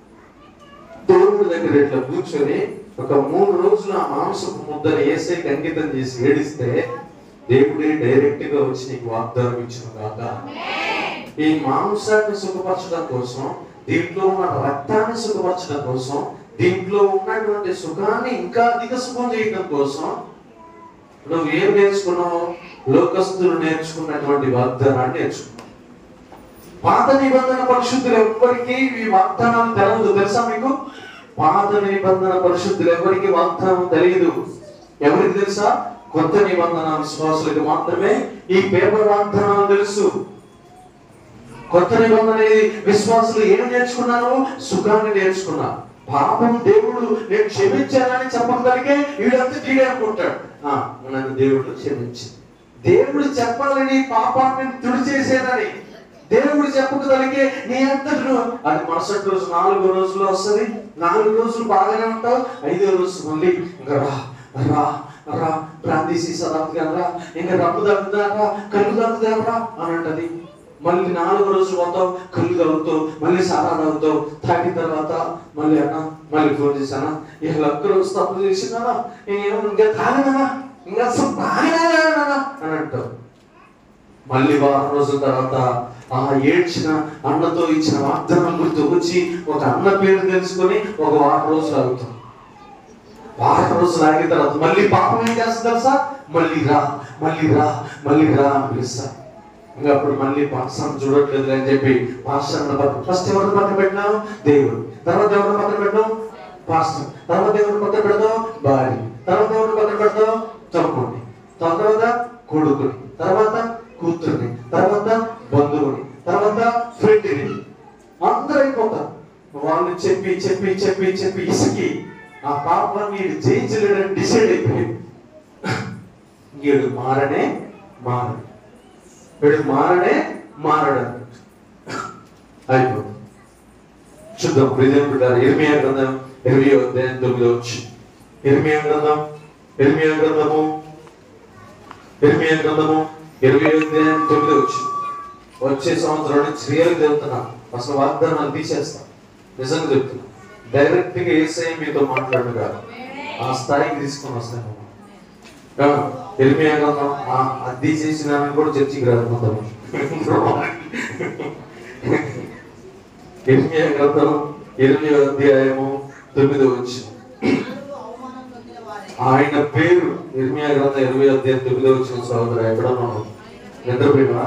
దేవుడి దగ్గర ఇట్లా కూర్చొని ఒక మూడు రోజులు ఆ మాంసపు ముద్దని ఏసైకి అంకితం చేసి ఏడిస్తే దేవుడే డైరెక్ట్ గా వచ్చి నీకు వాగ్దానం ఇచ్చిన కాక ఈ మాంసాన్ని సుఖపరచడం కోసం దీంట్లో ఉన్న రక్తాన్ని సుఖపరచడం కోసం దీంట్లో ఉన్నటువంటి సుఖాన్ని ఇంకా అధిక సుఖం చేయడం కోసం నువ్వు ఏం నేర్చుకున్నావు లోకస్తులు నేర్చుకున్నటువంటి వాగ్దానాన్ని నేర్చుకున్నావు పాత నిబంధన పరిశుద్ధులు ఎవ్వరికి ఈ వాగ్దానం తెలవదు తెలుసా మీకు పాత నిబంధన పరిశుద్ధులు ఎవరికి వాగ్దానం తెలియదు ఎవరికి తెలుసా కొత్త నిబంధన విశ్వాసులకు మాత్రమే ఈ పేపర్ వాగ్దానాలు తెలుసు కొత్త నిబంధన అనేది విశ్వాసులు ఏం నేర్చుకున్నారు సుఖాన్ని నేర్చుకున్నా పాపం దేవుడు నేను క్షమించానని చెప్పగలిగే వీడంతా తీడే అనుకుంటాడు ఆ, నన్ను దేవుడు క్షమించి దేవుడు చెప్పాలని పాపాన్ని తుడిచేసేదని దేవుడు చెప్పగలిగే నీ అంతటి అది మరుసటి రోజు నాలుగో రోజులు వస్తుంది నాలుగు రోజులు బాగానే ఉంటావు ఐదో రోజు మళ్ళీ ఇంకా రా రా రా ప్రాంతీ సీసా తాగుతాను రా ఇంకా రమ్ము తాగుతా రా కళ్ళు తాగుతా రా అని అంటది మళ్ళీ నాలుగు రోజులు పోతావు కళ్ళు తాగుతావు మళ్ళీ సారా తాగుతావు తాగిన తర్వాత మళ్ళీ అన్న మళ్ళీ ఫోన్ చేశానా ఇక ఒక్క రోజు తప్పు చేసినా ఇంకా తాగనా ఇంకా అసలు తాగినా అని అంటావు మళ్ళీ వారం రోజుల తర్వాత ఆ ఏడ్చిన అన్నతో ఇచ్చిన వాగ్దానం గుర్తు వచ్చి ఒక అన్న పేరు తెలుసుకొని ఒక వారం రోజులు ఆగుతాం వారం రోజులు ఆగిన తర్వాత మళ్ళీ పాపం ఏం చేస్తుంది తెలుసా మళ్ళీ రా మళ్ళీ రా మళ్ళీ రా అని పిలుస్తా ఇంకా అప్పుడు మళ్ళీ పాస్టర్ చూడట్లేదు అని చెప్పి పాస్టర్ పక్కన ఫస్ట్ ఎవరిని పక్కన పెట్టినావు దేవుడు తర్వాత ఎవరిని పక్కన పెట్టినావు పాస్టర్ తర్వాత ఎవరిని పక్కన పెడతావు భార్య తర్వాత ఎవరు పక్కన పెడతావు తమ్ముడిని తర్వాత కొడుకుని తర్వాత కూతుర్ని తర్వాత బంధువుని తర్వాత ఫ్రెండ్ని అందరూ అయిపోతారు వాళ్ళు చెప్పి చెప్పి చెప్పి చెప్పి ఇసుకి ఆ పాపాన్ని వీడు జయించలేడని డిసైడ్ అయిపోయింది వీడు మారనే మారడు వీడు మారనే మారడు అయిపోయింది చూద్దాం ప్రిజం బిడ్డారు ఇర్మియా గ్రంథం ఇరవై అధ్యాయం తొమ్మిది వచ్చి ఇర్మియా గ్రంథం ఇర్మియా గ్రంథము ఇర్మియా గ్రంథము ఇరవై అధ్యాయం తొమ్మిది వచ్చి వచ్చే సంవత్సరం నుంచి రియల్ చెబుతున్నా అసలు వాగ్దానాలు తీసేస్తా నిజంగా చెప్తున్నా డైరెక్ట్ గా ఏసఐ మీతో మాట్లాడు కాదు ఆ స్థాయికి తీసుకొని వస్తాను ఇర్మియా గ్రంథం ఆ అది తీసేసిన కూడా చర్చికి రాదు కొంతమంది ఇర్మియా గ్రంథం ఇరవై అధ్యాయము తొమ్మిది వచ్చి ఆయన పేరు ఇర్మియా గ్రంథం ఇరవై అధ్యాయం తొమ్మిది వచ్చిన సహోదరు ఎక్కడ ఉన్నావు నిద్రపోయినా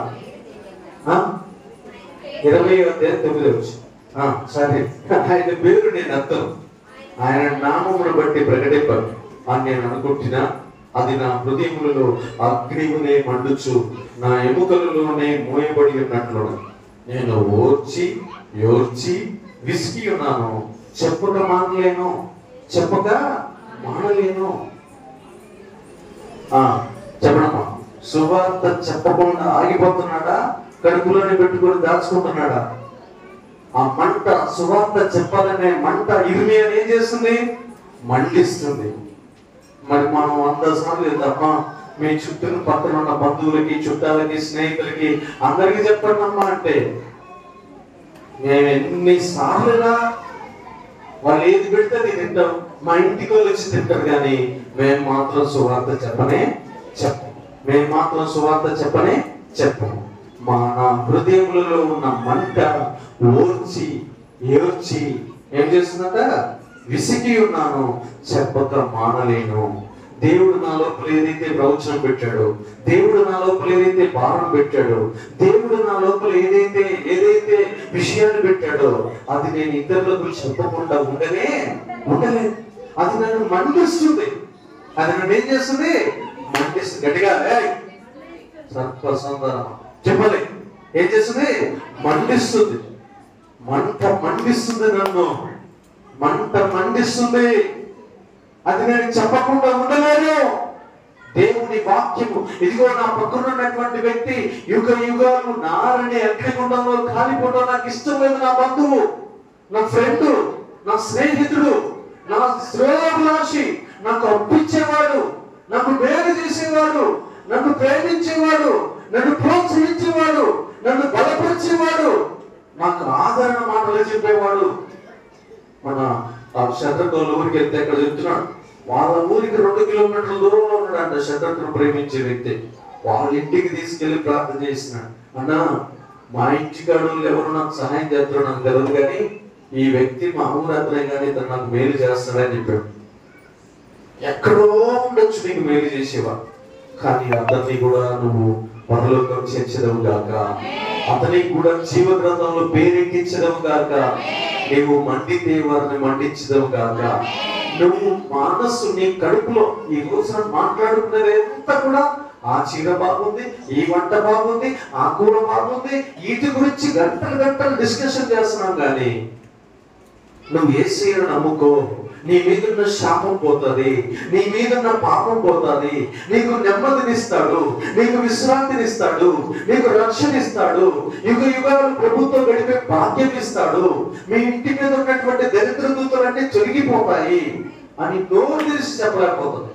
ఇరవై అధ్యాయం తొమ్మిది వచ్చి ఆ, సరే ఆయన పేరు నేను అర్థం ఆయన నామమును బట్టి ప్రకటింపను అని నేను అనుకుంటున్నా అది నా హృదయములలో అగ్నిమునే మండుచు నా ఎముకలలోనే మోయబడి ఉన్నట్లు నేను ఓర్చి యోర్చి విసిగి ఉన్నాను చెప్పక మానలేను చెప్పక మానలేను ఆ చెప్పడమ్మా సువార్త చెప్పకుండా ఆగిపోతున్నాడా కడుపులోనే పెట్టుకొని దాచుకుంటున్నాడా ఆ మంట సువార్త చెప్పాలనే మంట ఇరిమి అని ఏం చేస్తుంది మండిస్తుంది మరి మనం వంద సార్లు తప్ప మీ చుట్టూ పక్కన ఉన్న బంధువులకి చుట్టాలకి స్నేహితులకి అందరికి చెప్పండి అమ్మా అంటే మేము ఎన్ని సార్లుగా వాళ్ళు ఏది పెడితే అది తింటాం మా ఇంటికి వాళ్ళు వచ్చి తింటారు కానీ మేము మాత్రం సువార్త చెప్పనే చెప్పం మేము మాత్రం సువార్త చెప్పనే చెప్పము మా నా హృదయములలో ఉన్న మంట ఓర్చి ఏర్చి ఏం చేస్తుందట విసిగి ఉన్నాను చెప్పక మానలేను దేవుడు నా లోపల ఏదైతే ప్రవచనం పెట్టాడో దేవుడు నా లోపల ఏదైతే భారం పెట్టాడో దేవుడు నా లోపల ఏదైతే ఏదైతే విషయాన్ని పెట్టాడో అది నేను ఇతరులకు చెప్పకుండా ఉండనే ఉండలేదు అది నన్ను మండిస్తుంది అది నన్ను ఏం చేస్తుంది మండిస్తుంది గట్టిగా "ఏయ్, సర్పసంధానం చెప్పలే ఏం చేస్తుంది మండిస్తుంది మంట మండిస్తుంది నన్ను మంట మండిస్తుంది అది నేను చెప్పకుండా ఉండలేను దేవుని వాక్యము ఇదిగో నా పక్కన ఉన్నటువంటి వ్యక్తి యుగ యుగాలు నారని అగ్నిగుండంలో కాలిపోవడం నాకు ఇష్టం లేదు నా బంధువు నా ఫ్రెండ్ నా స్నేహితుడు నా శ్రేయాభిలాషి నాకు అప్పించేవాడు నాకు మేలు చేసేవాడు నన్ను ప్రేమించేవాడు నన్ను ప్రోత్సహించేవాడు నన్ను బలపరిచేవాడు నాకు ఆదరణ మాటలు చెప్పేవాడు మన ఆ శత్రుత్వం ఊరికి వెళ్తే అక్కడ చెప్తున్నాడు వాళ్ళ ఊరికి రెండు కిలోమీటర్ల దూరంలో ఉన్నాడు శత్రుత్వం ప్రేమించే వ్యక్తి వాళ్ళ ఇంటికి తీసుకెళ్లి ప్రార్థన చేసినాడు అన్నా మా ఇంటి కాడు ఎవరు నాకు సహాయం చేస్తారో నాకు తెలియదు కానీ ఈ వ్యక్తి మా ఊరు అతనే కానీ ఇతను నాకు మేలు చేస్తాడని చెప్పాడు ఎక్కడో ఉండొచ్చు నీకు మేలు చేసేవా కానీ అతన్ని కూడా నువ్వు పరలోకం చేర్చదవు గాక అతనికి కూడా జీవ గ్రంథంలో పేరెక్కించదవు గాక నీవు మండితే వారిని మండించదవు గాక నువ్వు మనస్సు నీ కడుపులో ఈ రోజున మాట్లాడుకునేది ఎంత కూడా ఆ చీర బాగుంది ఈ వంట బాగుంది ఆ కూర బాగుంది వీటి గురించి గంటలు గంటలు డిస్కషన్ చేస్తున్నాం కానీ నువ్వు ఏసీని నమ్ముకో నీ మీదున్న శాపం పోతుంది నీ మీదున్న పాపం పోతుంది నీకు నెమ్మదినిస్తాడు నీకు విశ్రాంతినిస్తాడు నీకు రక్షణ ఇస్తాడు యుగ యుగాలు ప్రభుత్వం గడిపే భాగ్యం ఇస్తాడు మీ ఇంటి మీద ఉన్నటువంటి దరిద్ర దూతలన్నీ తొలగిపోతాయి అని నోరు తెరిచి చెప్పలేకపోతుంది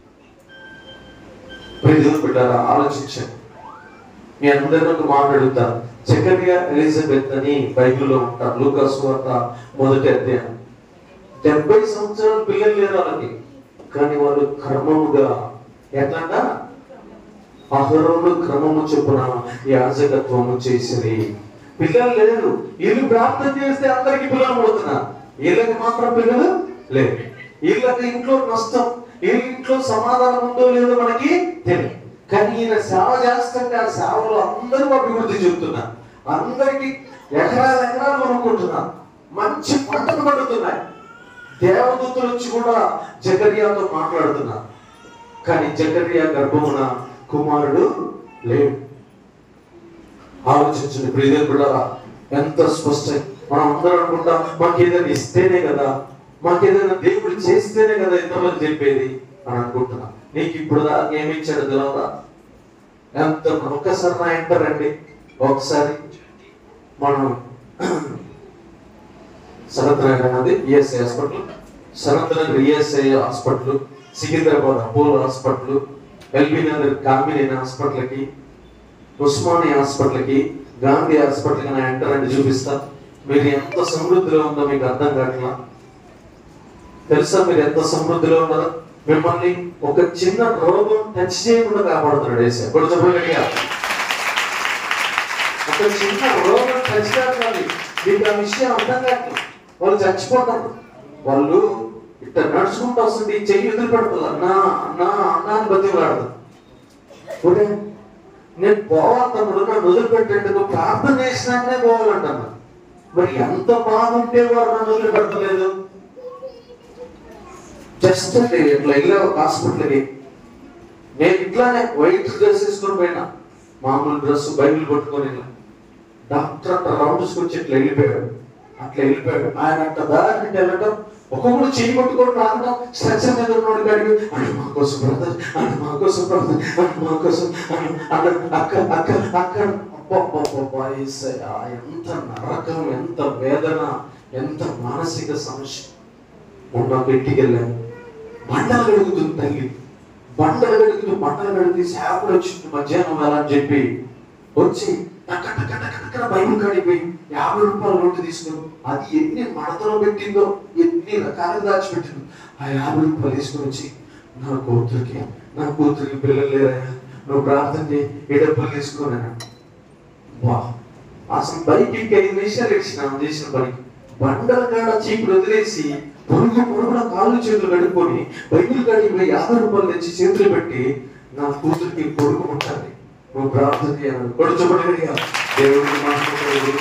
ప్రజలు బిడ్డారా ఆలోచించండి మీ అందరిని ఒక మాట అడుగుతా చక్కగా ఎలిజబెత్ అని బైబిల్లో ఉంటారు లూకాసు వార్త మొదటి అధ్యాయం డెబ్బై సంవత్సరాల పిల్లలు లేరు వాళ్ళకి కానీ వాళ్ళు క్రమముగా ఎట్లంట అహరోను క్రమము చొప్పున యాజకత్వము చేసిరి పిల్లలు లేరు వీళ్ళు ప్రార్థన చేస్తే అందరికి పిల్లలు పుడుతున్నారు వీళ్ళకి మాత్రం పిల్లలు లేరు వీళ్ళకి ఇంట్లో నష్టం వీళ్ళ ఇంట్లో సమాధానం ఉందో లేదో మనకి తెలియదు కానీ ఈయన సేవ చేస్తుంటే ఆ సేవలో అందరూ అభివృద్ధి చెందుతున్నారు అందరికి ఎకరాలు ఎకరాలు కొనుక్కుంటున్నారు మంచి పంటలు పండుతున్నాయి దేవదూతలు వచ్చి కూడా జకర్యాతో మాట్లాడుతున్నారు కానీ జకర్యా గర్భమున కుమారుడు లేడు ఆలోచించండి ప్రియదే బిడ్డరా ఎంత స్పష్టం మనం అందరం అనుకుంటాం మాకు ఏదైనా ఇస్తేనే కదా మాకు ఏదైనా దేవుడు చేస్తేనే కదా ఎంతమంది చెప్పేది అని అనుకుంటున్నా నీకు ఇప్పుడు దాకా ఏమి ఇచ్చాడు తెలియదా ఎంత ఒక్కసారి నా ఎంట రండి ఒకసారి మనం సనత్ నగర్ అనేది ESI hospital Sanath Nagar ESI hospital Secunderabad Apollo hospital LB Nagar Kamineni హాస్పిటల్కి ఉస్మానియా హాస్పిటల్కి గాంధీ హాస్పిటల్కి నా ఎంటర్ అండి చూపిస్తా మీరు ఎంత సమృద్ధిలో ఉందో మీకు అర్థం కావట్లా తెలుసా మీరు ఎంత సమృద్ధిలో ఉన్నారో మిమ్మల్ని ఒక చిన్న రోగం టచ్ చేయకుండా కాపాడుతున్నాడు వేసా ఇప్పుడు చెప్పండి ఒక చిన్న రోగం టచ్ కావాలి మీకు ఆ విషయం అర్థం కాదు వాళ్ళు చచ్చిపోతారు వాళ్ళు ఇట్లా నడుచుకుంటూ వస్తుంది ఈ చెయ్యి ఎదురు పెడతారు అన్నా అన్నా అన్నా అని బతిలాడదు ఒరే, నేను పోవాలి తమ్ముడు నన్ను వదిలిపెట్టండి నువ్వు ప్రార్థన చేసినాకనే పోవాలంటున్నా మరి ఎంత బాధ ఉంటే వారు నన్ను వదిలిపెట్టలేదు జస్ట్ అండి ఇట్లా వెళ్ళా ఒక హాస్పిటల్కి నేను ఇట్లానే వైట్ డ్రెస్ వేసుకొని పోయినా మామూలు డ్రెస్ బైబిల్ పట్టుకొని ఇలా. డాక్టర్ అంట రౌండ్స్ వచ్చి ఇట్లా వెళ్ళిపోయాడు అట్లా వెళ్ళిపోయాడు ఆయన అంట దారి వెళ్ళటం ఒక్కొక్కడు చెయ్యి పట్టుకొని రావడం స్ట్రక్చర్ మీద ఉన్నాడు కాడికి అని మా కోసం బ్రదర్ అని మా కోసం బ్రదర్ అని మా కోసం అని అక్కడ అక్క అక్క అక్కడ అబ్బబ్బబ్బబ్బా, యేసయ్యా, ఎంత నరకం ఎంత వేదన ఎంత మానసిక సమస్య మొన్న ఒక ఇంటికి వెళ్ళాను బండలు కడుగుతుంది తల్లి బండలు కడుగుతూ బండలు కడిగి సేపలు వచ్చింది మధ్యాహ్నం వేళ అని చెప్పి వచ్చి టక టక టక టక బైబిల్ కాడికి పోయి యాభై రూపాయల నోటు తీసుకుని అది ఎన్ని మడతలో పెట్టిందో ఎన్ని రకాలుగా దాచిపెట్టిందో ఆ యాభై రూపాయలు తీసుకుని వచ్చి నా కూతురికి నా కూతురికి పిల్లలు లేరయ్యా నువ్వు ప్రార్థన చేయి ఈ డబ్బులు తీసుకున్నాను వా అసలు బైక్కి ఐదు నిమిషాలు ఇచ్చిన ఆమె చేసిన పనికి బండల కాడ చీపులు వదిలేసి పొరుగు పొరుగున కాళ్ళు చేతులు కడుక్కొని బైబిల్ కాడికి పోయి యాభై రూపాయలు తెచ్చి చేతులు పెట్టి నా కూతురికి పొడుగు ఉంటాలి నువ్వు ప్రార్థన చేయాలి కొడుచబడిగా దేవుడికి మాట్లాడే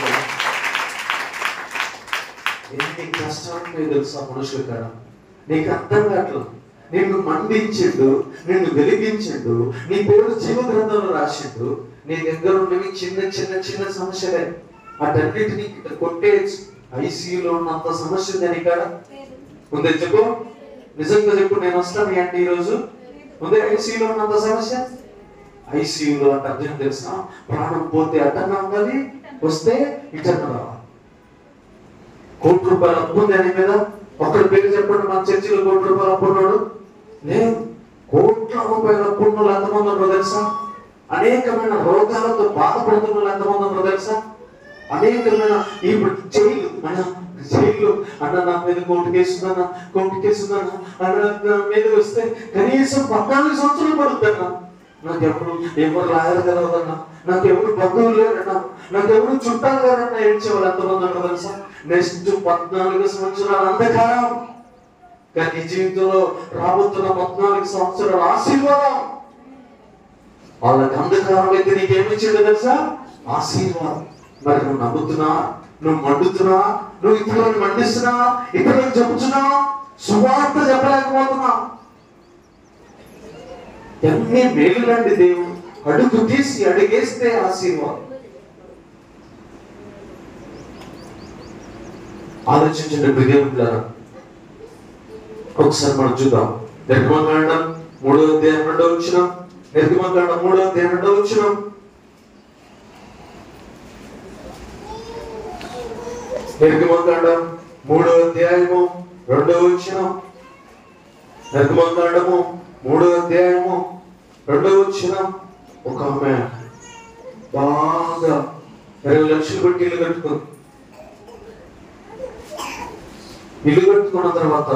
ఎన్ని కష్టాలు ఉన్నాయో తెలుసా మనుషుల కాడ నీకు అర్థం కావట్లేదు నిన్ను మండించిండు నిన్ను వెలిగించిండు నీ పేరు జీవ గ్రంథంలో రాసిండు నీ దగ్గర ఉన్నవి చిన్న చిన్న చిన్న సమస్యలే వాటన్నిటిని కొట్టేయచ్చు ఐసీయూలో ఉన్నంత సమస్య ఉంది నీ కాడ ముందే చెప్పు నిజంగా చెప్పు నేను వస్తాను ఏంటి ఈరోజు ముందే ఐసీయూలో ఉన్నంత సమస్య ఐసీయూలో అంటే అర్థం తెలుసా ప్రాణం పోతే అటన్నా ఉండాలి వస్తే ఇటన్నా రావాలి కోటి రూపాయలు అప్పు ఉంది అని మీద ఒకరి పేరు చెప్పండి మన చర్చిలో కోటి రూపాయలు అప్పు ఉన్నాడు లేదు కోట్ల రూపాయల అప్పు ఉన్న వాళ్ళు ఎంతమంది ఉన్నారో తెలుసా అనేకమైన రోగాలతో బాధపడుతున్న వాళ్ళు ఎంతమంది ఉన్నారో తెలుసా అనేకమైన ఇప్పుడు జైలు అన్న జైలు అన్న నా మీద కోర్టు కేసుందన్న కోర్టు కేసుందన్న అన్న నా మీద వస్తే కనీసం పద్నాలుగు సంవత్సరాలు పడుతుందన్న నాకు ఎవరు ఎవరు లాయర్ తెలవదన్న నాకు ఎవరు బంధువులు లేరన్న నాకు ఎవరు చుట్టాలు లేరన్న ఏడ్చేవాళ్ళు ఎంతమంది ఉన్నారు తెలుసా నెక్స్ట్ పద్నాలుగు సంవత్సరాల అంధకారం కానీ నీ జీవితంలో రాబోతున్న పద్నాలుగు సంవత్సరాల ఆశీర్వాదం వాళ్ళకి అంధకారం అయితే నీకేమిచ్చిందో తెలుసా ఆశీర్వాదం మరి నువ్వు నమ్ముతున్నా నువ్వు మండుతున్నా నువ్వు ఇతరులను మండిస్తున్నా ఇతరులకు చెబుతున్నా సువార్త చెప్పలేకపోతున్నా ఎన్ని మేలులండి దేవుడు అడుగు తీసి అడిగేస్తే ఆశీర్వాదం ఆలోచించండి ప్రియమిత్రులారా ఒకసారి మనం చూద్దాం నిర్గమకాండం మూడో అధ్యాయం రెండో వచ్చిన నిర్గమకాండం మూడో అధ్యాయం రెండో వచ్చిన నిర్గమకాండం మూడో అధ్యాయము రెండో వచ్చిన నిర్గమకాండము మూడో అధ్యాయము రెండో వచ్చిన ఒక ఆమె బాగా ఇరవై లక్షలు పెట్టి ఇల్లు కట్టుకుంది ఇల్లు కట్టుకున్న తర్వాత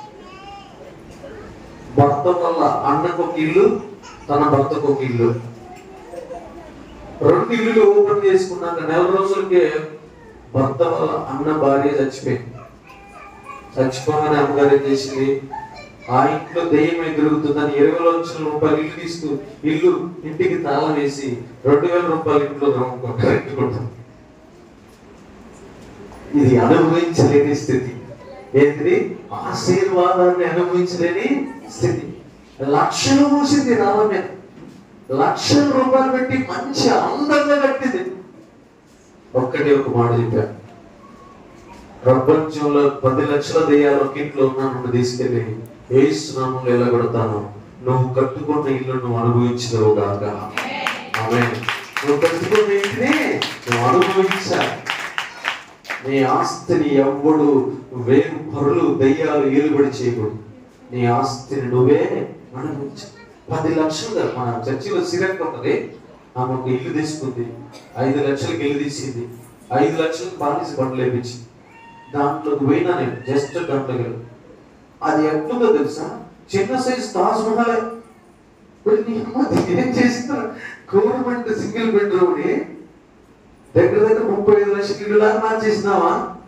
భర్త వల్ల అన్నకు ఒక ఇల్లు తన భర్తకు ఒక ఇల్లు రెండు ఇల్లులు ఓపెన్ చేసుకున్నాక నెల రోజులకే భర్త వల్ల అన్న భార్య చచ్చిపోయింది చచ్చిపోగానే అమ్మగారు ఏం చేసింది ఆ ఇంట్లో దెయ్యం ఎదురుగుతుందని ఇరవై లక్షల రూపాయలు ఇల్లు తీసుకు ఇల్లు ఇంటికి తాళం వేసి రెండు వేల రూపాయలు ఇంట్లో కరెక్ట్ ఇది అనుభవించలేని స్థితి ఏంటిది ఆశీర్వాదాన్ని అనుభవించలేని స్థితి లక్షలు మూసింది రాళ్ళ మీద లక్షల రూపాయలు పెట్టి మంచి అందంగా కట్టింది ఒక్కటే ఒక మాట చెప్పాను ప్రపంచంలో పది లక్షల దెయ్యాలు ఒక ఇంట్లో ఉన్నా నువ్వు తీసుకెళ్ళి ఏసునామంలో ఎలగొడతాను నువ్వు కట్టుకున్న ఇల్లు నువ్వు అనుభవించలేవు కాక ఆమె నువ్వు కట్టుకున్న ఇంటిని నువ్వు అనుభవించా నీ ఆస్తిని ఎవ్వడు వేరు పరులు దయ్యాలు ఏలుబడి చేయకూడదు నీ ఆస్తిని నువ్వే అనుభవించు పది లక్షలు కదా మన చర్చిలో సిరంక్ ఉన్నది ఆమె ఒక ఇల్లు తీసుకుంది ఐదు లక్షలకి ఇల్లు తీసింది ఐదు లక్షలకు పాలిసి బండ్లు లేపించింది దాంట్లోకి పోయినా నేను జస్ట్ దాంట్లోకి వెళ్ళి అది ఎట్లుందో తెలుసా చిన్న సైజ్ తాజ్ మహల్ ఇప్పుడు నీ అమ్మ ఏం చేస్తున్నా గవర్నమెంట్ సింగిల్ బెడ్రూమ్ ని దగ్గర దగ్గర ముప్పై ఐదు లక్షల ఇల్లులా మార్చేసినావా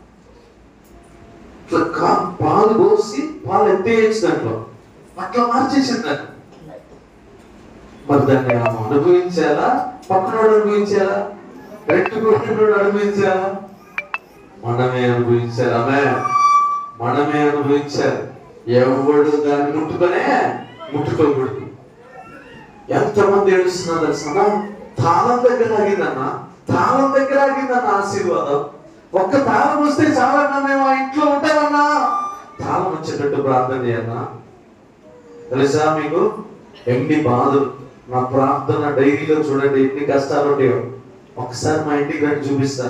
ఇట్లా కా- పాలు పోసి పాలు ఎత్తేయచ్చు దాంట్లో అట్లా మార్చేసింది దాన్ని మరి దాన్ని ఆమె అనుభవించాలా పక్కనోడు అనుభవించాలా రెండు కొట్టినోడు అనుభవించాలా మనమే అనుభవించాలి ఆమె మనమే అనుభవించాలి ఎవడు దాన్ని ముట్టుకొనే ముట్టుకోకూడదు ఎంతమంది ఏడుస్తున్నారు తెలుసా తాళం దగ్గర ఆగిందన్న తాళం దగ్గర ఆగిందన్న ఆశీర్వాదం ఒక్క తాళం వస్తే చాలా మేము ఆ ఇంట్లో ఉంటామన్నా తాళం వచ్చేటట్టు ప్రార్థన చేయన్నా తెలుసా మీకు ఎన్ని బాధలు నా ప్రార్థన డైరీలో చూడండి ఎన్ని కష్టాలు ఉంటాయో ఒకసారి మా ఇంటికి రండి చూపిస్తా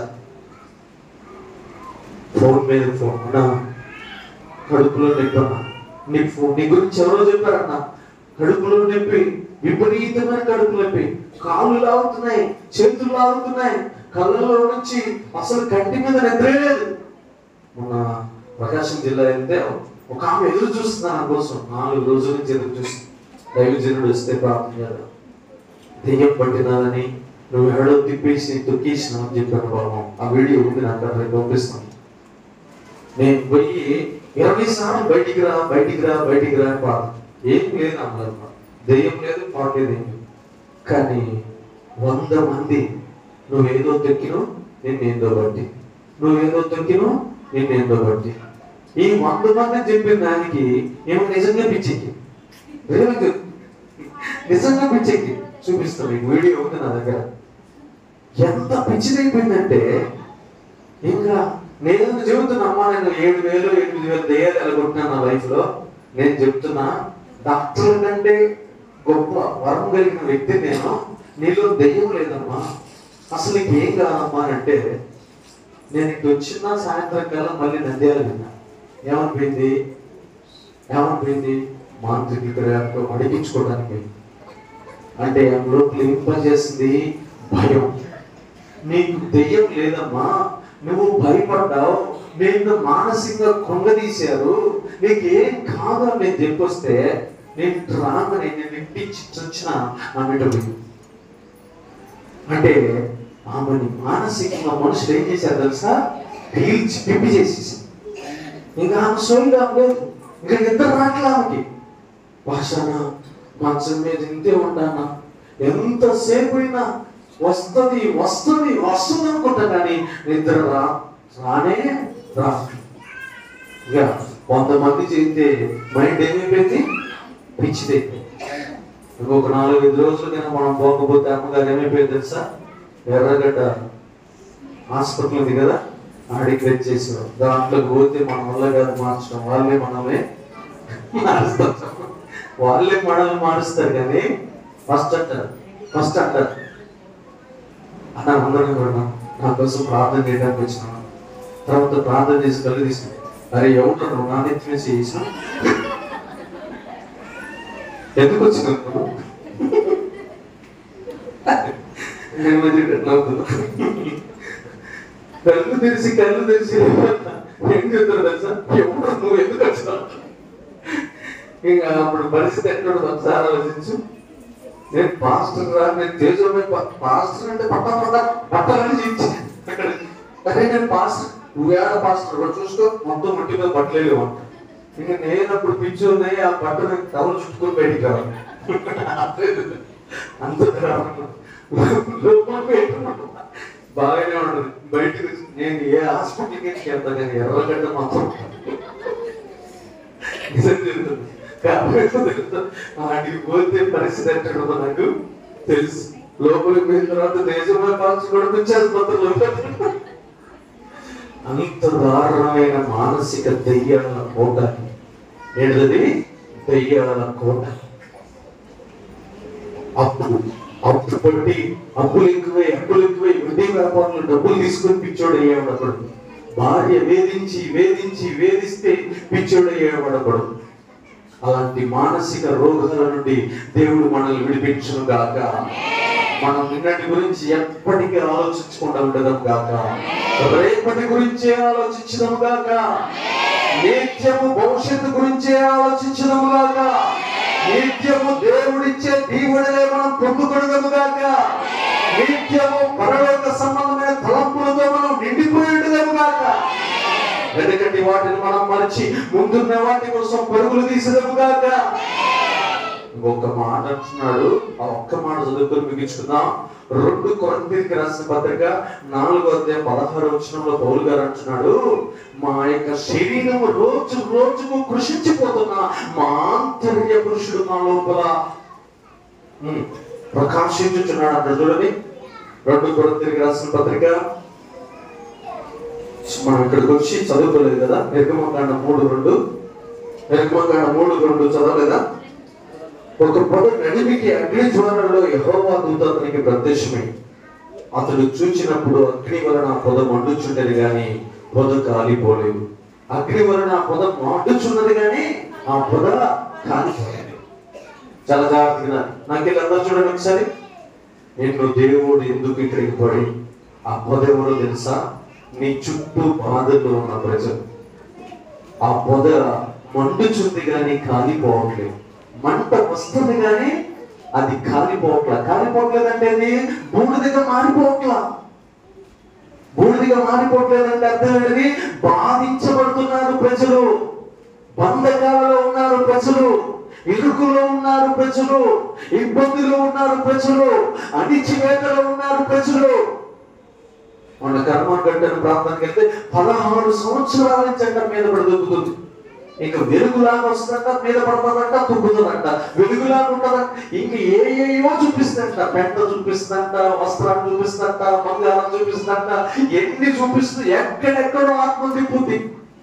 ఫోన్ మీద ఫోన్ అన్నా కడుపులో నొప్పి అన్నా నీ ఫోన్ నీ గురించి ఎవరో చెప్పారన్నా కడుపులో నొప్పి విపరీతమైన కడుపు నొప్పి కాళ్ళు లాగుతున్నాయి చేతులు లాగుతున్నాయి కళ్ళలో నుంచి అసలు కంటి మీద నిద్రే లేదు మొన్న ప్రకాశం జిల్లా వెళ్తే ఒక ఆమె ఎదురు చూస్తుంది నా కోసం నాలుగు రోజుల నుంచి ఎదురు చూస్తుంది దైవజనుడు వస్తే ప్రార్థన చేద్దాం దెయ్యం పట్టినాదని నువ్వు ఎడో తిప్పేసి తొక్కేసినావు అని చెప్పాను బాబు ఆ వీడియో ఉంది నాకు అక్కడ రేపు పంపిస్తాను నేను పోయి ఇరవై సార్లు బయటికి రా బయటికి రా బయటికి రా అని పాట ఏం లేదు అమ్మలమ్మ దెయ్యం లేదు పాట లేదు ఏం లేదు. కానీ వంద మంది నువ్వేదో తొక్కిను నిన్నేందో బట్టి నువ్వేదో తొక్కిను నిన్నేందో బట్టి ఈ వంద మంది చెప్పిన దానికి ఏమో నిజంగా పిచ్చెక్కి నిజంగా నిజంగా పిచ్చెక్కి చూపిస్తాను మీకు వీడియో ఉంది నా దగ్గర ఎంత పిచ్చిదైపోయిందంటే ఇంకా నేను చెబుతున్నా అమ్మా నేను ఏడు వేలు ఎనిమిది వేలు దయ్యాలు ఎలాగొట్టినా నా లైఫ్ లో నేను చెప్తున్నా డాక్టర్ కంటే గొప్ప వరం కలిగిన వ్యక్తి నేను నీలో దెయ్యం లేదమ్మా అసలు నీకు ఏం కాదమ్మా అని అంటే నేను ఇటు వచ్చిన సాయంత్రం కల్లా మళ్ళీ నంద్యాల విన్నా ఏమనిపోయింది ఏమనిపోయింది మాంత్రికుడు అడిగించుకోవడానికి పోయింది. అంటే లోపల ఇంపజేసింది భయం నీకు దెయ్యం లేదమ్మా నువ్వు భయపడ్డావు నేను మానసికంగా కొంగదీశారు నీకు ఏం కాదు అని నేను చెప్పొస్తే నేను రాగానే నేను ఇంటించి వచ్చిన ఆమె పోయింది అంటే ఆమెని మానసికంగా మనుషులు ఏం చేశారు తెలుసా పీల్చి పిప్పి చేసేసి ఇంకా ఆమె సోయిగా లేదు ఇంకా నిద్ర రాట్లా ఆమెకి భాషన మంచం మీద ఇంతే ఉండానా ఎంతసేపు అయినా వస్తుంది వస్తుంది వస్తుంది అనుకుంటా కానీ నిద్ర రా రానే రా ఇక వంద మంది చేస్తే మైండ్ ఏమైపోయింది పిచ్చిదైపోయింది ఇంకొక నాలుగైదు రోజులు కన్నా మనం పోకపోతే అమ్మగారు ఏమైపోయింది తెలుసా ఎర్రగడ్డ హాస్పిటల్ ఉంది కదా ఆడికి తెచ్చేసాం దాంట్లోకి పోతే మన వల్ల కాదు మార్చడం వాళ్ళే మనమే మారుస్తారు వాళ్ళే మనల్ని మారుస్తారు కానీ ఫస్ట్ అంటారు ఫస్ట్ అంటారు అన్న అందరం కూడా నా కోసం ప్రార్థన చేయడానికి వచ్చినాను తర్వాత ప్రార్థన చేసి కళ్ళు తీసుకుని అరే ఎవరు నువ్వు నా నెత్తిన చేసిన ఎందుకు వచ్చినావు నువ్వు? నేను మధ్య నవ్వుతున్నా కళ్ళు తెరిచి కళ్ళు తెరిచి ఏం చెప్తారు తెలుసా ఎప్పుడు నువ్వు ఎందుకు వచ్చినావు ఇంకా అప్పుడు పరిస్థితి ఎక్కడ ఒకసారి ఆలోచించు నేను పాస్టర్ రా నేను తేజమే పాస్టర్ అంటే పట్ట పట్ట పట్టాలని జీవించి అక్కడ అరే నేను పాస్టర్ నువ్వేడ పాస్టర్ కూడా చూసుకో మొత్తం మట్టి మీద పట్టలేదు అంట ఇంకా నేను అప్పుడు పిచ్చోనే ఆ బట్టను టవల్ చుట్టుకొని బయటికి రావాలి అంత దారుణం. లోపలికి వెళ్ళిపోయాను. బాగానే ఉండదు బయటకు వచ్చి నేను ఏ హాస్పిటల్కి వెళ్తా కానీ ఎర్రగడ్డ మాత్రం నిజం చెప్తున్నా. కాబట్టి తెలుసు. ఆడికి పోతే పరిస్థితి ఎట్టుందో నాకు తెలుసు లోపలికి పోయిన తర్వాత దేశంలో పాల్చుకోవడం వచ్చేది అంత దారుణమైన మానసిక దెయ్యాల కోట ఏంటది దెయ్యాల కోట అప్పు అప్పు పట్టి అప్పులు ఎక్కువై అప్పులు ఎక్కువై వడ్డీ వ్యాపారంలో డబ్బులు తీసుకొని పిచ్చోడు అయ్యాడు అప్పుడు భార్య వేధించి వేధించి వేధిస్తే పిచ్చోడు అయ్యాడు అప్పుడు అలాంటి మానసిక రోగాల నుండి దేవుడు మనల్ని విడిపించును గాక మనం నిన్నటి గురించి ఎప్పటికీ ఆలోచించకుండా ఉండడం గాక రేపటి గురించే ఆలోచించడం గాక నిత్యము భవిష్యత్తు గురించే ఆలోచించడం గాక నిత్యము దేవుడిచ్చే దీవుడినే మనం పొందుకొనదము గాక నిత్యము పరలోక సంబంధమైన తలంపులతో మనం నిండిపోయేటము గాక వెనకటి వాటిని మనం మరచి ముందున్న వాటి కోసం పరుగులు తీసేదము గాక ఇంకొక మాట అంటున్నాడు ఆ ఒక్క మాట చదువుకొని ముగించుకుందాం రెండు కొరంతీకి రాసిన పత్రిక నాలుగో అధ్యాయం పదహారు వచనంలో పౌలు గారు అంటున్నాడు మా యొక్క శరీరం రోజు రోజుకు కృషించిపోతున్న మా ఆంతర్య పురుషుడు మా లోపల ఉమ్, ప్రకాశించుచున్నాడు అక్కడ చూడండి రెండు కొరంతీకి రాసిన పత్రిక మనం ఇక్కడికి వచ్చి చదువుకోలేదు కదా నిర్గమకాండ మూడు రెండు నిర్గమకాండ మూడు రెండు చదవలేదా ఒక పొద నడిమికి అగ్ని జ్వాలలో యెహోవా దూత అతనికి ప్రత్యక్షమై అతడు చూచినప్పుడు అగ్ని వలన ఆ పొద మండుచుండేది గాని పొద కాలిపోలేదు అగ్ని వలన ఆ పొద మండుచున్నది గాని ఆ పొద కాలిపోలేదు చాలా జాగ్రత్తగా నాకు ఇలా అందరూ చూడండి ఒకసారి నిన్ను దేవుడు ఎందుకు ఇక్కడికి పడి ఆ పొద ఎవరో తెలుసా నీ చుట్టూ బాధల్లో ఉన్న ప్రజలు ఆ పొద మండుచుంది కానీ కాలిపోవట్లేదు మంట వస్తుంది కానీ అది కాలిపోవట్లా కాలిపోవట్లేదు అంటే అది బూడిదిగా మారిపోవట్లా బూడిదిగా మారిపోవట్లేదంటే అర్థం ఏంటిది బాధించబడుతున్నారు ప్రజలు బంధకాలలో ఉన్నారు ప్రజలు ఇరుకులో ఉన్నారు ప్రజలు ఇబ్బందులు ఉన్నారు ప్రజలు అణిచివేతలో ఉన్నారు ప్రజలు మొన్న కర్మ గంటను ప్రాంతానికి వెళ్తే పదహారు సంవత్సరాల నుంచి అంట మీద పడి దొక్కుతుంది ఇంకా వెలుగులాగా వస్తుందంట మీద పడుతుందంట తుగ్గుతుందంట వెలుగులాగా ఉంటుందంట ఇంక ఏ ఏయో చూపిస్తుందంట పెంట చూపిస్తుందంట వస్త్రాన్ని చూపిస్తుందంట బంగారం చూపిస్తుందంట ఎన్ని చూపిస్తుంది ఎక్కడెక్కడో ఆత్మ తిప్పుద్ది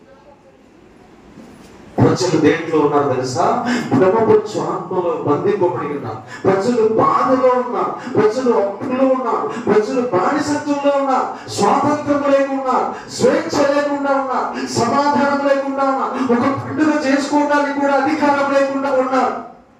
ప్రజలు దేంట్లో ఉన్నారు తెలుసా బ్రహ్మపచ్చు ఆత్మలో బంధింపబడి ఉన్నారు ప్రజలు బాధలో ఉన్నారు ప్రజలు అప్పులో ఉన్నారు ప్రజలు బానిసత్వంలో ఉన్నారు స్వాతంత్రం లేకుండా స్వేచ్ఛ లేకుండా ఉన్నారు సమాధానం లేకుండా ఉన్నారు ఒక పండుగ చేసుకోవడానికి కూడా అధికారం లేకుండా ఉన్నారు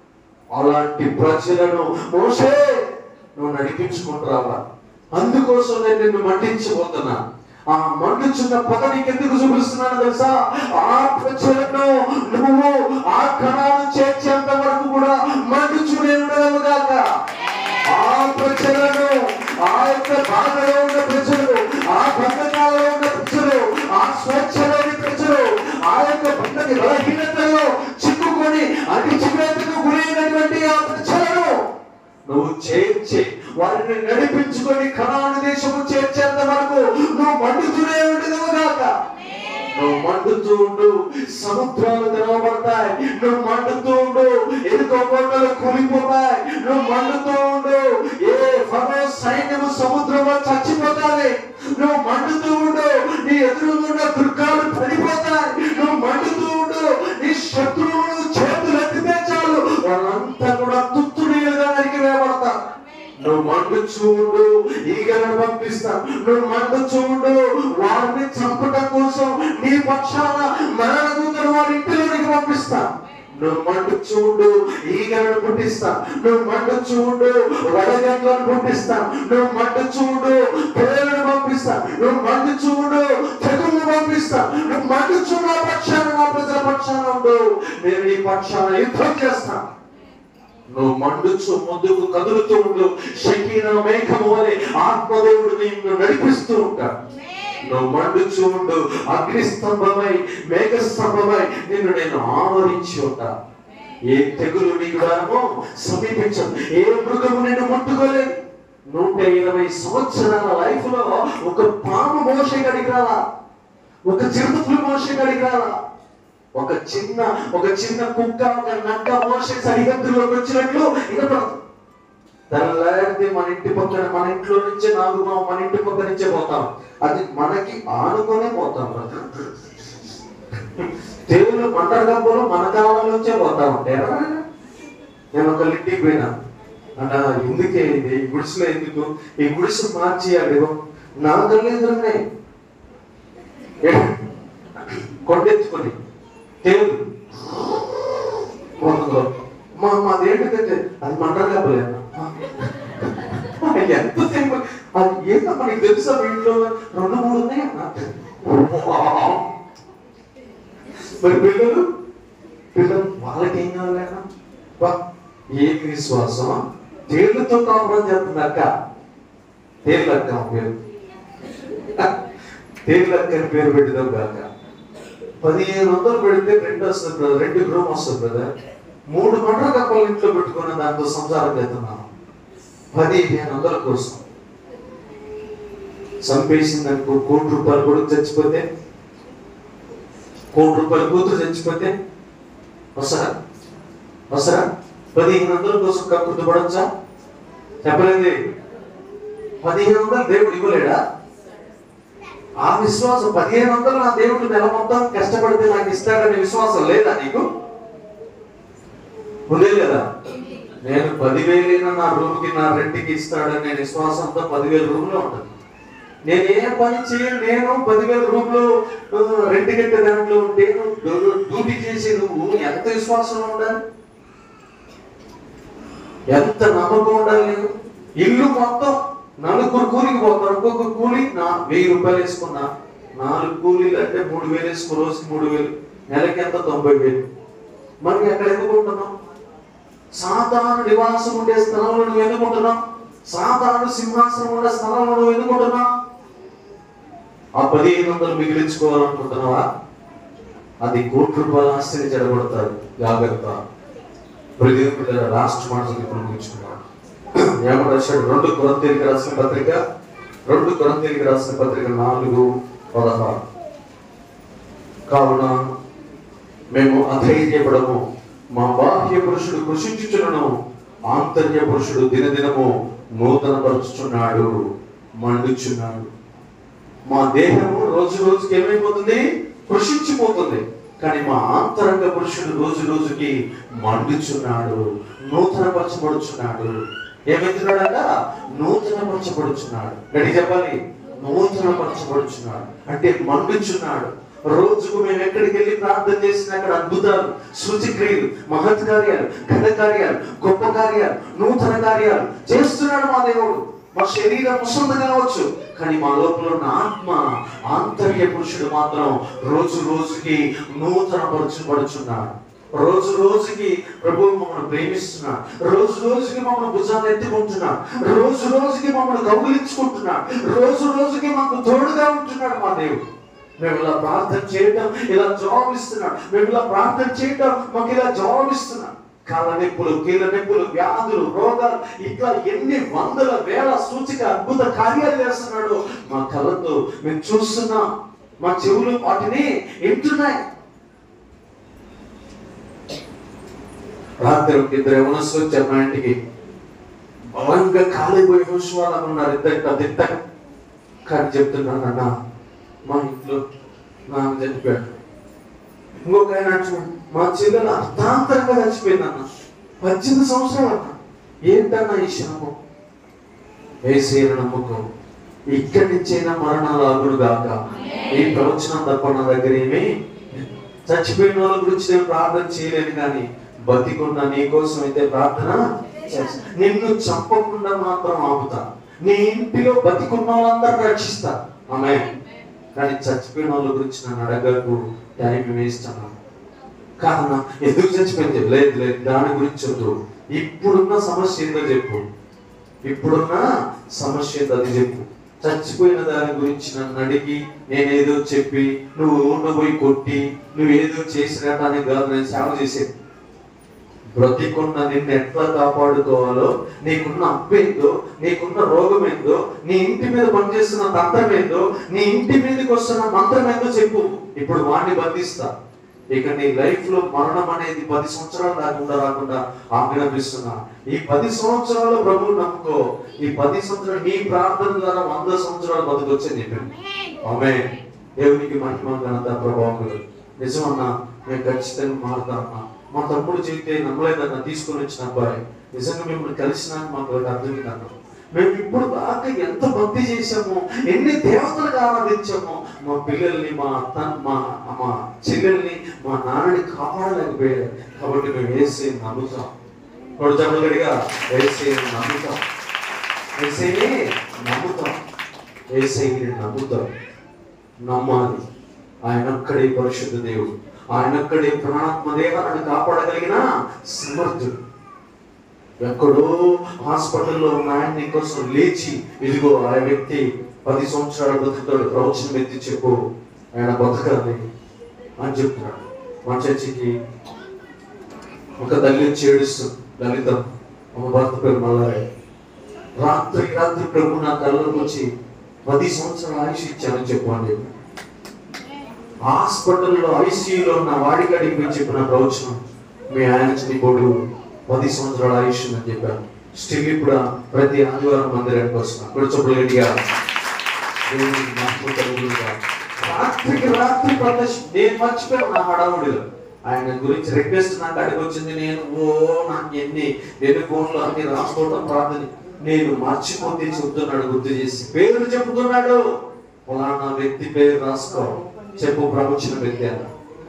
అలాంటి ప్రజలను మోసే నువ్వు నడిపించుకుంటూ రావాలి అందుకోసం నేను నిన్ను మండించబోతున్నా ఆ మండుచున్న పదవికి ఎందుకు చూపిస్తున్నాను తెలుసా ఆ ప్రజలను నువ్వు ఆ కణాలు చేర్చేంత వరకు కూడా మండుచునే ఉండవుగాక ఆ ప్రజలను ఆ యొక్క బాధలో ఉన్న ప్రజలు ఆ బంధకాలలో ఉన్న ప్రజలు ఆ స్వేచ్ఛ లేని ప్రజలు ఆ యొక్క బంధక బలహీనతలో చిక్కుకొని అణిచివేతకు గురైనటువంటి ఆ ప్రజలను నువ్వు చేర్చి వారిని నడిపించుకొని కణాను దేశము చేర్చేంత వరకు నువ్వు మండుతూనే ఉండదు కాక నువ్వు మండుతూ ఉండు సముద్రాలు తెరవబడతాయి నువ్వు మండుతూ ఉండు ఎదుకో కొండలు కూలిపోతాయి నువ్వు మండుతూ ఉండు ఏ ఫరో సైన్యము సముద్రంలో చచ్చిపోతాది నువ్వు మండుతూ ఉండు నీ ఎదురుగున్న దుర్గాలు పడిపోతాయి నువ్వు మండుతూ ఉండు నీ శత్రువులు చేతులు ఎత్తితే చాలు వాళ్ళంతా కూడా తుత్తుడిగా నరికి వేయబడతారు నువ్వు మండు చూడు ఈగలను పంపిస్తా నువ్వు మండు చూడు వారిని చంపటం కోసం నీ పక్షాన మరణ దూతలు వారి ఇంటిలోనికి పంపిస్తా నువ్వు మండు చూడు ఈగలను పుట్టిస్తా నువ్వు మండు చూడు వడగండ్లను పుట్టిస్తా నువ్వు మండు చూడు పేరును పంపిస్తా నువ్వు మండు చూడు తెగుళ్ళు పంపిస్తా నువ్వు మండు చూడు నా పక్షాన నా ప్రజల పక్షాన ఉండు నేను నీ పక్షాన యుద్ధం చేస్తా నువ్వు మండుచు ముందుకు కదులుతూ ఉండు శకీన మేఘము వలె ఆత్మదేవుడు నిన్ను నడిపిస్తూ ఉంటాడు నువ్వు మండుచు ఉండు అగ్ని స్తంభమై మేఘ స్తంభమై నిన్ను నేను ఆవరించి ఉంటా ఏ తెగులు నీకు రామో సమీపించదు ఏ మృగము నిన్ను ముట్టుకోలేదు నూట ఇరవై సంవత్సరాల లైఫ్ లో ఒక పాము మోస గడికి రాలా ఒక చిరుతులు మోస గడికి రాలా ఒక చిన్న ఒక చిన్న కుక్క ఒక నక్క మోస సరిహద్దులోకి వచ్చినట్లు వినపడదు తెల్లారితే మన ఇంటి పక్కన మన ఇంట్లో నుంచే నాలుగు మా- మన ఇంటి పక్క నుంచే పోతాం అది మనకి ఆనుకునే పోతాం తెలుగులో మంటల గబ్బలు మన కాలం నుంచే పోతా ఉంటాయి నేను ఒక ఇంటికి పోయినా అన్న ఎందుకే ఇది ఈ గుడిసెలో ఎందుకు ఈ గుడిసె మార్చేయాలి నా కళ్ళు ఎదురున్నాయి కొండెత్తుకొని తేలు మొత్తంలో మా మాదేంటిదంటే అది మంటలు కప్పలేదు ఎంత సింపుల్ అది ఏంటో మనకి తెలుసా మీ ఇంట్లో రెండు మూడు ఉన్నాయి అన్న. మరి పిల్లలు పిల్లలు వాళ్ళకి ఏం కావాలన్నా బా, ఏమి విశ్వాసం తేళ్లతో కాపురం చేస్తుంది అక్క తేళ్ళ అక్క ఆమె పేరు తేళ్ళ అక్క అని పేరు పెట్టిదాం కాక పదిహేను వందలు పెడితే రెండు వస్తుంది బ్రదర్ రెండు రూమ్ వస్తుంది బ్రదర్ మూడు మంటల కప్పలు ఇంట్లో పెట్టుకుని దాంతో సంసారం చేస్తున్నాను పదిహేను వందల కోసం చంపేసింది అనుకో కోటి రూపాయలు కొడుకు చచ్చిపోతే కోటి రూపాయల కూతురు చచ్చిపోతే వస్తారా వస్తారా పదిహేను వందల కోసం కక్కుర్తి పడొచ్చా చెప్పలేదు పదిహేను వందలు దేవుడు ఇవ్వలేడా ఆ విశ్వాసం పదిహేను వందలు నా దేవుడు నెల మొత్తం కష్టపడితే నాకు ఇస్తాడనే విశ్వాసం లేదా నీకు ఉందే లేదా నేను పదివేలైనా నా రూమ్ కి నా రెంట్కి ఇస్తాడనే విశ్వాసంతో పదివేల రూమ్ లో ఉంటాను నేను ఏ పని చేయను నేను పదివేల రూమ్ లో ఆ, రెంట్ కట్టే దాంట్లో ఉంటే నువ్వు డ్యూటీ చేసి నువ్వు ఎంత విశ్వాసంలో ఉండాలి ఎంత నమ్మకం ఉండాలి నీకు ఇల్లు మొత్తం నలుగురు కూలికి పోతారు ఒక్కొక్క కూలి నా వెయ్యి రూపాయలు వేసుకున్నా నాలుగు కూలీలు అంటే మూడు వేలు వేసుకున్న రోజుకి మూడు వేలు నెలకి ఎంత తొంభై వేలు మనం ఎక్కడ ఎందుకు ఉంటున్నాం సాధారణ నివాసం ఉండే స్థలంలో నువ్వు ఎందుకు ఉంటున్నావు సాధారణ సింహాసనం ఉండే స్థలంలో నువ్వు ఎందుకు ఉంటున్నావు ఆ పదిహేను వందలు మిగిలించుకోవాలనుకుంటున్నావా అది కోటి రూపాయల ఆస్తిని చెడగొడతారు జాగ్రత్త ప్రతినిధుల రాష్ట్ర మాటలు ఇప్పుడు ముగించుకున్నాడు ఏమో రాశాడు రెండు కొరంతీలకు రాసిన పత్రిక రెండు కొరంతీలకు రాసిన పత్రిక నాలుగు పదహారు కావున మేము అధైర్యపడము మా బాహ్య పురుషుడు కృషించుచులను ఆంతర్య పురుషుడు దినదినము నూతన పరుచుచున్నాడు మండుచున్నాడు మా దేహము రోజు రోజుకి ఏమైపోతుంది కృషించిపోతుంది కానీ మా ఆంతరంగ పురుషుడు రోజు రోజుకి మండుచున్నాడు నూతన పరచబడుచున్నాడు ఏమవుతున్నాడట నూతన పరచబడుచున్నాడు గడి చెప్పాలి నూతన పరచబడుచున్నాడు అంటే మండుచున్నాడు రోజుకు మేము ఎక్కడికి వెళ్ళి ప్రార్థన చేసినా అక్కడ అద్భుతాలు సూచక్రియలు మహత్ కార్యాలు ఘన కార్యాలు గొప్ప కార్యాలు నూతన కార్యాలు చేస్తున్నాడు మా దేవుడు మా శరీరం ముసంది కావచ్చు కానీ మా లోపల ఉన్న ఆత్మ ఆంతర్య పురుషుడు మాత్రం రోజు రోజుకి నూతన పరచబడుచున్నాడు రోజు రోజుకి ప్రభు మమ్మల్ని ప్రేమిస్తున్నాడు రోజు రోజుకి మమ్మల్ని భుజాన్ని ఎత్తుకుంటున్నాడు రోజు రోజుకి మమ్మల్ని కౌగిలించుకుంటున్నాడు రోజు రోజుకి మాకు తోడుగా ఉంటున్నాడు మా దేవుడు మేము ఇలా ప్రార్థన చేయటం ఇలా జవాబు ఇస్తున్నాడు మేము ఇలా ప్రార్థన చేయటం మాకు ఇలా జవాబు ఇస్తున్నాడు కాళ్ళ నొప్పులు కీళ్ళ నొప్పులు వ్యాధులు రోగాలు ఇట్లా ఎన్ని వందల వేల సూచిక అద్భుత కార్యాలు చేస్తున్నాడు మా కళ్ళతో మేము చూస్తున్నాం మా చెవులు వాటిని వింటున్నాయి రాత్రి ఒక ఇద్దరు యవనస్తులు వచ్చారు మా ఇంటికి బలంగా కాలిపోయి హోషువాళ్ళు ఉన్నారు ఇద్దరు దిట్ట కానీ చెప్తున్నాను అన్న మా ఇంట్లో నాన్న చనిపోయాడు ఇంకొక ఆయన అంటున్నాడు మా చెల్లెలు అర్థాంతరంగా చచ్చిపోయింది అన్న పద్దెనిమిది సంవత్సరాలు అన్న ఏంటన్న ఈ శ్రమం వేసేన నమ్మకం ఇక్కడి నుంచైనా మరణాలు అగుడు గాక ఈ ప్రవచనం తప్ప నా దగ్గర ఏమి చచ్చిపోయిన వాళ్ళ గురించి నేను ప్రార్థన చేయలేను కానీ బతికున్న నీ కోసం అయితే ప్రార్థన చేస్తా. నిన్ను చంపకుండా మాత్రం ఆపుతా నీ ఇంటిలో బతికున్న వాళ్ళందరూ రక్షిస్తా ఆమె కానీ చచ్చిపోయిన వాళ్ళ గురించి నన్ను అడగకు టైం వేస్ట్ అన్నా కారణం ఎందుకు చచ్చిపోయింది లేదు లేదు దాని గురించి వద్దు ఇప్పుడున్న సమస్య ఏందో చెప్పు ఇప్పుడున్న సమస్య ఏందో అది చెప్పు చచ్చిపోయిన దాని గురించి నన్ను అడిగి నేనేదో చెప్పి నువ్వు ఊళ్ళో పోయి కొట్టి నువ్వేదో చేసినట్టానికి కాదు నేను సేవ చేసేది బ్రతికున్న నిన్ను ఎట్లా కాపాడుకోవాలో నీకున్న అప్పేందో నీకున్న రోగం ఏందో నీ ఇంటి మీద పనిచేస్తున్న తంత్రం ఏందో నీ ఇంటి మీదకి వస్తున్న మంత్రం ఏందో చెప్పు ఇప్పుడు వాడిని బంధిస్తా ఇక నీ లైఫ్ లో మరణం అనేది పది సంవత్సరాలు రాకుండా రాకుండా ఆజ్ఞాపిస్తున్నా ఈ పది సంవత్సరాలు ప్రభువు నమ్ముకో ఈ పది సంవత్సరాలు నీ ప్రార్థన ద్వారా వంద సంవత్సరాలు బతుకొచ్చని చెప్పాను ఆమె దేవునికి మహిమ ఘనత ప్రభావం నిజమన్నా నేను ఖచ్చితంగా మారుతామన్నా మా తమ్ముడు చెబితే నమ్మలేదన్న తీసుకొని వచ్చిన అబ్బాయి నిజంగా మిమ్మల్ని కలిసినాక మాకు అర్థమైందన్న మేము ఇప్పుడు దాకా ఎంత భక్తి చేశాము ఎన్ని దేవతలకు ఆరాధించాము మా పిల్లల్ని మా అత్త మా మా చెల్లెల్ని మా నాన్నని కాపాడలేకపోయారు కాబట్టి మేము వేసే నమ్ముతాం ఇప్పుడు చెప్పగలిగా వేసే నమ్ముతాం వేసేనే నమ్ముతాం వేసేని నమ్ముతాం నమ్మాలి ఆయన ఒక్కడే పరిశుద్ధ దేవుడు ఆయన ఒక్కడే ప్రాణాత్మ దేహాన్ని కాపాడగలిగిన సమర్థుడు ఎక్కడో హాస్పిటల్లో ఉన్న ఆయన నీ కోసం లేచి ఇదిగో ఆ వ్యక్తి పది సంవత్సరాలు బతుకుతాడు ప్రవచనం ఎత్తి చెప్పు ఆయన బతకాలి అని చెప్తున్నాడు మా చర్చికి ఒక తల్లి వచ్చి ఏడుస్తుంది లలితం ఒక భర్త పేరు మల్లారాయ్ రాత్రి రాత్రి ప్రభు నా కళ్ళకు వచ్చి పది సంవత్సరాల ఆయుష్ ఇచ్చానని చెప్పండి హాస్పిటల్లో ఐసీయూలో ఉన్న వాడి కాడికి పోయి చెప్పిన ప్రవచనం మీ ఆయన చనిపోడు పది సంవత్సరాల ఆయుష్ ఉందని చెప్పాను స్టిల్ ఇప్పుడు ప్రతి ఆదివారం మందిరానికి వస్తున్నాం ఇప్పుడు చెప్పులు గట్టిగా దేవుని మహిమ కలుగునుగా. రాత్రికి రాత్రి ప్రదర్శన నేను మర్చిపోయాను నా హడావుడిలో ఆయన గురించి రిక్వెస్ట్ నాకు అడిగి వచ్చింది నేను ఓ నాకు ఎన్ని ఎన్ని ఫోన్లు అన్ని రాసుకోవడం ప్రార్థన నేను మర్చిపోతే చెప్తున్నాడు గుర్తు చేసి పేరు చెప్పుతున్నాడు ఫలానా వ్యక్తి పేరు రాసుకో చెప్పు ప్రవచన వ్యక్తి అని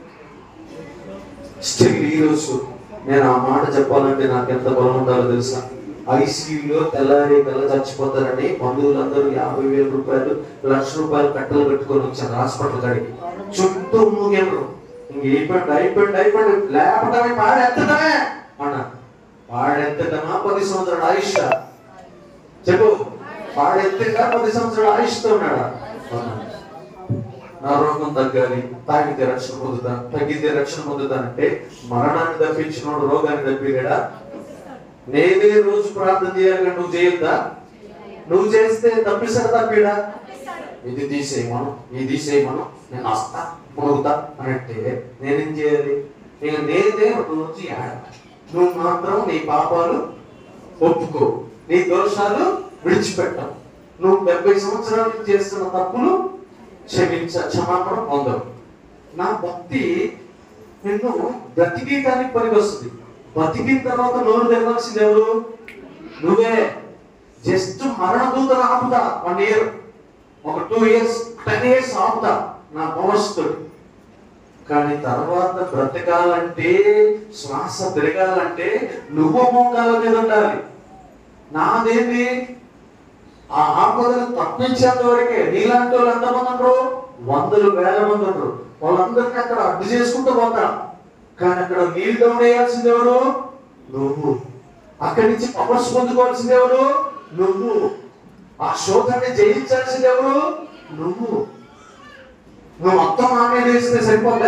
స్టిల్ ఈ రోజు నేను ఆ మాట చెప్పాలంటే నాకు ఎంత బలం ఉండాలో తెలుసా ఐసీయూలో తెల్లారి కల్లా చచ్చిపోతారని బంధువులందరూ యాభై వేల రూపాయలు లక్ష రూపాయలు కట్టలు పెట్టుకొని వచ్చారు హాస్పిటల్ కాడికి చుట్టూ మూగెనరు ఇంక అయిపోయింది అయిపోయింది అయిపోయింది లేపటమే పాడెత్తటమే అన్నారు పాడెత్తటమా పది సంవత్సరాల ఆయుష్ చెప్పు పాడెత్తిగా పది సంవత్సరాల ఆయుష్తో ఉన్నాడా అన్నాడు. నా రోగం తగ్గాలి తాగితే రక్షణ పొందుతా తగ్గితే రక్షణ పొందుతానంటే మరణాన్ని తప్పించినోడు రోగాన్ని తప్పిలేడా నేనే రోజు ప్రార్థన చేయాలి కానీ నువ్వు చేయొద్దా నువ్వు చేస్తే తప్పిస్తాడు తప్పిడా ఇది తీసేయమను ఇది తీసేయమను నేను వస్తా మునుగుతా అనంటే నేనేం చేయాలి నేను నేనే రోజు ఏడ నువ్వు మాత్రం నీ పాపాలు ఒప్పుకో నీ దోషాలు విడిచిపెట్టవు నువ్వు డెబ్బై సంవత్సరాల నుంచి చేస్తున్న తప్పులు క్షమించ క్షమాపణ పొందవు నా భక్తి నిన్ను బ్రతికీయటానికి పనికి వస్తుంది బతికిన తర్వాత నోరు తెరవాల్సింది ఎవరు నువ్వే జస్ట్ మరణ దూతను ఆపుతా వన్ ఇయర్ ఒక టూ ఇయర్స్ టెన్ ఇయర్స్ ఆపుతా నా పవర్స్తోటి కానీ తర్వాత బ్రతకాలంటే శ్వాస తిరగాలంటే నువ్వు మోకాల మీద ఉండాలి నాదేంటి ఆ ఆపదను తప్పించేంత వరకే నీలాంటి వాళ్ళు ఎంతమంది ఉండరు వందలు వేల మంది ఉండరు వాళ్ళందరినీ అక్కడ అడ్డు చేసుకుంటూ పోతా కానీ అక్కడ నీళ్ళు డౌన్ వేయాల్సింది ఎవరు నువ్వు అక్కడి నుంచి పవర్స్ పొందుకోవాల్సింది ఎవరు నువ్వు ఆ శోధాన్ని జయించాల్సింది ఎవరు నువ్వు నువ్వు మొత్తం ఆమె వేస్తే సరిపోదా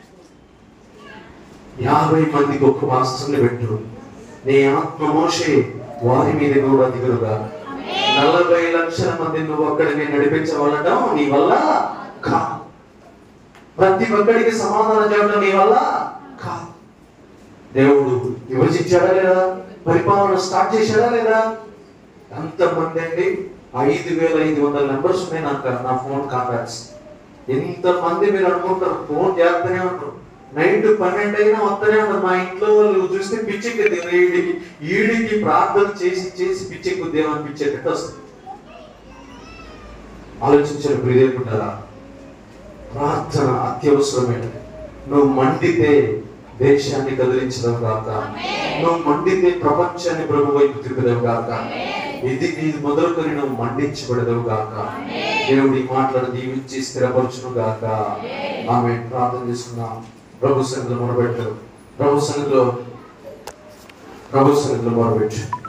యాభై మందికి ఒక్క మాస్టర్ని పెట్టు నీ ఆత్మ మోషే వారి మీద కూడా దిగులుగా నలభై లక్షల మంది నువ్వు ఒక్కడిని నడిపించవలటం నీ వల్ల కాదు ప్రతి ఒక్కడికి సమాధానం చేయడం నీ వల్ల కాదు దేవుడు విభజించాడా లేదా పరిపాలన స్టార్ట్ చేశాడా లేదా ఎంతమంది అండి ఐదు వేల ఐదు వందల నెంబర్స్ ఉన్నాయి నాకు నా ఫోన్ కాంటాక్ట్స్ ఎంతమంది మీరు అనుకుంటారు ఫోన్ చేస్తూనే ఉంటారు నైట్ పన్నెండు అయినా వస్తూనే ఉంటారు మా ఇంట్లో వాళ్ళు చూస్తే పిచ్చెక్కింది ఈడికి ఈడికి ప్రార్థన చేసి చేసి పిచ్చెక్కుద్ది అనిపించేటట్టు వస్తుంది ఆలోచించిన ప్రియకుంటారా ప్రార్థన అత్యవసరమైనది నువ్వు మండితే దేశాన్ని కదిలించడం కాక నువ్వు మండితే ప్రపంచాన్ని ప్రభు వైపు తిప్పదవు కాక ఇది ఇది మొదలుకొని నువ్వు మండించబడదవు కాక దేవుడి మాటలను దీవించి స్థిరపరచును గాక ఆమె ప్రార్థన చేసుకున్నాం ప్రభు సన్నిధిలో మొరబెట్టారు ప్రభు సన్నిధిలో ప్రభు సన్నిధిలో మొరబెట్టు